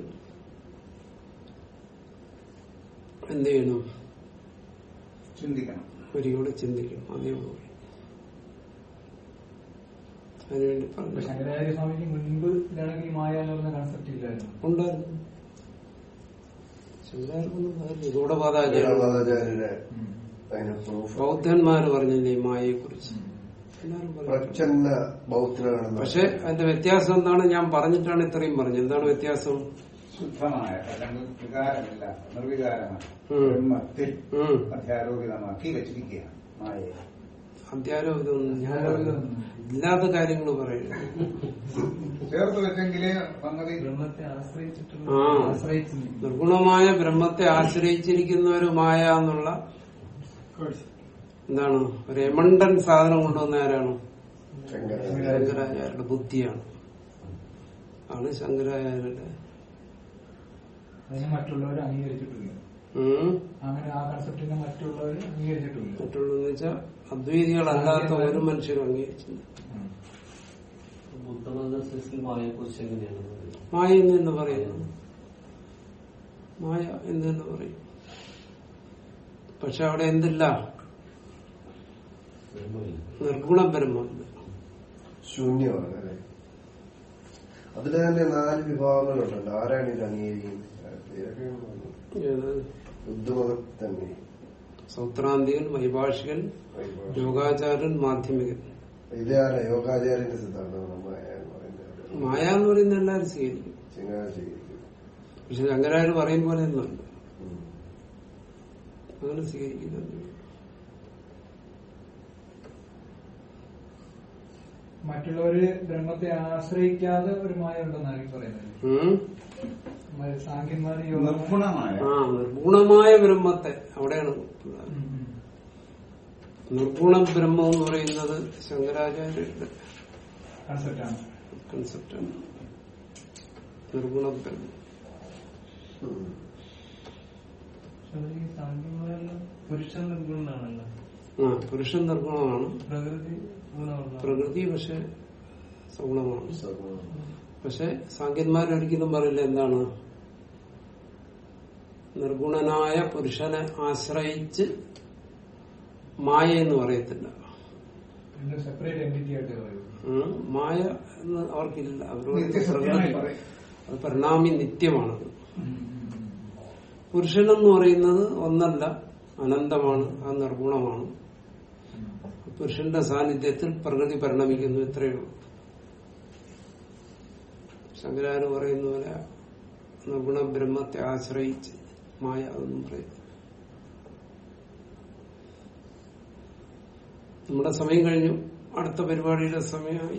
എന്ത് ചെയ്യണം ചിന്തിക്കണം ഒരികൂടെ ചിന്തിക്കണം അതേ ഉള്ളൂ അതിനുവേണ്ടി ഇപ്പൊ പറഞ്ഞു ശങ്കരാചാര്യ സ്വാമിക്ക് മുൻപ് ഇതാണെങ്കിൽ ഈ മായ എന്ന് പറഞ്ഞ കൺസെപ്റ്റ് ഇല്ലായിരുന്നു ഉണ്ടായിരുന്നു ശങ്കരാചാര്യൊന്നും പറഞ്ഞില്ല. ഗൂഢപാദാചാര്യ ഗുണപാദാചാര്യരുടെ അതിന് പ്രൂഫ് ബൗദ്ധന്മാര് പറഞ്ഞില്ലേ ഈ മായയെ കുറിച്ച് എല്ലാരും പറഞ്ഞു പ്രച്ഛന്ന ബൗദ്ധനാണെന്ന് പക്ഷെ അതിന്റെ വ്യത്യാസം എന്താണ് ഞാൻ പറഞ്ഞിട്ടാണ് ഇത്രയും പറഞ്ഞത് എന്താണ് വ്യത്യാസം ശുദ്ധമായ അല്ലെങ്കിൽ വികാരമില്ല നിർവികാരമാണ് ഉം. ബ്രഹ്മത്തിൽ ഉം. അധ്യാരോപിതമാക്കി വെച്ചിരിക്കുകയാണ് മായയെ അധ്യാരം ഇതൊന്നും ഞാൻ അധ്യാരോപിതം. ഇല്ലാത്ത കാര്യങ്ങൾ പറയുന്നു ചേർത്ത് വെച്ചെങ്കിലേ സംഗതി ബ്രഹ്മത്തെ ആശ്രയിച്ചിട്ടുള്ള ആ. ആശ്രയിച്ച് നിർഗുണമായ ബ്രഹ്മത്തെ ആശ്രയിച്ചിരിക്കുന്ന ഒരു മായ എന്നുള്ള എന്താണ് ഒരു എമണ്ടൻ സാധനം കൊണ്ടുവന്ന ആരാണ് ശങ്കരാചാര്യ ശങ്കരാചാര്യരുടെ ബുദ്ധിയാണ് ആണ് ശങ്കരാചാര്യരുടെ അതിനെ മറ്റുള്ളവർ അംഗീകരിച്ചിട്ടില്ല ഉം. അങ്ങനെ ആ കൺസെപ്റ്റിനെ മറ്റുള്ളവർ അംഗീകരിച്ചിട്ടില്ല മറ്റുള്ളതെന്ന് വെച്ചാൽ അദ്വൈതികളല്ലാത്ത ഒരു മനുഷ്യരും അംഗീകരിച്ചില്ല ഉം. ബുദ്ധമതത്തിൽ മായയെക്കുറിച്ച് എങ്ങനെയാണ് പറയുന്നത്? മായ എന്ന് തന്നെ പറയുന്നു മായ എന്ന് തന്നെ പറയും പക്ഷെ അവിടെ എന്തില്ല ബ്രഹ്മമില്ല. നിർഗുണ ബ്രഹ്മമില്ല ശൂന്യമാണ് അല്ലെ അതിൽ തന്നെ നാല് വിഭാഗങ്ങളുണ്ടല്ലോ ആരാണ് ഇത് അംഗീകരിക്കുന്നത് പേരൊക്കെ ഒന്ന് ഏത് ബുദ്ധമതം തന്നെ സൗത്രാന്തികൻ വൈഭാഷികൻ യോഗാചാര്യൻ മാധ്യമികൻ ഇത് ആരാ യോഗാചാര്യന്റെ സിദ്ധാന്തമാണ് മായ എന്ന് പറയുന്നത് മായ എന്ന് പറയുന്ന എല്ലാവരും സ്വീകരിക്കും ചങ്ങനാശ്ശേരി പക്ഷെ ശങ്കരാചാര്യ പറയും പോലെ ഒന്നുണ്ട് ഉം. അങ്ങനെ സ്വീകരിക്കുന്നുണ്ട് മറ്റുള്ളവര് ബ്രഹ്മത്തെ ആശ്രയിക്കാതെ ഒരു മായ ഉണ്ടെന്നാണ് ഈ പറയുന്നത് ഉം? മ- സാഖ്യന്മാര് യോഗ- നിർഗുണമായ ആ നിർഗുണമായ ബ്രഹ്മത്തെ അവിടെയാണ് ഉം, ഉം. നിർഗുണ ബ്രഹ്മം എന്ന് പറയുന്നത് ശങ്കരാചാര്യരുടെ കൺസെപ്റ്റാണ് കൺസെപ്റ്റാണ് നിർഗുണ ബ്രഹ്മം ഉം. ഈ സാങ്കേതികമായുള്ള പുരുഷൻ നിർഗുണനാണല്ലോ ആ പുരുഷൻ നിർഗുണമാണ് പ്രകൃതി ഗുണമുള്ള പ്രകൃതി പക്ഷെ സഗുണമാണ് സഗുണം. പക്ഷെ സാങ്കേന്മാരൊരിക്കലും പറയില്ല എന്താണ് നിർഗുണനായ പുരുഷനെ ആശ്രയിച്ച് മായ എന്ന് പറയത്തില്ല രണ്ട് സെപ്പറേറ്റ് എൻറ്റിറ്റി ആയിട്ട് പറയും ഉം. മായ എന്ന് അവർക്കില്ല അവരോട് നിത്യസത്യമായി പ്രകൃതി പറയും അത് പരിണാമി നിത്യമാണത് പുരുഷനെന്ന് പറയുന്നത് ഒന്നല്ല അനന്തമാണ് അത് നിർഗുണമാണ് പുരുഷന്റെ സാന്നിധ്യത്തിൽ പ്രകൃതി പരിണമിക്കുന്നു ഇത്രയേ ഉള്ളൂ ശങ്കരാചാര്യ പറയുന്ന പോലെ നിർഗുണ ബ്രഹ്മത്തെ ആശ്രയിച്ച് മായ അതൊന്നും പറയും നമ്മുടെ സമയം കഴിഞ്ഞു അടുത്ത പരിപാടിയുടെ സമയമായി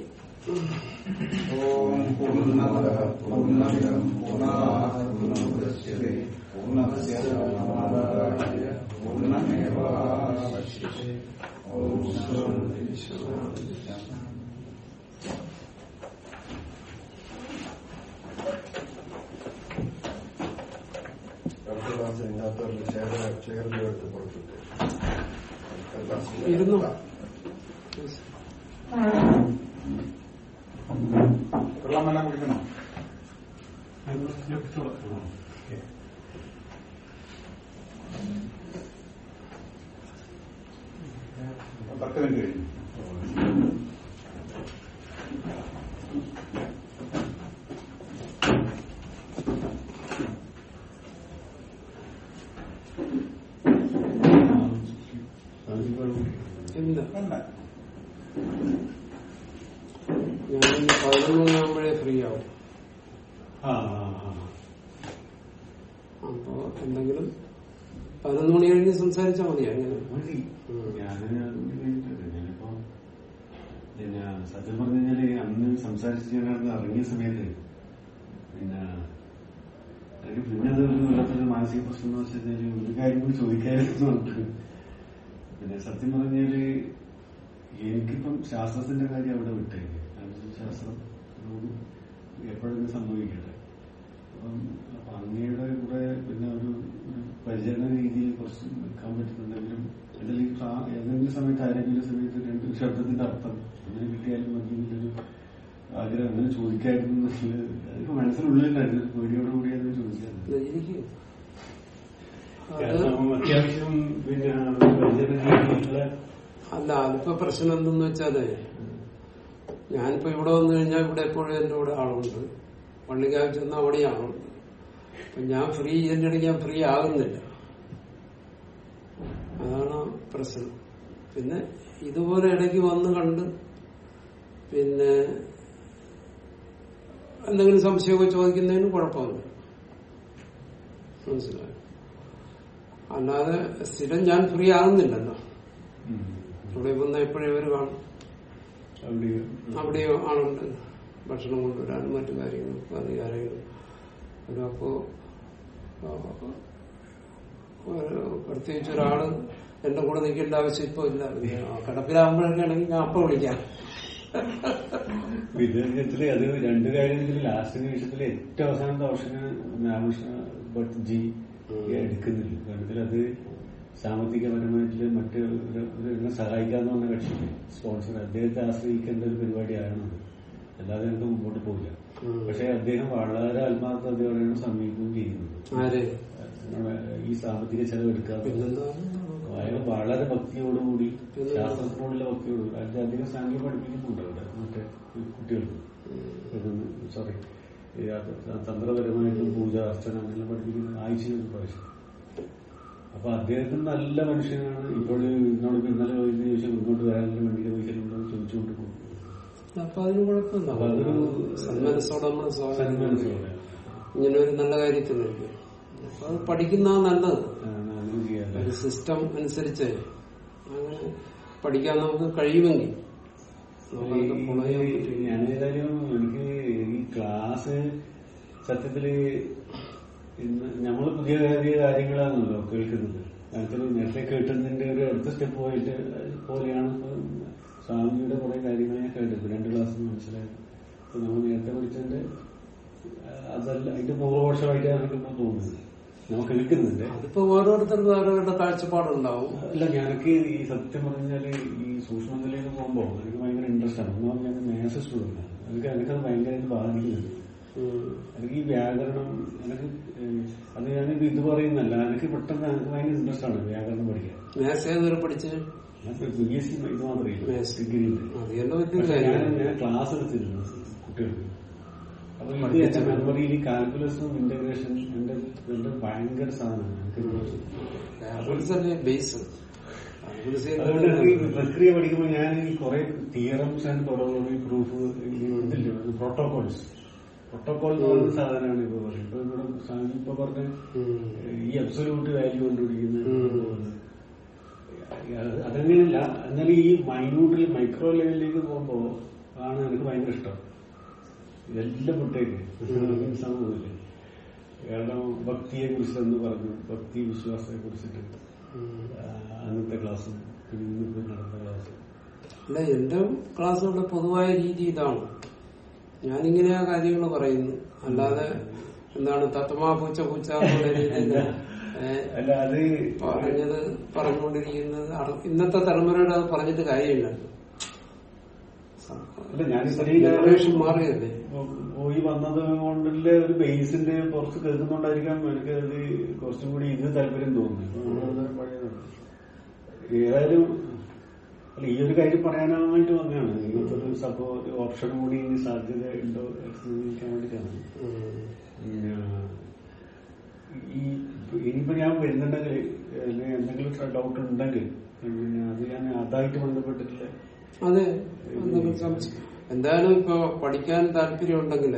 ഓം പൂർണ്ണമദ പൂർണ്ണമിദം പൂർണ്ണാത് പൂർണ്ണമുദച്യത്തെ പൂർണ്ണസ്യ പൂർണ്ണമാദായ പൂർണ്ണമേവാവശിഷ്യത്തെ ഓം ശാന്തി ശാന്തി ശാന്തി അടുത്ത ക്ലാസ്സിൽ ഇതിനകത്തുള്ള ചേർന്ന് ചേർന്ന് എടുത്ത് പുറത്തിട്ട് അടുത്ത ക്ലാസ്സിൽ ഇരുന്നു വെള്ളം വല്ലതും കുടിക്കണോ പത്ത് മിനിറ്റ് കഴിഞ്ഞു ഇല്ല വേണ്ട ഞാൻ പതിനൊന്ന് മണിയാകുമ്പോഴേ ഫ്രീ ആവും ആ ആ, ആ. അപ്പോ എന്തെങ്കിലും പതിനൊന്ന് മണി കഴിഞ്ഞ് സംസാരിച്ചാൽ മതി അങ്ങനെ മതി ഉം. ഞാനൊരു അതുകൊണ്ട് കഴിഞ്ഞിട്ടുണ്ട് ഞാനിപ്പോ പിന്നെ സത്യം പറഞ്ഞു കഴിഞ്ഞാല് അന്ന് സംസാരിച്ച് ഞാൻ അവിടുന്ന് ഇറങ്ങിയ സമയത്ത് പിന്നെ എനിക്ക് പിന്നെ അത് ഒരു വല്ലാത്തൊരു മാനസിക പ്രശ്നം എന്ന് വെച്ച് കഴിഞ്ഞാല് ഒരു കാര്യം കൂടി ചോദിക്കായിരുന്നു പറഞ്ഞിട്ട് പിന്നെ സത്യം പറഞ്ഞാല് എനിക്കിപ്പം ശാസ്ത്രത്തിന്റെ കാര്യം അവിടെ വിട്ടേക്ക് കാരണം ശാസ്ത്രം എപ്പോഴെങ്കിലും സംഭവിക്കട്ടെ അപ്പം അപ്പൊ അങ്ങയുടെ കൂടെ പിന്നെ ഒരു ഒരു പരിചരണ രീതിയിൽ കുറച്ച് നിൽക്കാൻ പറ്റുന്നുണ്ടെങ്കിലും എന്തെങ്കിലും സാ- ഏതെങ്കിലും സമയത്ത് ആരെങ്കിലും സമയത്ത് രണ്ട് ശബ്ദത്തിന്റെ അർത്ഥം അങ്ങനെ കിട്ടിയാലും മതി എന്നൊരു ആഗ്രഹം അങ്ങനെ ചോദിക്കായിരുന്നു എന്നുള്ളത് അതൊക്കെ മനസ്സിനുള്ളിലുണ്ടായിരുന്നു പേടിയോടുകൂടി അത് ചോദിക്കാറുണ്ട് ഇത് ഇരിക്കും അത് കാരണം അത്യാവശ്യം പിന്നെ പരിചരണ രീതിയിലുള്ള അല്ല അതിപ്പോ പ്രശ്നം എന്തെന്ന് വെച്ചാല് ഞാനിപ്പോ ഇവിടെ വന്നു കഴിഞ്ഞാൽ ഇവിടെ എപ്പോഴും എന്റെ കൂടെ ആളുണ്ട് പള്ളിക്കാവ് ചെന്ന അവിടെ ആളുണ്ട് അപ്പൊ ഞാൻ ഫ്രീ ഇതിന്റെ ഇടയ്ക്ക് ഞാൻ ഫ്രീ ആകുന്നില്ല അതാണ് പ്രശ്നം പിന്നെ ഇതുപോലെ ഇടയ്ക്ക് വന്ന് കണ്ട് പിന്നെ എന്തെങ്കിലും സംശയമൊക്കെ ചോദിക്കുന്നതിന് കുഴപ്പമില്ല മനസ്സിലായി അല്ലാതെ സ്ഥിരം ഞാൻ ഫ്രീ ആകുന്നില്ലല്ലോ ഉം. ഇവിടെ വന്ന എപ്പോഴും ഇവർ കാണും അവിടെ അവിടെയോ ആളുണ്ട് ഭക്ഷണം കൊണ്ടുവരാനും മറ്റു കാര്യങ്ങൾക്കും അത് കാര്യങ്ങളും ഒരു അപ്പോ ആ, ഒരു പ്രത്യേകിച്ച് ഒരാള് എന്റെ കൂടെ നിൽക്കേണ്ട ആവശ്യം ഇപ്പൊ ഇല്ല ആ, കിടപ്പിലാകുമ്പോഴൊക്കെ ആണെങ്കിൽ ഞാൻ അപ്പൊ വിളിക്കാം വിദ്യാഭ്യാസത്തില് അത് രണ്ട് കാര്യത്തിൽ ലാസ്റ്റ് നിമിഷത്തില് ഏറ്റവും അവസാനത്തെ ഓപ്ഷന് രാമകൃഷ്ണ ഭട്ട് ജി എടുക്കുന്നില്ല കാരണം അത് സാമ്പത്തികപരമായിട്ടുള്ള മറ്റ് ഒരു- ഒരു എന്നെ സഹായിക്കാന്ന് പറഞ്ഞ കക്ഷി സ്പോൺസർ അദ്ദേഹത്തെ ആശ്രയിക്കേണ്ട ഒരു പരിപാടിയാണത് അല്ലാതെ ഞങ്ങൾക്ക് മുമ്പോട്ട് പോകില്ല ഉം. പക്ഷെ അദ്ദേഹം വളരെ ആത്മാർത്ഥതയോടെയാണ് സമീപിക്കുകയും ചെയ്യുന്നത് ആര് ഈ സാമ്പത്തിക ചെലവെടുക്കാതെ പിന്നെന്താ അയാൾ വളരെ ഭക്തിയോടുകൂടി പിന്നെ? ശാസ്ത്രത്തിനോടുള്ള ഭക്തിയോടുകൂടി അതിന്റെ അധികം സാങ്കേതിക പഠിപ്പിക്കുന്നുണ്ട് അവിടെ മറ്റേ കുട്ടികൾക്ക് സോറി തന്ത്രപരമായിട്ടും പൂജ അർച്ചന അങ്ങനെ പഠിപ്പിക്കുന്ന ആഴ്ചയിൽ ഒരു പ്രാവശ്യം അപ്പൊ അദ്ദേഹത്തിന് നല്ല മനുഷ്യനാണ് ഇപ്പോൾ എന്നോട് ഇന്നലെ പോയി ചോദിച്ചാൽ മുന്നോട്ട് വരാനുള്ള വണ്ടിയുടെ പൈസ ചോദിച്ചുകൊണ്ട് പോകും അപ്പൊ അതിന് കുഴപ്പമില്ല അപ്പൊ അതൊരു സന്മനസ്സോടെ നമ്മൾ സ്വാഗതം സന്മനസ്സോടെ ഇങ്ങനെ ഒരു നല്ല കാര്യത്തിനല്ലേ അപ്പൊ അത് പഠിക്കുന്ന നല്ലത് ആ, അങ്ങനെ ചെയ്യാതെ ഒരു സിസ്റ്റം അനുസരിച്ച് അങ്ങനെ പഠിക്കാൻ നമുക്ക് കഴിയുമെങ്കിൽ നമ്മളതൊക്കെ follow ചെയ്യാൻ പറ്റും. ഞാൻ ഏതായാലും എനിക്ക് ഈ ക്ലാസ് സത്യത്തില് ഇന്ന് നമ്മൾ പുതിയ പുതിയ കാര്യങ്ങളാണല്ലോ കേൾക്കുന്നത് ഞങ്ങൾക്ക് നേരത്തെ കേട്ടുന്നതിന്റെ ഒരു അടുത്ത സ്റ്റെപ്പ് പോയിട്ട് പോലെയാണ് ഇപ്പൊ സ്വാമിയുടെ കുറെ കാര്യങ്ങൾ ഞാൻ കേട്ടത് രണ്ട് ക്ലാസ് മനസ്സിലായത് അപ്പൊ നമ്മൾ നേരത്തെ പഠിച്ചതിന്റെ ആ, അതല്ല അതിന്റെ പൂർവപക്ഷമായിട്ടാണ് എനിക്കിപ്പോ തോന്നുന്നത് നമുക്ക് കേൾക്കുന്നുണ്ട് അതിപ്പോ ഓരോരുത്തർക്കും ഓരോരുടെ കാഴ്ചപ്പാടുണ്ടാവും അല്ല ഞാനൊക്കെ ഈ സത്യം പറഞ്ഞാല് ഈ സൂക്ഷ്മതയിലേക്ക് പോകുമ്പോ എനിക്ക് ഭയങ്കര ഇൻട്രസ്റ്റ് ആണ് ഒന്നാമത് ഞാൻ മാത്സ് സ്റ്റുഡന്റ് ആണ് എനിക്ക് എനിക്കത് ഭയങ്കരമായിട്ട് ബാധിക്കുന്നുണ്ട് ഉം. എനിക്ക് ഈ വ്യാകരണം എനിക്ക് ഏഹ്, അത് ഞാൻ ഇത് പറയുന്നല്ല എനിക്ക് പെട്ടെന്ന് എനിക്ക് ഭയങ്കര ഇൻട്രസ്റ്റ് ആണ് വ്യാകരണം പഠിക്കാൻ മാത്സ് ഏതുവരെ പഠിച്ച് ഞാൻ ബി എസ് സി ഇത് മാത്രമേ Maths. ഡിഗ്രി ഉണ്ട് അത് എന്നെ വലിയ പക്ഷെ ഞാൻ കാര്യം ഞാൻ ക്ലാസ് എടുത്തിരുന്നു കുട്ടികൾക്ക് അപ്പൊ ഇത് പഠിപ്പിച്ച എന്റെ മെമ്മറിയിൽ കാൽക്കുലസും ഇന്റഗ്രേഷൻ എന്റെ എന്റെ ഭയങ്കര സാധനമാണ് എനിക്ക് കാൽക്കുലസല്ലേ ബേസ് കാൽക്കുലസ് അതുകൊണ്ട് എനിക്ക് ഈ പ്രക്രിയ പഠിക്കുമ്പോൾ ഞാൻ ഈ കുറെ തിയറംസ് ആൻഡ് തുടർന്ന് പ്രൂഫ് ഇതില്ല പ്രോട്ടോകോൾസ് പ്രോട്ടോകോൾ എന്ന് പറയുന്ന സാധനമാണ് ഇപ്പൊ പറയുന്നത് ഇപ്പൊ ഇവിടെ സ്വാമി ഇപ്പൊ പറഞ്ഞ ഈ അബ്സൊല്യൂട്ട് വാല്യൂ കണ്ടുപിടിക്കുന്ന അത് അതങ്ങനെയല്ല എന്നാൽ ഈ മൈന്യൂട്ടിൽ മൈക്രോ ലെവലിലേക്ക് പോകുമ്പോ ആണ് എനിക്ക് ഭയങ്കര ഇഷ്ടം ഇതെല്ലാം വിട്ടേക്ക് സംഭവമില്ല കാരണം ഭക്തിയെ കുറിച്ച് എന്ന് പറഞ്ഞു ഭക്തി വിശ്വാസത്തെ കുറിച്ചിട്ട് ആ, അന്നത്തെ ക്ലാസ്സും പിന്നെ ഇന്നിപ്പോ നടന്ന ക്ലാസ്സും അല്ല എന്റെ ക്ലാസ്സുകളുടെ പൊതുവായ രീതി ഇതാണ് ഞാനിങ്ങനെ ആ കാര്യങ്ങൾ പറയുന്നു അല്ലാതെ എന്താണ് തത്തമാ പൂച്ച പൂച്ച എന്നുള്ള രീതിയിൽ ഏ, അല്ല അത് പറഞ്ഞത് പറഞ്ഞുകൊണ്ടിരിക്കുന്നത് അറ- ഇന്നത്തെ തലമുറയുടെ അത് പറഞ്ഞിട്ട് കാര്യമില്ല അല്ല ഞാൻ ഇത്രയും ജനറേഷൻ മാറിയതല്ലേ പോയി വന്നത് കൊണ്ടുള്ള ഒരു ബേസിന്റെ പുറത്ത് കേൾക്കുന്നുണ്ടായിരിക്കാം എനിക്ക് അത് കുറച്ചും കൂടി ഇത് താല്പര്യം തോന്നുന്നു ഇപ്പൊ നമ്മളത് പഴയതാണ്. ഏതായാലും അല്ല ഈ ഒരു കാര്യം പറയാനായിട്ട് വന്നതാണ് ഇങ്ങനത്തെ ഒരു സപ്പോ ഒരു ഓപ്ഷൻ കൂടി ഇനി സാധ്യത ഉണ്ടോ എന്ന് ചോദിക്കാൻ വേണ്ടിയിട്ടാണ് ഉം. പിന്നെ ഈ ഇനിയിപ്പോ ഞാൻ വരുന്നുണ്ടെങ്കിൽ അല്ലെങ്കിൽ എന്തെങ്കിലും ഡൗട്ട് ഉണ്ടെങ്കിൽ പിന്നെ അത് ഞാൻ അതായിട്ട് ബന്ധപ്പെട്ടിട്ടില്ല അതെ എന്തെങ്കിലും സംശയം എന്തായാലും ഇപ്പൊ പഠിക്കാൻ താല്പര്യം ഉണ്ടെങ്കിലേ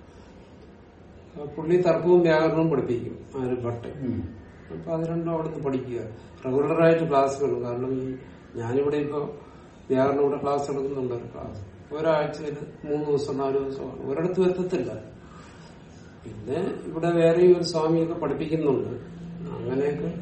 ആ പുള്ളി തർക്കവും വ്യാകരണവും പഠിപ്പിക്കും ആര് ഭട്ട് അപ്പൊ അത് രണ്ടും അവിടുന്ന് പഠിക്കുക റെഗുലറായിട്ട് ക്ലാസ്സുകൾ കാരണം ഈ ഞാനിവിടെ ഇപ്പൊ വ്യാകരണം ഇവിടെ ക്ലാസ് എടുക്കുന്നുണ്ട് ഒരു ക്ലാസ് ഒരാഴ്ചയിൽ മൂന്ന് ദിവസം നാല് ദിവസമാണ് ഒരിടത്തും എത്തത്തില്ല പിന്നെ ഇവിടെ വേറെ ഒരു സ്വാമിയൊക്കെ പഠിപ്പിക്കുന്നുണ്ട് അങ്ങനെയൊക്കെ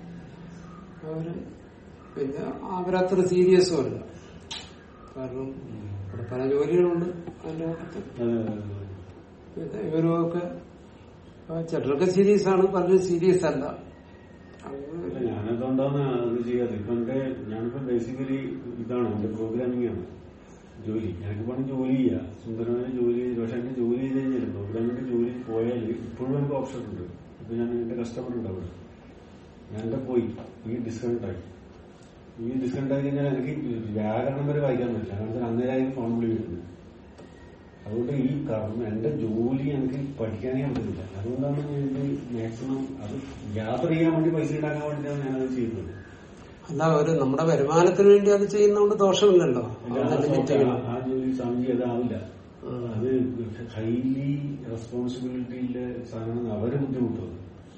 അവര് പിന്നെ അവരത്ര സീരിയസും അല്ല കാരണം ഇവിടെ പല ജോലികളുണ്ട് അതിന്റെ കൂട്ടത്തിൽ അതെ അതെ അതെ പിന്നെ ഇവരുമൊക്കെ ആ, ചിലരൊക്കെ സീരിയസ് ആണ് പലരും സീരിയസ് അല്ല അല്ല, അങ്ങനെ ഞാനതുകൊണ്ടാണ് അത് ചെയ്യാതെ ഇപ്പൊ എന്റെ ഞാനിപ്പോ ബേസിക്കലി ഇതാണ് എന്റെ പ്രോഗ്രാമിംഗ് ആണ് ജോലി ഞാനിപ്പോ പണി ജോലി ചെയ്യാം സുന്ദരമായ ജോലി ചെയ്ത് പക്ഷെ എന്റെ ജോലി ചെയ്ത് കഴിഞ്ഞാൽ പ്രോഗ്രാമിന്റെ ജോലി പോയാൽ ഇപ്പോഴും എനിക്ക് ഓപ്ഷൻ ഉണ്ട് ഇപ്പൊ ഞാൻ എന്റെ കസ്റ്റമർ ഉണ്ട് അവിടെ ഞാൻ എന്റെ പോയി ഈ ഡിസ്കൗണ്ട് ആയി ഈ ഡിസ്കൗണ്ട് ആയി കഴിഞ്ഞാൽ എനിക്ക് വ്യാകരണം വരെ വായിക്കാൻ പറ്റില്ല കാരണം അന്നേരം ഫോൺ വിളി വരുന്നത് അതുകൊണ്ട് ഈ കർമ്മ എന്റെ ജോലി എനിക്ക് പഠിക്കാനേ പറ്റുന്നില്ല അതുകൊണ്ടാണ് ഞാൻ ഇത് മാക്സിമം അത് യാത്ര ചെയ്യാൻ വേണ്ടി പൈസ ഉണ്ടാക്കാൻ വേണ്ടിയിട്ടാണ് ഞാനത് ചെയ്യുന്നത് അല്ല ഒരു നമ്മുടെ വരുമാനത്തിന് വേണ്ടി അത് ചെയ്യുന്നതുകൊണ്ട് ദോഷമില്ലല്ലോ അല്ല, അത് ആ ലിമിറ്റ് സോ- ചെയ്യണം ആ ജോലി സ്വാമിജി അതാവില്ല ആ. അത് ഹൈലി റെസ്പോൺസിബിലിറ്റിയിലെ സാധനമാണ് അവര് ബുദ്ധിമുട്ടുന്നത്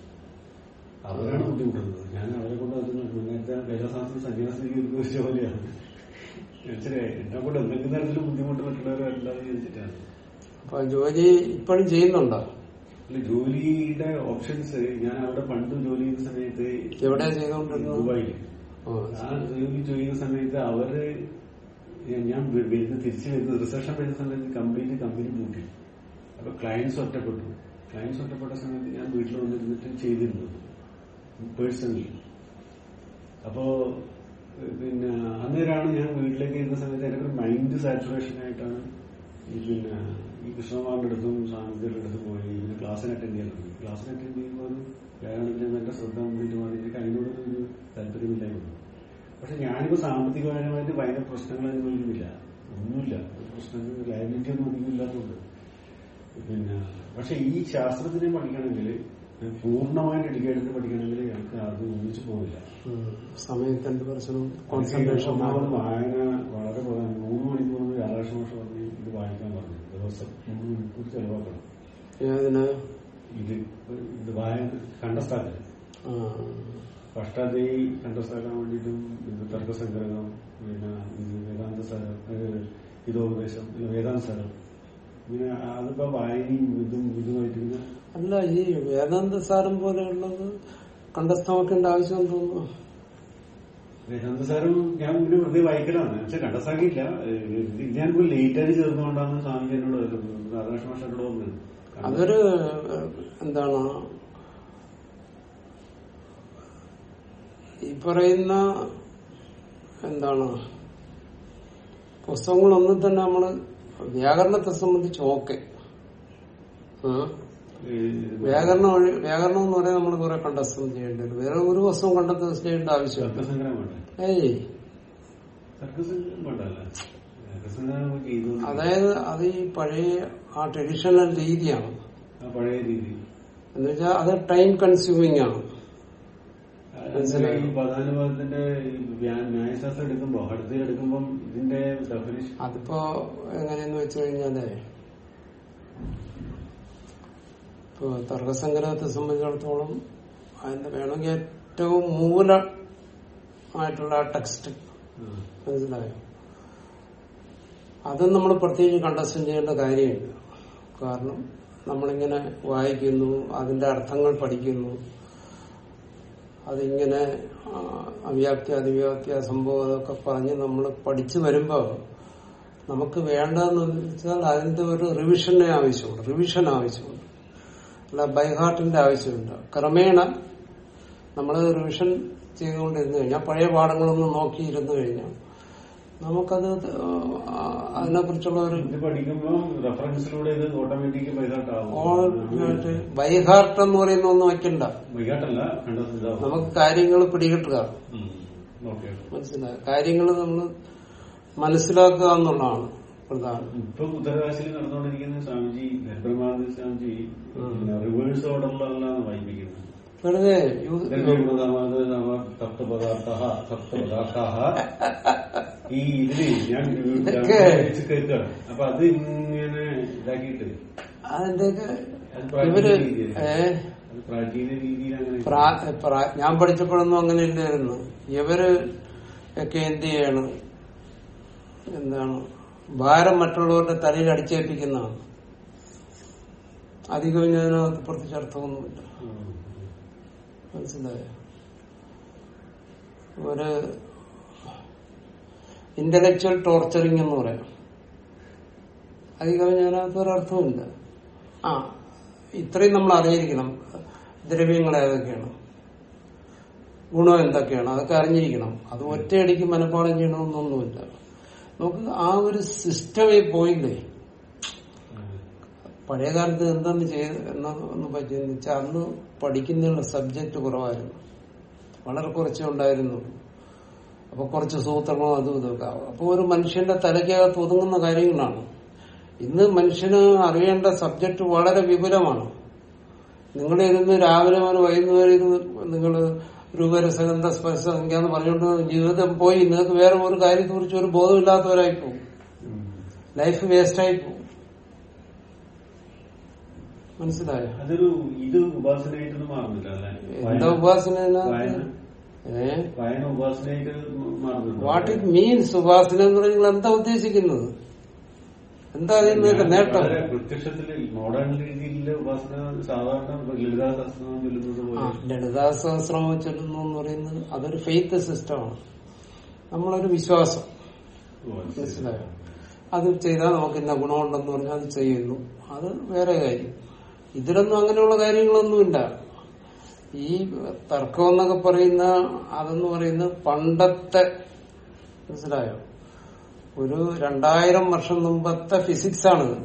അവരാണ് ബുദ്ധിമുട്ടുന്നത് ഞാൻ അവരെ കൊണ്ട് അത് നേരത്തെ കൈലാസാസന സന്യാസിക്ക് ഉദ്ദേശിച്ച പോലെയാണ് മനസ്സിലായി എന്നെ കൊണ്ട് എന്തെങ്കിലും തരത്തിൽ ബുദ്ധിമുട്ട് മറ്റുള്ളവരല്ലാതെ ചോദിച്ചിട്ടാണ് അപ്പൊ ജോലി ഇപ്പോഴും ചെയ്യുന്നുണ്ടോ അല്ല ജോലിയുടെ ഓപ്ഷൻസ് ഞാൻ അവിടെ പണ്ട് ജോലി ചെയ്യുന്ന സമയത്ത് എവിടെയാ ചെയ്തുകൊണ്ടിരുന്നത് ദുബായിൽ ഓ, ആ ജോലി ചെയ്യുന്ന സമയത്ത് അവര് ഞാൻ- ഞാൻ വ- വരുന്ന തിരിച്ചു വരുന്ന റിസപ്ഷൻ വരുന്ന സമയത്ത് കംപ്ലീറ്റ് കമ്പനി പൂട്ടി അപ്പൊ ക്ലയൻസ് ഒറ്റപ്പെട്ടു ക്ലയൻസ് ഒറ്റപ്പെട്ട സമയത്ത് ഞാൻ വീട്ടിൽ വന്നിരുന്നിട്ട് ചെയ്തിരുന്നത് പേഴ്സണലി അപ്പോ ഏഹ്, പിന്നെ അന്നേരമാണ് ഞാൻ വീട്ടിലേക്ക് ഇരുന്ന സമയത്ത് എന്റെ ഒരു മൈൻഡ് സാച്ചുറേഷൻ ആയിട്ടാണ് ഈ പിന്നെ ഈ കൃഷ്ണകുമാറിന്റെ അടുത്തും സ്വാമിജിയുടെ അടുത്തും പോയി ഇതിന് ക്ലാസ്സിന് അറ്റൻഡ് ചെയ്യാൻ തുടങ്ങി ക്ലാസ്സിന് അറ്റൻഡ് ചെയ്യുമ്പോൾ ഒരു വ്യാകരണത്തിൽ എന്റെ ശ്രദ്ധ മുന്നിട്ട് മാറി എനിക്ക് അതിനോട് ഒരു താല്പര്യമില്ലായിരുന്നു പക്ഷെ ഞാനിപ്പോ സാമ്പത്തികപരമായിട്ട് ഭയങ്കര പ്രശ്നങ്ങൾ അനുഭവിക്കുന്നില്ല ഒന്നുമില്ല ഒരു പ്രശ്നങ്ങൾ ലയബിലിറ്റി ഒന്നും ഒന്നും ഇല്ലാത്തതുകൊണ്ട് പിന്നെ പക്ഷെ ഈ ശാസ്ത്രത്തിനെ പഠിക്കണമെങ്കിൽ പൂർണ്ണമായിട്ട് ഡെഡിക്കേറ്റഡ് പഠിക്കണമെങ്കിൽ ഞങ്ങൾക്ക് അത് ഒന്നിച്ചു പോകില്ല ഉം. സമയത്തിന്റെ പ്രശ്നം കോൺസെൻട്രേഷൻ കോൺസെൻട്രേഷൻ ഒന്നാമത് വായന വളരെ പ്രധാനം മൂന്ന് മണിക്കൂർ രാധാകൃഷ്ണ മാഷ് പറഞ്ഞ് ഇത് വായിക്കാൻ പറഞ്ഞു ദിവസം മൂന്ന് മണിക്കൂർ ചെലവാക്കണം ഏതിന് ഇത് ഇത് വായന കണ്ടസ്ഥാക്കൽ ആ, അഷ്ടാധ്യായി കണ്ടസ്ഥാക്കാൻ വേണ്ടിയിട്ടും ഇത് തർക്കസംഗ്രഹം പിന്നെ ഇത് വേദാന്ത സാരം ഇത് ഇതോപദേശം ഇത് വേദാന്ത സാരം ഇങ്ങനെ അതിപ്പോ വായനയും ഇതും ഇതുമായിട്ട് ഇങ്ങനെ അല്ല ഈ വേദാന്ത സാരം പോലെയുള്ളത് കണ്ടസ്ഥമാക്കേണ്ട ആവശ്യം തോന്നുന്നു വേദാന്ത സാരം ഞാൻ പിന്നെ വെറുതെ വായിക്കലാണ് പക്ഷെ കണ്ടസ്ഥാക്കിയില്ല ഇത് ഞാനിപ്പോ ലേറ്റ് ആയിട്ട് ചേർന്നുകൊണ്ടാണ് സ്വാമി എന്നോട് രാധാകൃഷ്ണ മാഷോട് വന്നത് അതൊരു ഏഹ്, എന്താണ് ഈ പറയുന്ന എന്താണ് പുസ്തകങ്ങളൊന്നും തന്നെ നമ്മള് വ്യാകരണത്തെ സംബന്ധിച്ച് ഓക്കെ ഈ വ്യാകരണം വഴി വ്യാകരണം എന്ന് പറയാൻ നമ്മൾ കുറെ കണ്ടസ്ഥം ചെയ്യേണ്ടി വരും വേറെ ഒരു പുസ്തകം കണ്ടെത്തി ചെയ്യേണ്ട ആവശ്യമില്ല തർക്കസംഗ്രഹം വേണ്ട ഏയ് തർക്കസംഗ്രഹം വേണ്ടല്ല തർക്കസംഗ്രഹം ചെയ്തു അതായത് അത് ഈ പഴയ ആ ട്രഡീഷണൽ രീതിയാണ് ആ പഴയ രീതി എന്നുവെച്ചാൽ അത് ടൈം കൺസ്യൂമിങ് ആണ് മനസ്സിലായി ഈ പദാനുപാതത്തിന്റെ ഈ വ്യാ- ന്യായശാസ്ത്രം എടുക്കുമ്പോ അടുത്തതിൽ എടുക്കുമ്പോ ഇതിന്റെ ഡെഫിനിഷൻ അതിപ്പോ എങ്ങനെയെന്ന് വെച്ച് കഴിഞ്ഞാല് ഇപ്പൊ തർക്കസംഗ്രഹത്തെ സംബന്ധിച്ചിടത്തോളം അതിന്റെ വേണമെങ്കിൽ ഏറ്റവും മൂല ആയിട്ടുള്ള ടെക്സ്റ്റ് മനസ്സിലായോ അതും നമ്മൾ പ്രത്യേകിച്ച് കണ്ടസ്റ്റൻ ചെയ്യേണ്ട കാര്യമില്ല കാരണം നമ്മളിങ്ങനെ വായിക്കുന്നു അതിന്റെ അർത്ഥങ്ങൾ പഠിക്കുന്നു അതിങ്ങനെ ആ, അവ്യാപ്തി അതിവ്യാപ്തി സംഭവം അതൊക്കെ പറഞ്ഞ് നമ്മൾ പഠിച്ചു വരുമ്പോ നമുക്ക് വേണ്ടതെന്ന് വെച്ചാൽ അതിന്റെ ഒരു റിവിഷനെ ആവശ്യമുണ്ട് റിവിഷൻ ആവശ്യമുണ്ട് അല്ല ബൈഹാർട്ടിന്റെ ആവശ്യമില്ല ക്രമേണ നമ്മൾ റിവിഷൻ ചെയ്തുകൊണ്ടിരുന്നു കഴിഞ്ഞാൽ പഴയ പാഠങ്ങളൊന്നും നോക്കിയിരുന്നു കഴിഞ്ഞാൽ നമുക്കത് ആ, അതിനെക്കുറിച്ചുള്ള ഒരു ഇത് പഠിക്കുമ്പോ റെഫറൻസിലൂടെ ഇത് ഓട്ടോമാറ്റിക് ബൈഹാർട്ടാവും ബൈഹാർട്ട് എന്ന് പറയുന്ന ഒന്നും വയ്ക്കണ്ട ബൈഹാർട്ടല്ല കണ്ടത് നമുക്ക് കാര്യങ്ങൾ പിടികിട്ടുക ഓക്കെ മനസ്സിലായി കാര്യങ്ങൾ നമ്മൾ മനസ്സിലാക്കുക എന്നുള്ളതാണ് പ്രധാനം ഇപ്പൊ ഉത്തരകാശിയിൽ നടന്നുകൊണ്ടിരിക്കുന്ന സ്വാമിജി ബ്രഹ്മാനന്ദ സ്വാമിജി ഉം. റിവേഴ്സ് ഓർഡറിലാണ് വായിപ്പിക്കുന്നത് വെറുതെ യു- സപ്തപദാർത്ഥ സപ്തപദാർത്ഥ ഈ ഇതില് ഞാൻ ഇതൊക്കെ- കേൾക്കാണ് അപ്പൊ അത് ഇങ്ങനെ ഇതാക്കിയിട്ട് അതിന്റെയൊക്കെ അത് പ്രാചീന ഇവര് രീതിയിൽ ഏ അത് പ്രാചീന രീതിയിൽ അങ്ങനെ പ്രാ- പ്രാ- ഞാൻ പഠിച്ചപ്പോഴൊന്നും അങ്ങനെ ഇല്ലായിരുന്നു ഇവര് ഒക്കെ എന്ത് ചെയ്യാണ് എന്താണ് ഭാരം മറ്റുള്ളവരുടെ തലയിൽ അടിച്ചേൽപ്പിക്കുന്നതാണ് അധികം ഞാനകത്ത് പ്രത്യേകിച്ച് അർത്ഥമൊന്നുമില്ല ഉം. മനസ്സിലായോ ഒരു ഇന്റലക്ച്വൽ ടോർച്ചറിങ് എന്ന് പറയാം അധികം ഞാനകത്ത് ഒരർത്ഥമില്ല ആ ഇത്രയും നമ്മൾ അറിഞ്ഞിരിക്കണം ദ്രവ്യങ്ങൾ ഏതൊക്കെയാണ് ഗുണം എന്തൊക്കെയാണ് അതൊക്കെ അറിഞ്ഞിരിക്കണം അത് ഒറ്റയടിക്ക് മനഃപ്പാടം ചെയ്യണമെന്നൊന്നുമില്ല നമുക്ക് ആ ഒരു സിസ്റ്റമേ പോയില്ലേ പഴയ കാലത്ത് എന്തെന്ന് ചെയ്ത് എന്നൊന്ന് പറ്റിയെന്ന് വെച്ചാൽ അന്ന് പഠിക്കുന്നതിനുള്ള സബ്ജക്ട് കുറവായിരുന്നു വളരെ കുറച്ചേ ഉണ്ടായിരുന്നു അപ്പൊ കുറച്ച് സൂത്രമോ അതും ഇതൊക്കെ ആവും. അപ്പൊ ഒരു മനുഷ്യന്റെ തലയ്ക്കകത്ത് ഒതുങ്ങുന്ന കാര്യങ്ങളാണ് ഇന്ന് മനുഷ്യന് അറിയേണ്ട സബ്ജക്ട് വളരെ വിപുലമാണ് നിങ്ങൾ ഇരുന്ന് രാവിലെ മുതൽ വൈകുന്നേരം ഇരുന്ന് നിങ്ങൾ രൂപരസഗന്ധ സ്പർശ സംഖ്യ എന്ന് പറഞ്ഞുകൊണ്ട് ജീവിതം പോയി നിങ്ങൾക്ക് വേറെ ഒരു കാര്യത്തെ കുറിച്ച് ഒരു ബോധമില്ലാത്തവരായി പോകും ഉം. ലൈഫ് വേസ്റ്റായി പോകും മനസ്സിലായോ അതൊരു ഇത് ഉപാസനയായിട്ടൊന്നും മാറുന്നില്ല അല്ലെ എന്താ ഉപാസന വായന ഏ വായന ഉപാസനയായിട്ട് മാറുന്നുണ്ട് വാട്ട് ഇറ്റ് മീൻസ് ഉപാസന എന്ന് പറഞ്ഞാൽ നിങ്ങൾ എന്താ ഉദ്ദേശിക്കുന്നത് എന്താ അതിൽ നിങ്ങൾക്ക് നേട്ടം വളരെ പ്രത്യക്ഷത്തില് മോഡേൺ രീതിയിലെ ഉപാസന സാധാരണ ലളിതാ ശാസ്ത്രം ചൊല്ലുന്നത് ആ പോലെ ലളിതാ സഹസ്രമം ചൊല്ലുന്നു എന്ന് പറയുന്നത് അതൊരു ഫെയ്ത്ത് സിസ്റ്റമാണ് നമ്മളൊരു വിശ്വാസം ഓ, അത് ശരി. മനസ്സിലായോ അത് ചെയ്താൽ നമുക്ക് ഇന്ന ഗുണമുണ്ടെന്ന് പറഞ്ഞാൽ അത് ചെയ്യുന്നു അത് വേറെ കാര്യം ഇതിലൊന്നും അങ്ങനെയുള്ള കാര്യങ്ങളൊന്നുമില്ല ഈ തർക്കം എന്നൊക്കെ പറയുന്ന അതെന്ന് പറയുന്നത് പണ്ടത്തെ മനസ്സിലായോ ഒരു രണ്ടായിരം വർഷം മുമ്പത്തെ ഫിസിക്സ് ആണിത്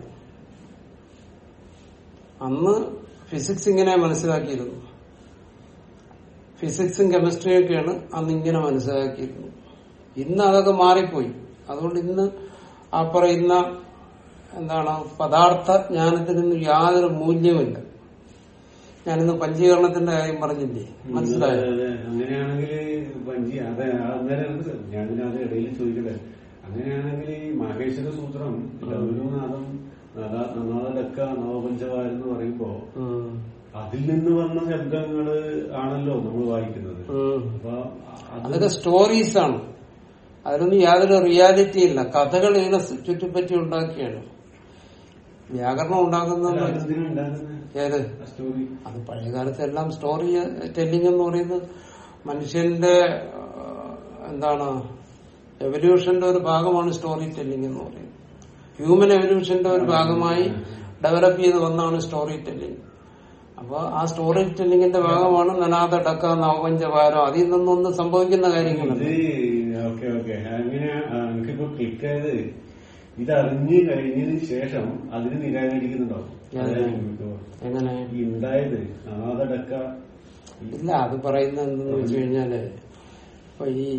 അന്ന് ഫിസിക്സ് ഇങ്ങനെ മനസ്സിലാക്കിയിരുന്നു ഫിസിക്സും കെമിസ്ട്രിയും ഒക്കെയാണ് അന്ന് ഇങ്ങനെ മനസ്സിലാക്കിയിരുന്നു ഇന്ന് അതൊക്കെ മാറിപ്പോയി അതുകൊണ്ട് ഇന്ന് ആ പറയുന്ന എന്താണ് പദാർത്ഥ ജ്ഞാനത്തിനൊന്നും യാതൊരു മൂല്യമില്ല ഞാനിന്ന് പഞ്ചീകരണത്തിന്റെ കാര്യം പറഞ്ഞില്ലേ മനസ്സിലായോ അതെ, അതെ. അങ്ങനെയാണെങ്കിൽ വഞ്ചി അതെ അന്നേരം ഞാൻ അത് ഇടയിൽ ചോദിക്കട്ടെ അങ്ങനെയാണെങ്കിൽ ഈ മാഹേശ്വര സൂത്രം ലഘുനാഥം നന്നാദക്ക നവപഞ്ചവാരം എന്ന് പറയുമ്പോ ഉം. അതിൽ നിന്ന് വന്ന ശബ്ദങ്ങള് ആണല്ലോ നമ്മൾ വായിക്കുന്നത് ഉം. അപ്പൊ അത് അതൊക്കെ സ്റ്റോറീസ് ആണ് അതിലൊന്നും യാതൊരു റിയാലിറ്റി ഇല്ല കഥകൾ ഇതിനെ ചുറ്റിപ്പറ്റി ഉണ്ടാക്കിയാണ് വ്യാകരണം ഉണ്ടാക്കുന്ന അതെന്തിനാ ഉണ്ടാകുന്നത് ഏത് ആ സ്റ്റോറി അത് പഴയകാലത്ത് എല്ലാം സ്റ്റോറി ടെല്ലിംഗ് എന്ന് പറയുന്നത് മനുഷ്യന്റെ ആ, എന്താണ് എവല്യൂഷന്റെ ഒരു ഭാഗമാണ് സ്റ്റോറി ടെല്ലിംഗ് എന്ന് പറയുന്നത് ഹ്യൂമൻ എവല്യൂഷന്റെ ഒരു ഭാഗമായി ഡെവലപ്പ് ചെയ്ത് വന്നാണ് സ്റ്റോറി ടെല്ലിംഗ് അപ്പൊ ആ സ്റ്റോറി ടെല്ലിംഗിന്റെ ഭാഗമാണ് നനാഥ ഡക്ക നവപഞ്ചവാരം അതിൽ നിന്നൊന്നും സംഭവിക്കുന്ന കാര്യങ്ങളല്ല ഇത് ഓക്കെ ഓക്കെ അങ്ങനെ ആ, എനിക്കിപ്പോ ക്ലിക്ക് ആയത് ഇതറിഞ്ഞ് കഴിഞ്ഞതിന് ശേഷം അതിന് നിരാകരിക്കുന്നുണ്ടോ അതായത് ഇപ്പോ എങ്ങനെ ഈ ഉണ്ടായത് നാദടക്ക ഇല്ല അത് പറയുന്നത് എന്തെന്ന് വെച്ച് കഴിഞ്ഞാല് ഇപ്പൊ ഈ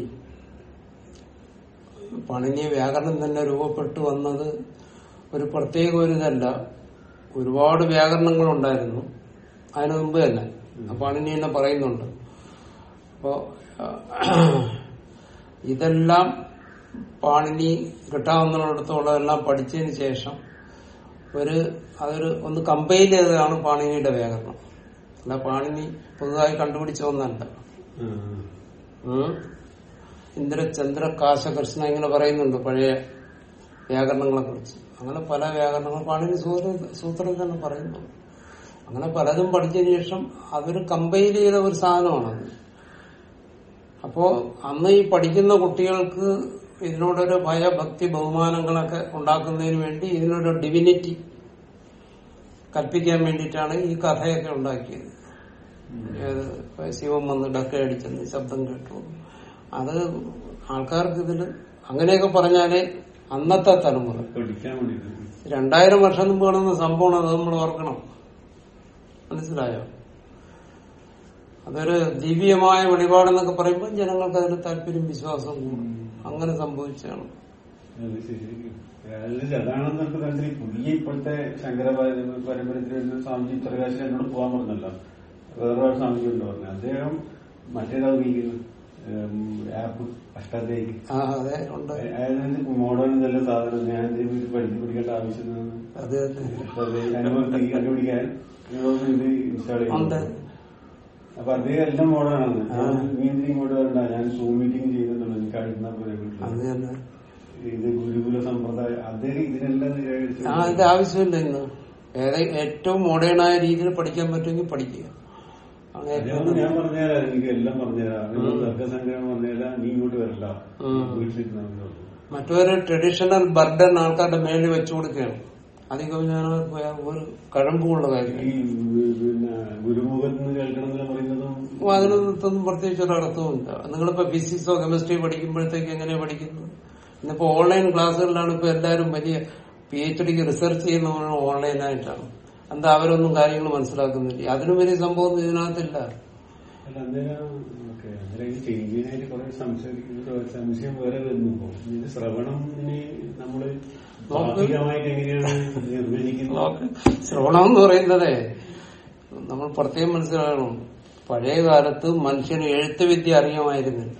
പണിനി വ്യാകരണം തന്നെ രൂപപ്പെട്ടു വന്നത് ഒരു പ്രത്യേക ഒരു ഇതല്ല ഒരുപാട് വ്യാകരണങ്ങൾ ഉണ്ടായിരുന്നു അതിനു മുമ്പ് തന്നെ ആ പണിനി തന്നെ പറയുന്നുണ്ട് അപ്പോ ഇതെല്ലാം പാണിനി കിട്ടാവുന്നിടത്തോളം പഠിച്ചതിന് ശേഷം ഒരു അതൊരു ഒന്ന് കമ്പൈൽ ചെയ്തതാണ് പാണിനിയുടെ വ്യാകരണം അല്ല പാണിനി പുതുതായി കണ്ടുപിടിച്ച ഒന്നല്ല ഉം. ഇന്ദ്ര ചന്ദ്ര കാശ കൃഷ്ണ ഇങ്ങനെ പറയുന്നുണ്ട് പഴയ വ്യാകരണങ്ങളെ കുറിച്ച് അങ്ങനെ പല വ്യാകരണങ്ങൾ പാണിനി സൂത്ര- സൂത്രത്തിൽ തന്നെ പറയുന്നുണ്ട് അങ്ങനെ പലതും പഠിച്ചതിന് ശേഷം അതൊരു കമ്പൈൽ ചെയ്ത ഒരു സാധനമാണത് അപ്പോ അന്ന് ഈ പഠിക്കുന്ന കുട്ടികൾക്ക് ഇതിനോടൊരു ഭയഭക്തി ബഹുമാനങ്ങളൊക്കെ ഉണ്ടാക്കുന്നതിന് വേണ്ടി ഇതിനൊരു ഡിവിനിറ്റി കൽപ്പിക്കാൻ വേണ്ടിയിട്ടാണ് ഈ കഥയൊക്കെ ഉണ്ടാക്കിയത് ഏത് ഇപ്പൊ ശിവൻ വന്ന് ഡക്ക അടിച്ചെന്ന് ശബ്ദം കേട്ടു അത് ആൾക്കാർക്ക് ഇതിൽ അങ്ങനെയൊക്കെ പറഞ്ഞാലേ അന്നത്തെ തലമുറ പഠിക്കാൻ വേണ്ടിട്ട് രണ്ടായിരം വർഷം മുമ്പ് കാണുന്ന സംഭവമാണ് അത് നമ്മൾ ഓർക്കണം മനസ്സിലായോ അതൊരു ദിവ്യമായ വെളിപാടെന്നൊക്കെ പറയുമ്പോൾ ജനങ്ങൾക്ക് അതിന് താല്പര്യം വിശ്വാസം കൂടും അങ്ങനെ സംഭവിച്ചാണ് അത് ശരി അതായത് അതാണെന്നൊക്കെ തരത്തിൽ പുതിയ ഇപ്പോഴത്തെ ശങ്കര പരമ്പരത്തിൽ വരുന്ന സ്വാമിജി പ്രകാശൻ എന്നോട് പോകാൻ പറഞ്ഞല്ലോ വേറൊരു സ്വാമിജിയുണ്ട് പറഞ്ഞു അദ്ദേഹം മറ്റേതാ ഉപയോഗിക്കുന്നു ആപ്പ് അഷ്ടാധ്യായിക്ക് ആ അതെ ഉണ്ട് അതായത് മോഡേൺ നല്ല സാധനം ഞാൻ ഇത് പഠിച്ച് പഠിക്കേണ്ട ആവശ്യം അത് തന്നെ അനുഭവത്തിൽ കണ്ടുപിടിക്കാൻ ഇത് ഇൻസ്റ്റാൾ ഉണ്ട് ചെയ്യുന്നുണ്ട് അപ്പൊ അദ്ദേഹം എല്ലാം മോഡേണാണ് വീണ്ടും ഇങ്ങോട്ട് വരണ്ട ഞാൻ സൂം മീറ്റിംഗ് ചെയ്യുന്നുള്ളൂ എനിക്ക് അടുത്ത പോലെ വീട്ടിൽ അത് തന്നെ ഇത് ഗുരുകുല സമ്പ്രദായം അദ്ദേഹം ഇതിനെല്ലാം നിരാകരിച്ചു ആ അതിന്റെ ആവശ്യമില്ല ഇന്ന് ഏത് ഏറ്റവും മോഡേണായ രീതിയിൽ പഠിക്കാൻ പറ്റുമെങ്കിൽ പഠിക്കുക ആണ് ഏറ്റവും അദ്ദേഹം ഞാൻ പറഞ്ഞുതരാം എനിക്ക് എല്ലാം പറഞ്ഞുതരാം നിങ്ങൾ തർക്കസംഗ്രഹം പറഞ്ഞുതരാം നീ ഇങ്ങോട്ട് വരണ്ട ഉം. വീട്ടിലിരുന്ന മറ്റൊരു ട്രഡീഷണൽ ബർഡൻ ആൾക്കാരുടെ മേലിൽ വെച്ചു കൊടുക്കുകയാണ് അധികം ഞാൻ ഒരു കഴമ്പുള്ള ഈ കാര്യം പിന്നെ ഗുരുമുഖത്ത് നിന്ന് കേൾക്കണം എന്ന് പറയുന്നതും അപ്പൊ അതിനൊന്നും പ്രത്യേകിച്ച് ഒരു അർത്ഥവുമില്ല നിങ്ങളിപ്പോ ഫിസിക്സോ കെമിസ്ട്രി പഠിക്കുമ്പോഴത്തേക്ക് എങ്ങനെ പഠിക്കുന്നു ഇന്നിപ്പോ ഓൺലൈൻ ക്ലാസ്സുകളിലാണ് ഇപ്പൊ എല്ലാവരും വലിയ പി എച്ച് ഡിക്ക് റിസർച്ച് ചെയ്യുന്ന ഓൺലൈനായിട്ടാണ് എന്താ അവരൊന്നും കാര്യങ്ങൾ മനസ്സിലാക്കുന്നില്ല അതിനും വലിയ സംഭവം ഇതിനകത്തില്ല അല്ല അന്നേരം ഓക്കെ അന്നേരം ഇത് ചെയ്യുന്നതിനായിട്ട് കുറെ സംശയിക്കുന്ന സംശയം വേറെ വരുന്നു ഇപ്പൊ. ഇത് ശ്രവണത്തിന് നമ്മള് ഭാഗികമായിട്ട് എങ്ങനെയാണ് നിർവചിക്കുന്നത് നോക്ക്. ശ്രവണം എന്ന് പറയുന്നതേ നമ്മൾ പ്രത്യേകം മനസ്സിലാക്കണം പഴയ കാലത്ത് മനുഷ്യന് എഴുത്ത് വിദ്യ അറിയാമായിരുന്നില്ല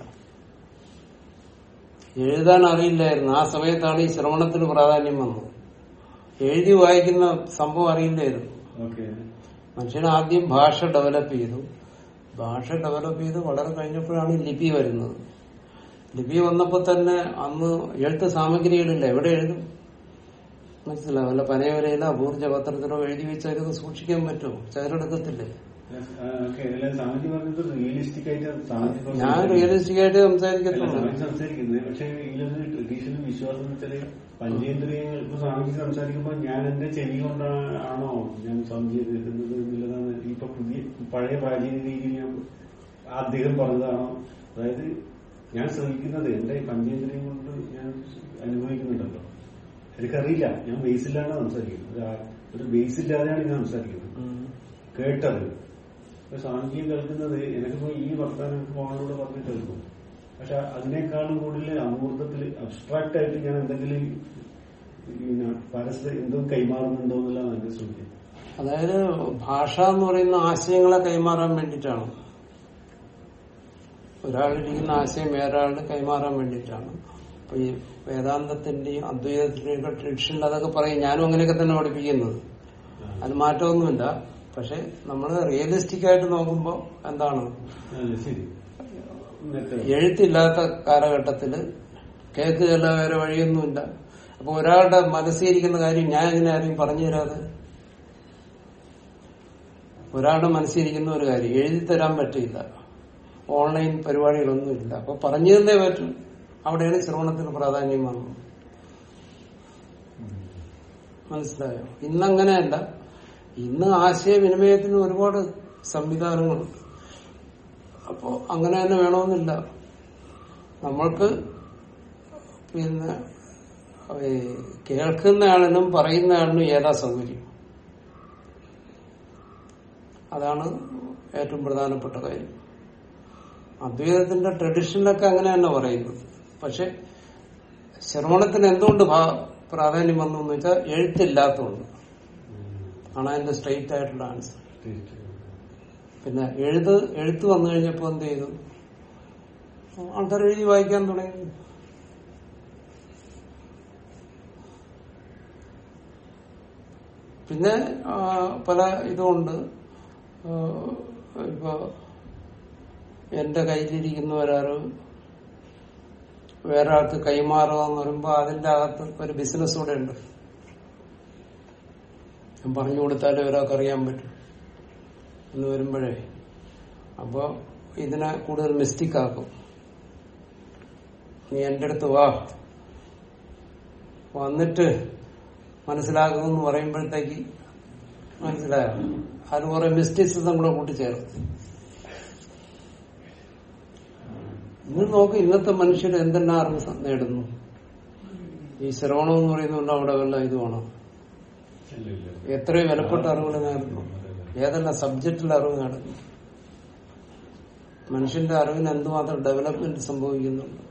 എഴുതാൻ അറിയില്ലായിരുന്നു ആ സമയത്താണ് ഈ ശ്രവണത്തിന് പ്രാധാന്യം വന്നത് എഴുതി വായിക്കുന്ന സംഭവം അറിയില്ലായിരുന്നു ഓക്കെ മനുഷ്യൻ ആദ്യം ഭാഷ ഡെവലപ്പ് ചെയ്തു ഭാഷ ഡെവലപ്പ് ചെയ്ത് വളരെ കഴിഞ്ഞപ്പോഴാണ് ലിപി വരുന്നത് ലിപി വന്നപ്പോൾ തന്നെ അന്ന് എഴുത്ത് സാമഗ്രികളില്ല എവിടെ എഴുതും മനസ്സിലാവും വല്ല പനയവരയിലോ അപൂർജ പത്രത്തിലോ എഴുതി വെച്ചാൽ ഇത് സൂക്ഷിക്കാൻ പറ്റുമോ ചിലരെടുക്കത്തില്ലേ ഓക്കെ അല്ല സ്വാമിജി പറഞ്ഞത് റിയലിസ്റ്റിക് ആയിട്ട് സ്വാമിജി പറഞ്ഞത് ഞാൻ റിയലിസ്റ്റിക് ആയിട്ട് അല്ല, സംസാരിക്കത്തുള്ളൂ സ്വാമി സംസാരിക്കുന്നത് പക്ഷെ ഇതിലൊരു ട്രഡീഷണൽ വിശ്വാസം എന്ന് വെച്ചാല് പഞ്ചേന്ദ്രിയങ്ങൾ ഇപ്പൊ സ്വാമിജി സംസാരിക്കുമ്പോ ഞാൻ എന്റെ ചെവി കൊണ്ടാണോ ഞാൻ സ്വാമിജി കേൾക്കുന്നത് എന്നുള്ളതാണ് ഇപ്പൊ പുതിയ പഴയ പ്രാചീന രീതിയിൽ ഞാൻ അദ്ദേഹം പറഞ്ഞതാണോ അതായത് ഞാൻ ശ്രമിക്കുന്നത് എന്റെ ഈ പഞ്ചേന്ദ്രിയം കൊണ്ട് ഞാൻ അനുഭവിക്കുന്നുണ്ടല്ലോ എനിക്കറിയില്ല ഞാൻ ബേസിലാണ് സംസാരിക്കുന്നത് ഒരു ആ- ഒരു ബേസ് ഇല്ലാതെയാണ് ഞാൻ സംസാരിക്കുന്നത് കേട്ടത് ഇപ്പൊ സ്വാമിജി കേൾക്കുന്നത് എനിക്കിപ്പോ ഈ വർത്താനം ഫോണിലൂടെ പറഞ്ഞ് കേൾക്കും പക്ഷെ അതിനേക്കാളും കൂടുതൽ അമൂർത്തത്തിൽ അബ്സ്ട്രാക്ട് ആയിട്ട് ഞാൻ എന്തെങ്കിലും പിന്നെ പരസ്പരം എന്തോ കൈമാറുന്നുണ്ടോ എന്നുള്ളതാണ് എന്റെ ശ്രമിക്കുന്നത് അതായത് ഭാഷ എന്ന് പറയുന്ന ആശയങ്ങളെ കൈമാറാൻ വേണ്ടിയിട്ടാണ് ഒരാളിരിക്കുന്ന ആശയം വേറൊരാളിന് കൈമാറാൻ വേണ്ടിയിട്ടാണ് അപ്പൊ ഈ വേദാന്തത്തിന്റെയും അദ്വൈതത്തിന്റെയും ഒക്കെ ട്രഡിഷനിൽ അതൊക്കെ പറയും ഞാനും അങ്ങനെയൊക്കെ തന്നെ പഠിപ്പിക്കുന്നത് അത് മാറ്റമൊന്നുമില്ല പക്ഷെ നമ്മൾ റിയലിസ്റ്റിക് ആയിട്ട് നോക്കുമ്പോൾ എന്താണ് അല്ല ശരി നേരത്തെ എഴുത്തില്ലാത്ത കാലഘട്ടത്തില് കേൾക്കുകയല്ല വേറെ വഴിയൊന്നുമില്ല അപ്പൊ ഒരാളുടെ മനസ്സിരിക്കുന്ന കാര്യം ഞാൻ എങ്ങനെ ആരെയും പറഞ്ഞു തരാതെ ഒരാളുടെ മനസ്സിരിക്കുന്ന ഒരു കാര്യം എഴുതി തരാൻ പറ്റില്ല ഓൺലൈൻ പരിപാടികളൊന്നുമില്ല അപ്പൊ പറഞ്ഞു തന്നേ പറ്റും അവിടെയാണ് ശ്രവണത്തിന് പ്രാധാന്യം വന്നത് മനസ്സിലായോ ഇന്നങ്ങനെയല്ല ഇന്ന് ആശയവിനിമയത്തിന് ഒരുപാട് സംവിധാനങ്ങളുണ്ട് അപ്പോ അങ്ങനെ തന്നെ വേണമെന്നില്ല നമ്മൾക്ക് പിന്നെ ഈ കേൾക്കുന്നയാളിനും പറയുന്നയാളിനും ഏതാ സൗകര്യം അതാണ് ഏറ്റവും പ്രധാനപ്പെട്ട കാര്യം അദ്വൈതത്തിന്റെ ട്രഡീഷനിലൊക്കെ അങ്ങനെ തന്നെ പറയുന്നത് പക്ഷെ ശ്രവണത്തിന് എന്തുകൊണ്ട് ഭാ- പ്രാധാന്യം വന്നു എന്ന് വെച്ചാൽ എഴുത്തില്ലാത്തതുകൊണ്ട് ആണ് അതിന്റെ സ്ട്രെയിറ്റ് ആയിട്ടുള്ള ആൻസർ പിന്നെ എഴുത്ത് എഴുത്ത് വന്നു കഴിഞ്ഞപ്പോ എന്ത് ചെയ്തു ആൾക്കാർ എഴുതി വായിക്കാൻ തുടങ്ങി പിന്നെ ആ, പല ഇതുമുണ്ട് ആ, ഇപ്പൊ എന്റെ കയ്യിലിരിക്കുന്ന ഒരാറ് വേറെ ആൾക്ക് കൈമാറുക എന്ന് പറയുമ്പോൾ അതിന്റെ അകത്ത് ഒരു ബിസിനസ് കൂടെ ഉണ്ട് ഞാൻ പറഞ്ഞു കൊടുത്താലേ ഒരാൾക്ക് അറിയാൻ പറ്റും എന്ന് വരുമ്പോഴേ അപ്പോ ഇതിനെ കൂടുതൽ മിസ്റ്റിക് ആക്കും നീ എന്റെ അടുത്ത് വാ വന്നിട്ട് മനസ്സിലാക്കുമെന്ന് പറയുമ്പോഴത്തേക്ക് മനസ്സിലായോ അത് കുറെ മിസ്റ്റിക്സിസം കൂടെ കൂട്ടിച്ചേർത്ത് ഇന്ന് നോക്ക് ഇന്നത്തെ മനുഷ്യർ എന്തെല്ലാം അറിവ് സ- നേടുന്നു ഈ ശ്രവണം എന്ന് പറയുന്നുണ്ട് അവിടെ വല്ല ഇത് വേണം ഇല്ല ഇല്ല എത്രയോ വിലപ്പെട്ട അറിവുകൾ നേടുന്നു ഏതെല്ലാം സബ്ജക്റ്റിൽ അറിവ് നേടുന്നു മനുഷ്യന്റെ അറിവിന് എന്തുമാത്രം ഡെവലപ്മെന്റ് സംഭവിക്കുന്നുണ്ട്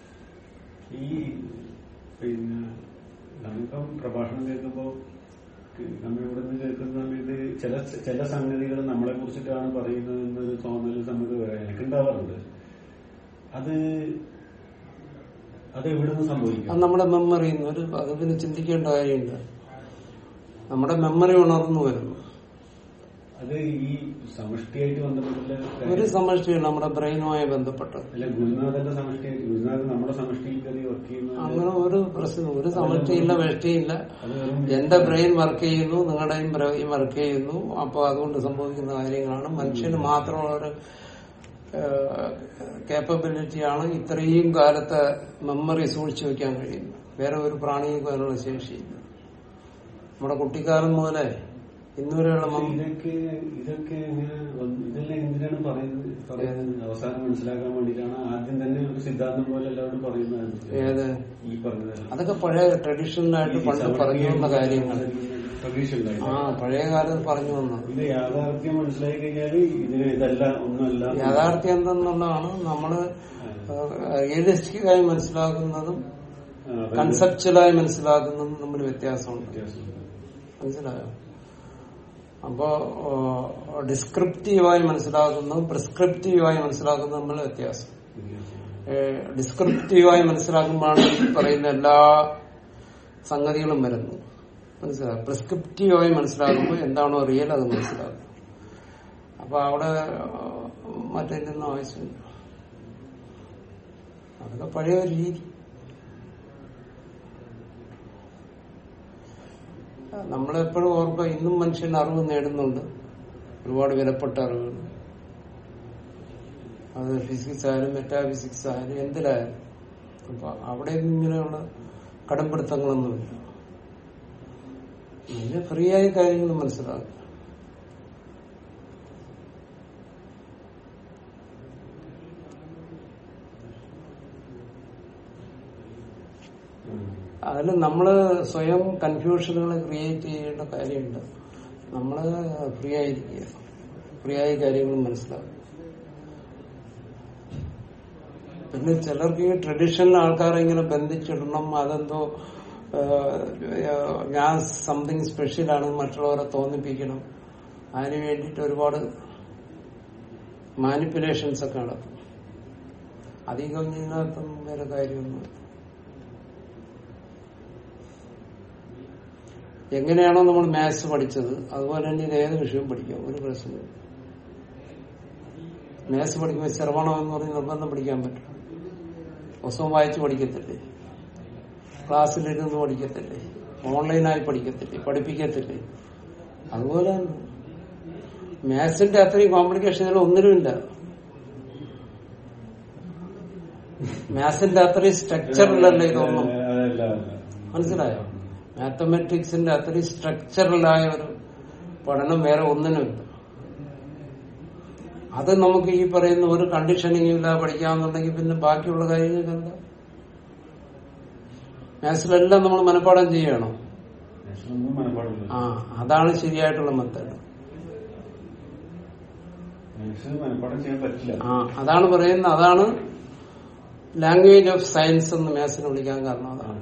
ഈ പിന്നെ നമ്മളിപ്പം പ്രഭാഷണം കേൾക്കുമ്പോ നമ്മൾ ഇവിടെ നിന്ന് കേൾക്കുന്ന സമയത്ത് ചില ചില സംഗതികൾ നമ്മളെ കുറിച്ചിട്ടാണ് പറയുന്നത് എന്നൊരു തോന്നൽ നമുക്ക് എനിക്ക് ഉണ്ടാവാറുണ്ട് അത് അത് എവിടെ നിന്ന് അത് സംഭവിക്കും നമ്മുടെ മെമ്മറി ഒരു അത് പിന്നെ ചിന്തിക്കേണ്ട കാര്യമില്ല നമ്മുടെ മെമ്മറി ഉണർന്നു വരുന്നു അത് ഈ സമഷ്ടിയായിട്ട് ബന്ധപ്പെട്ടുള്ള ഒരു കാര്യം- സമഷ്ടിയാണ് നമ്മുടെ ബ്രെയിനുമായി ബന്ധപ്പെട്ടത് അല്ല ഗുരുനാഥന്റെ സമഷ്ടിയായിട്ട് ഗുരുനാഥൻ നമ്മുടെ സമഷ്ടിയിൽ കയറി വർക്ക് ചെയ്യുന്നത് അങ്ങനെ ഒരു പ്രശ്നം ഒരു സമഷ്ടിയില്ല വെഷ്ടിയില്ല അത് വെറും എന്റെ ബ്രെയിൻ വർക്ക് ചെയ്യുന്നു നിങ്ങളുടെയും ബ്രെയിൻ വർക്ക് ചെയ്യുന്നു അപ്പൊ അതുകൊണ്ട് സംഭവിക്കുന്ന കാര്യങ്ങളാണ് മനുഷ്യന് മാത്രമുള്ള ഒരു കേപ്പബിലിറ്റിയാണ് ഇത്രയും കാലത്തെ മെമ്മറി സൂക്ഷിച്ചു വെക്കാൻ കഴിയുന്നത് വേറെ ഒരു പ്രാണിക്കും അതിനുള്ള ശേഷിയില്ല നമ്മുടെ കുട്ടിക്കാലം മുതലേ ഇന്നുവരെയുള്ള പക്ഷെ മം- ഇതൊക്കെ ഇതൊക്കെ എങ്ങനെ വന്നു? ഇതെല്ലാം എന്തിനാണ് പറയുന്നത് പറയുന്നത് അവസാനം മനസ്സിലാക്കാൻ വേണ്ടിയിട്ടാണ് ആദ്യം തന്നെ ഒരു സിദ്ധാന്തം പോലെ എല്ലാവരും പറയുന്നത് ഏത് ഈ പറഞ്ഞത് അതൊക്കെ പഴയ ട്രഡീഷണൽ ആയിട്ട് പണ്ട് പറഞ്ഞു വന്ന കാര്യങ്ങൾ പ്രതീക്ഷ ആ പഴയ കാലത്ത് പറഞ്ഞു വന്നത് ഇത് യാഥാർത്ഥ്യം മനസ്സിലാക്കി കഴിഞ്ഞാല് ഇതിന് ഇതല്ല ഒന്നുമല്ല യാഥാർത്ഥ്യം എന്തെന്നുള്ളതാണ് നമ്മള് റിയലിസ്റ്റിക് ആയി മനസ്സിലാക്കുന്നതും ആ, അതൊരു കൺസെപ്ച്വലായി മനസ്സിലാക്കുന്നതും തമ്മിൽ വ്യത്യാസമുണ്ട് വ്യത്യാസമുണ്ട്. മനസ്സിലായോ അപ്പോ ഡിസ്ക്രിപ്റ്റീവായി മനസ്സിലാക്കുന്നതും പ്രിസ്ക്രിപ്റ്റീവായി മനസ്സിലാക്കുന്നതും തമ്മിൽ വ്യത്യാസം വ്യത്യാസം. ഡിസ്ക്രിപ്റ്റീവായി മനസ്സിലാക്കുമ്പോഴാണ് ഈ പറയുന്ന എല്ലാ സംഗതികളും വരുന്നത് മനസ്സിലാവും പ്രിസ്ക്രിപ്റ്റീവായി മനസ്സിലാക്കുമ്പോൾ എന്താണോ റിയൽ അത് മനസ്സിലാക്കും അപ്പൊ അവിടെ മറ്റൊന്നും ആവശ്യമില്ല അതൊക്കെ പഴയ ഒരു രീതി നമ്മളെപ്പോഴും ഓർക്കുക ഇന്നും മനുഷ്യൻ അറിവ് നേടുന്നുണ്ട് ഒരുപാട് വിലപ്പെട്ട അറിവുകൾ അത് ഫിസിക്സ് ആയാലും മെറ്റാഫിസിക്സ് ആയാലും എന്തിലായാലും അപ്പൊ അവിടെ ഇങ്ങനെയുള്ള കടമ്പിടുത്തങ്ങളൊന്നുമില്ല പിന്നെ ഫ്രീ ആയി കാര്യങ്ങൾ മനസ്സിലാക്കുക ഉം. അതിൽ നമ്മള് സ്വയം കൺഫ്യൂഷനുകൾ ക്രിയേറ്റ് ചെയ്യേണ്ട കാര്യമുണ്ട് നമ്മള് ഫ്രീ ആയിരിക്കുക ഫ്രീ ആയി കാര്യങ്ങൾ മനസ്സിലാക്കും പിന്നെ ചിലർക്ക് ഈ ട്രഡീഷണൽ ആൾക്കാരെ ഇങ്ങനെ ബന്ധിച്ചിടണം അതെന്തോ ആ, ഞാൻ സംതിങ് സ്പെഷ്യലാണ് മറ്റുള്ളവരെ തോന്നിപ്പിക്കണം അതിന് വേണ്ടിയിട്ട് ഒരുപാട് മാനിപ്പുലേഷൻസ് ഒക്കെ നടക്കും അധികം ഇതിനകത്തൊന്നും വേറെ കാര്യമൊന്നുമില്ല എങ്ങനെയാണോ നമ്മൾ മാത്സ് പഠിച്ചത് അതുപോലെ തന്നെ ഇത് ഏത് വിഷയം പഠിക്കാം ഒരു പ്രശ്നമില്ല മാത്സ് പഠിക്കുമ്പോൾ ശ്രവണം എന്ന് പറഞ്ഞ് നിർബന്ധം പഠിക്കാൻ പറ്റും പുസ്തകം വായിച്ച് പഠിക്കത്തില്ലേ ക്ലാസ്സിലിരുന്ന് പഠിക്കത്തില്ലേ ഓൺലൈനായി പഠിക്കത്തില്ലേ പഠിപ്പിക്കത്തില്ലേ അതുപോലെ തന്നെ മാത്സിന്റെ അത്രയും കോംപ്ലിക്കേഷൻ ഇതിൽ ഒന്നിനുമില്ല മാത്സിന്റെ അത്രയും സ്ട്രക്ചറിലല്ല ഇതൊന്നും അതല്ല അതല്ല. മനസ്സിലായോ മാത്തമെറ്റിക്സിന്റെ അത്രയും സ്ട്രക്ചറലായ ഒരു പഠനം വേറെ ഒന്നിനുമില്ല അത് നമുക്ക് ഈ പറയുന്ന ഒരു കണ്ടീഷനിങ് ഇല്ലാതെ പഠിക്കാമെന്നുണ്ടെങ്കിൽ പിന്നെ ബാക്കിയുള്ള കാര്യങ്ങൾക്ക് എന്താ മാത്സിലെല്ലാം നമ്മൾ മനഃപ്പാടം ചെയ്യണം ഒന്നും മനപ്പാടില്ല ആ അതാണ് ശരിയായിട്ടുള്ള മെത്തേഡ് മാത്സ് മനപ്പാടം ചെയ്യാൻ പറ്റില്ല ആ അതാണ് പറയുന്നത് അതാണ് ലാംഗ്വേജ് ഓഫ് സയൻസ് എന്ന് മാത്സിനെ വിളിക്കാൻ കാരണം അതാണ്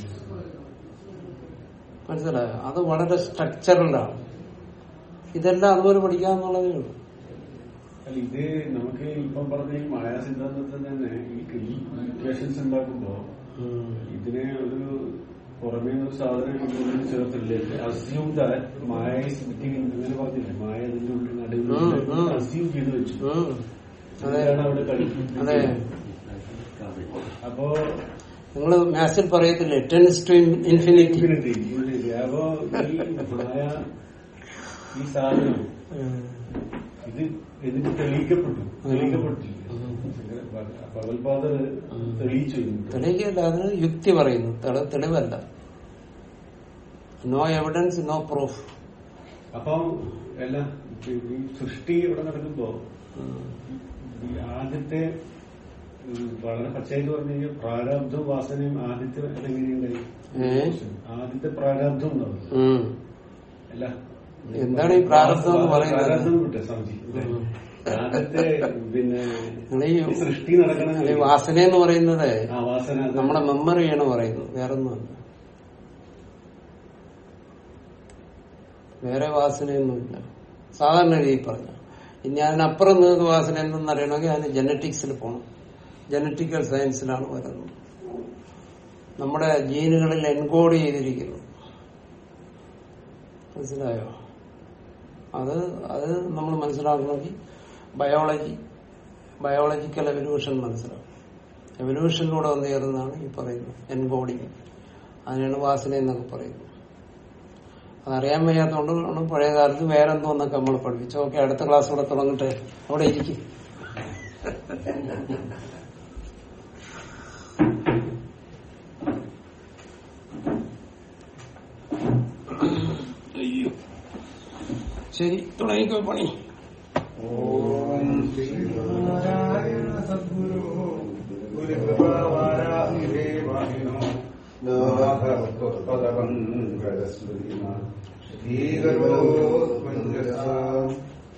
മനസ്സിലായോ അത് വളരെ സ്ട്രക്ചറലാണ് ഇതെല്ലാം അതുപോലെ പഠിക്കാന്നുള്ളതേ ഉള്ളൂ അല്ല ഇത് നമുക്ക് ഇപ്പം പറഞ്ഞ ഈ മായ സിദ്ധാന്തത്തിൽ തന്നെ ഈ ഇക്വേഷൻസ് ഉണ്ടാക്കുമ്പോ ഇതിനെ ഒരു പുറമേ ഒരു സാധനം ഇതിനുള്ളിൽ ചേർത്തില്ലേ അസ്യൂം ദാറ്റ് മായ ഇങ്ങനെ പറഞ്ഞില്ലേ മായ അതിന്റെ ഉള്ളിൽ ഉം, നടുവിൽ ഉം. അസ്യൂം ചെയ്ത് വെച്ചു ഉം. അതെ അതാണ് അവിടെ കളി അതെ അപ്പോ നിങ്ങൾ മാത്സിൽ പറയത്തില്ലേ tends to infinity infinity, infinity. അപ്പോ ഈ മായ ഈ സാധനം ഇത് എന്നിട്ട് തെളിയിക്കപ്പെട്ടു തെളിയിക്കപ്പെട്ടില്ല പകൽപാദർ തെളിയിച്ചു ഇതിന്. തെളിയിക്കല്ല അതിന് യുക്തി പറയുന്നു തെളി- തെളിവല്ല നോ എവിഡൻസ് നോ പ്രൂഫ് അപ്പം എല്ലാം ഈ സൃഷ്ടി ഇവിടെ നടക്കുമ്പോ ഈ ആദ്യത്തെ ഉം, വളരെ പച്ചയായിട്ട് പറഞ്ഞു കഴിഞ്ഞാൽ പ്രാരാബ്ധവും വാസനയും ആദ്യത്തെ എങ്ങനെയുണ്ടായി ഏ? ആദ്യത്തെ പ്രാരാബ്ധം ഉണ്ടാവും ഉം. അല്ല എന്താണ് ഈ പ്രാരബ്ധം എന്ന് പറയുന്നത്? പ്രാരാബ്ധം വിട്ടെ സംശയം ആദ്യത്തെ പിന്നെ നിങ്ങൾ ഈ ഈ സൃഷ്ടി ഈ നടക്കണമെങ്കിൽ വാസന എന്ന് പറയുന്നത് ആ വാസന അത് നമ്മുടെ മെമ്മറിയാണ് പറയുന്നത് വേറൊന്നുമല്ല വേറെ വാസനയൊന്നുമില്ല സാധാരണ രീതിയിൽ പറഞ്ഞു ഇനി അതിനപ്പുറം നിങ്ങൾക്ക് വാസന എന്തെന്ന് അറിയണമെങ്കിൽ അതിന് ജനറ്റിക്സിൽ പോകണം ജനറ്റിക്കൽ സയൻസിലാണ് വരുന്നത് നമ്മുടെ ജീനുകളിൽ എൻകോഡ് ചെയ്തിരിക്കുന്നു മനസ്സിലായോ അത് അത് നമ്മൾ മനസ്സിലാക്കണമെങ്കിൽ ബയോളജി ബയോളജിക്കൽ എവല്യൂഷൻ മനസ്സിലാവും എവല്യൂഷനിലൂടെ വന്നു ചേർന്നതാണ് ഈ പറയുന്നത് എൻകോഡിങ് അതിനാണ് വാസന എന്നൊക്കെ പറയുന്നത് അതറിയാൻ വയ്യാത്തതുകൊണ്ട് ആണ് പഴയ കാലത്ത് വേറെ എന്തോന്നൊക്കെ നമ്മൾ പഠിപ്പിച്ചു ഓക്കെ അടുത്ത ക്ലാസ് കൂടെ തുടങ്ങട്ടെ അവിടെ ഇരിക്കും അയ്യോ ശരി തുടങ്ങിക്കോ പണി ഓം ശ്രീനാരായണ സദ്ഗുരു ഗുരുകൃപാവാരാഹിദേവാഹിനോ ശ്രീകരോത്പഞ്ചസാം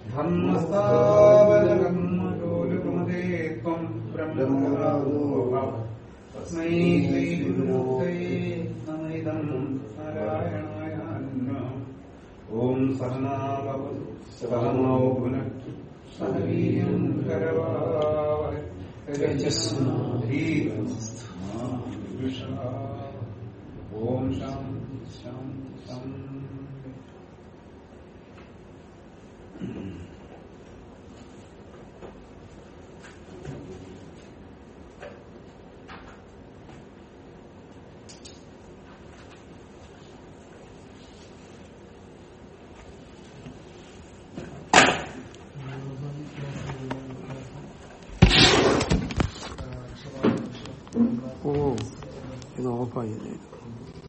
ധർമ്മസ്ഥാപനകർമ്മലോലുകുമതേ ത്വം ബ്രഹ്മകരാവോ തസ്മൈ ശ്രീഗുരുമൂർത്തയേ നമൈദം നാരായണായ നമഃ. ഓം സഹനാവതു സഹനോ പുനഃ സഹവീര്യം കരവാവഹൈ തേജസ്വിനാധീനം മാവിദ്വിഷാ. ഓം ശാം ശാം ശാം ഓ ഇത് ഓഫായില്ലേ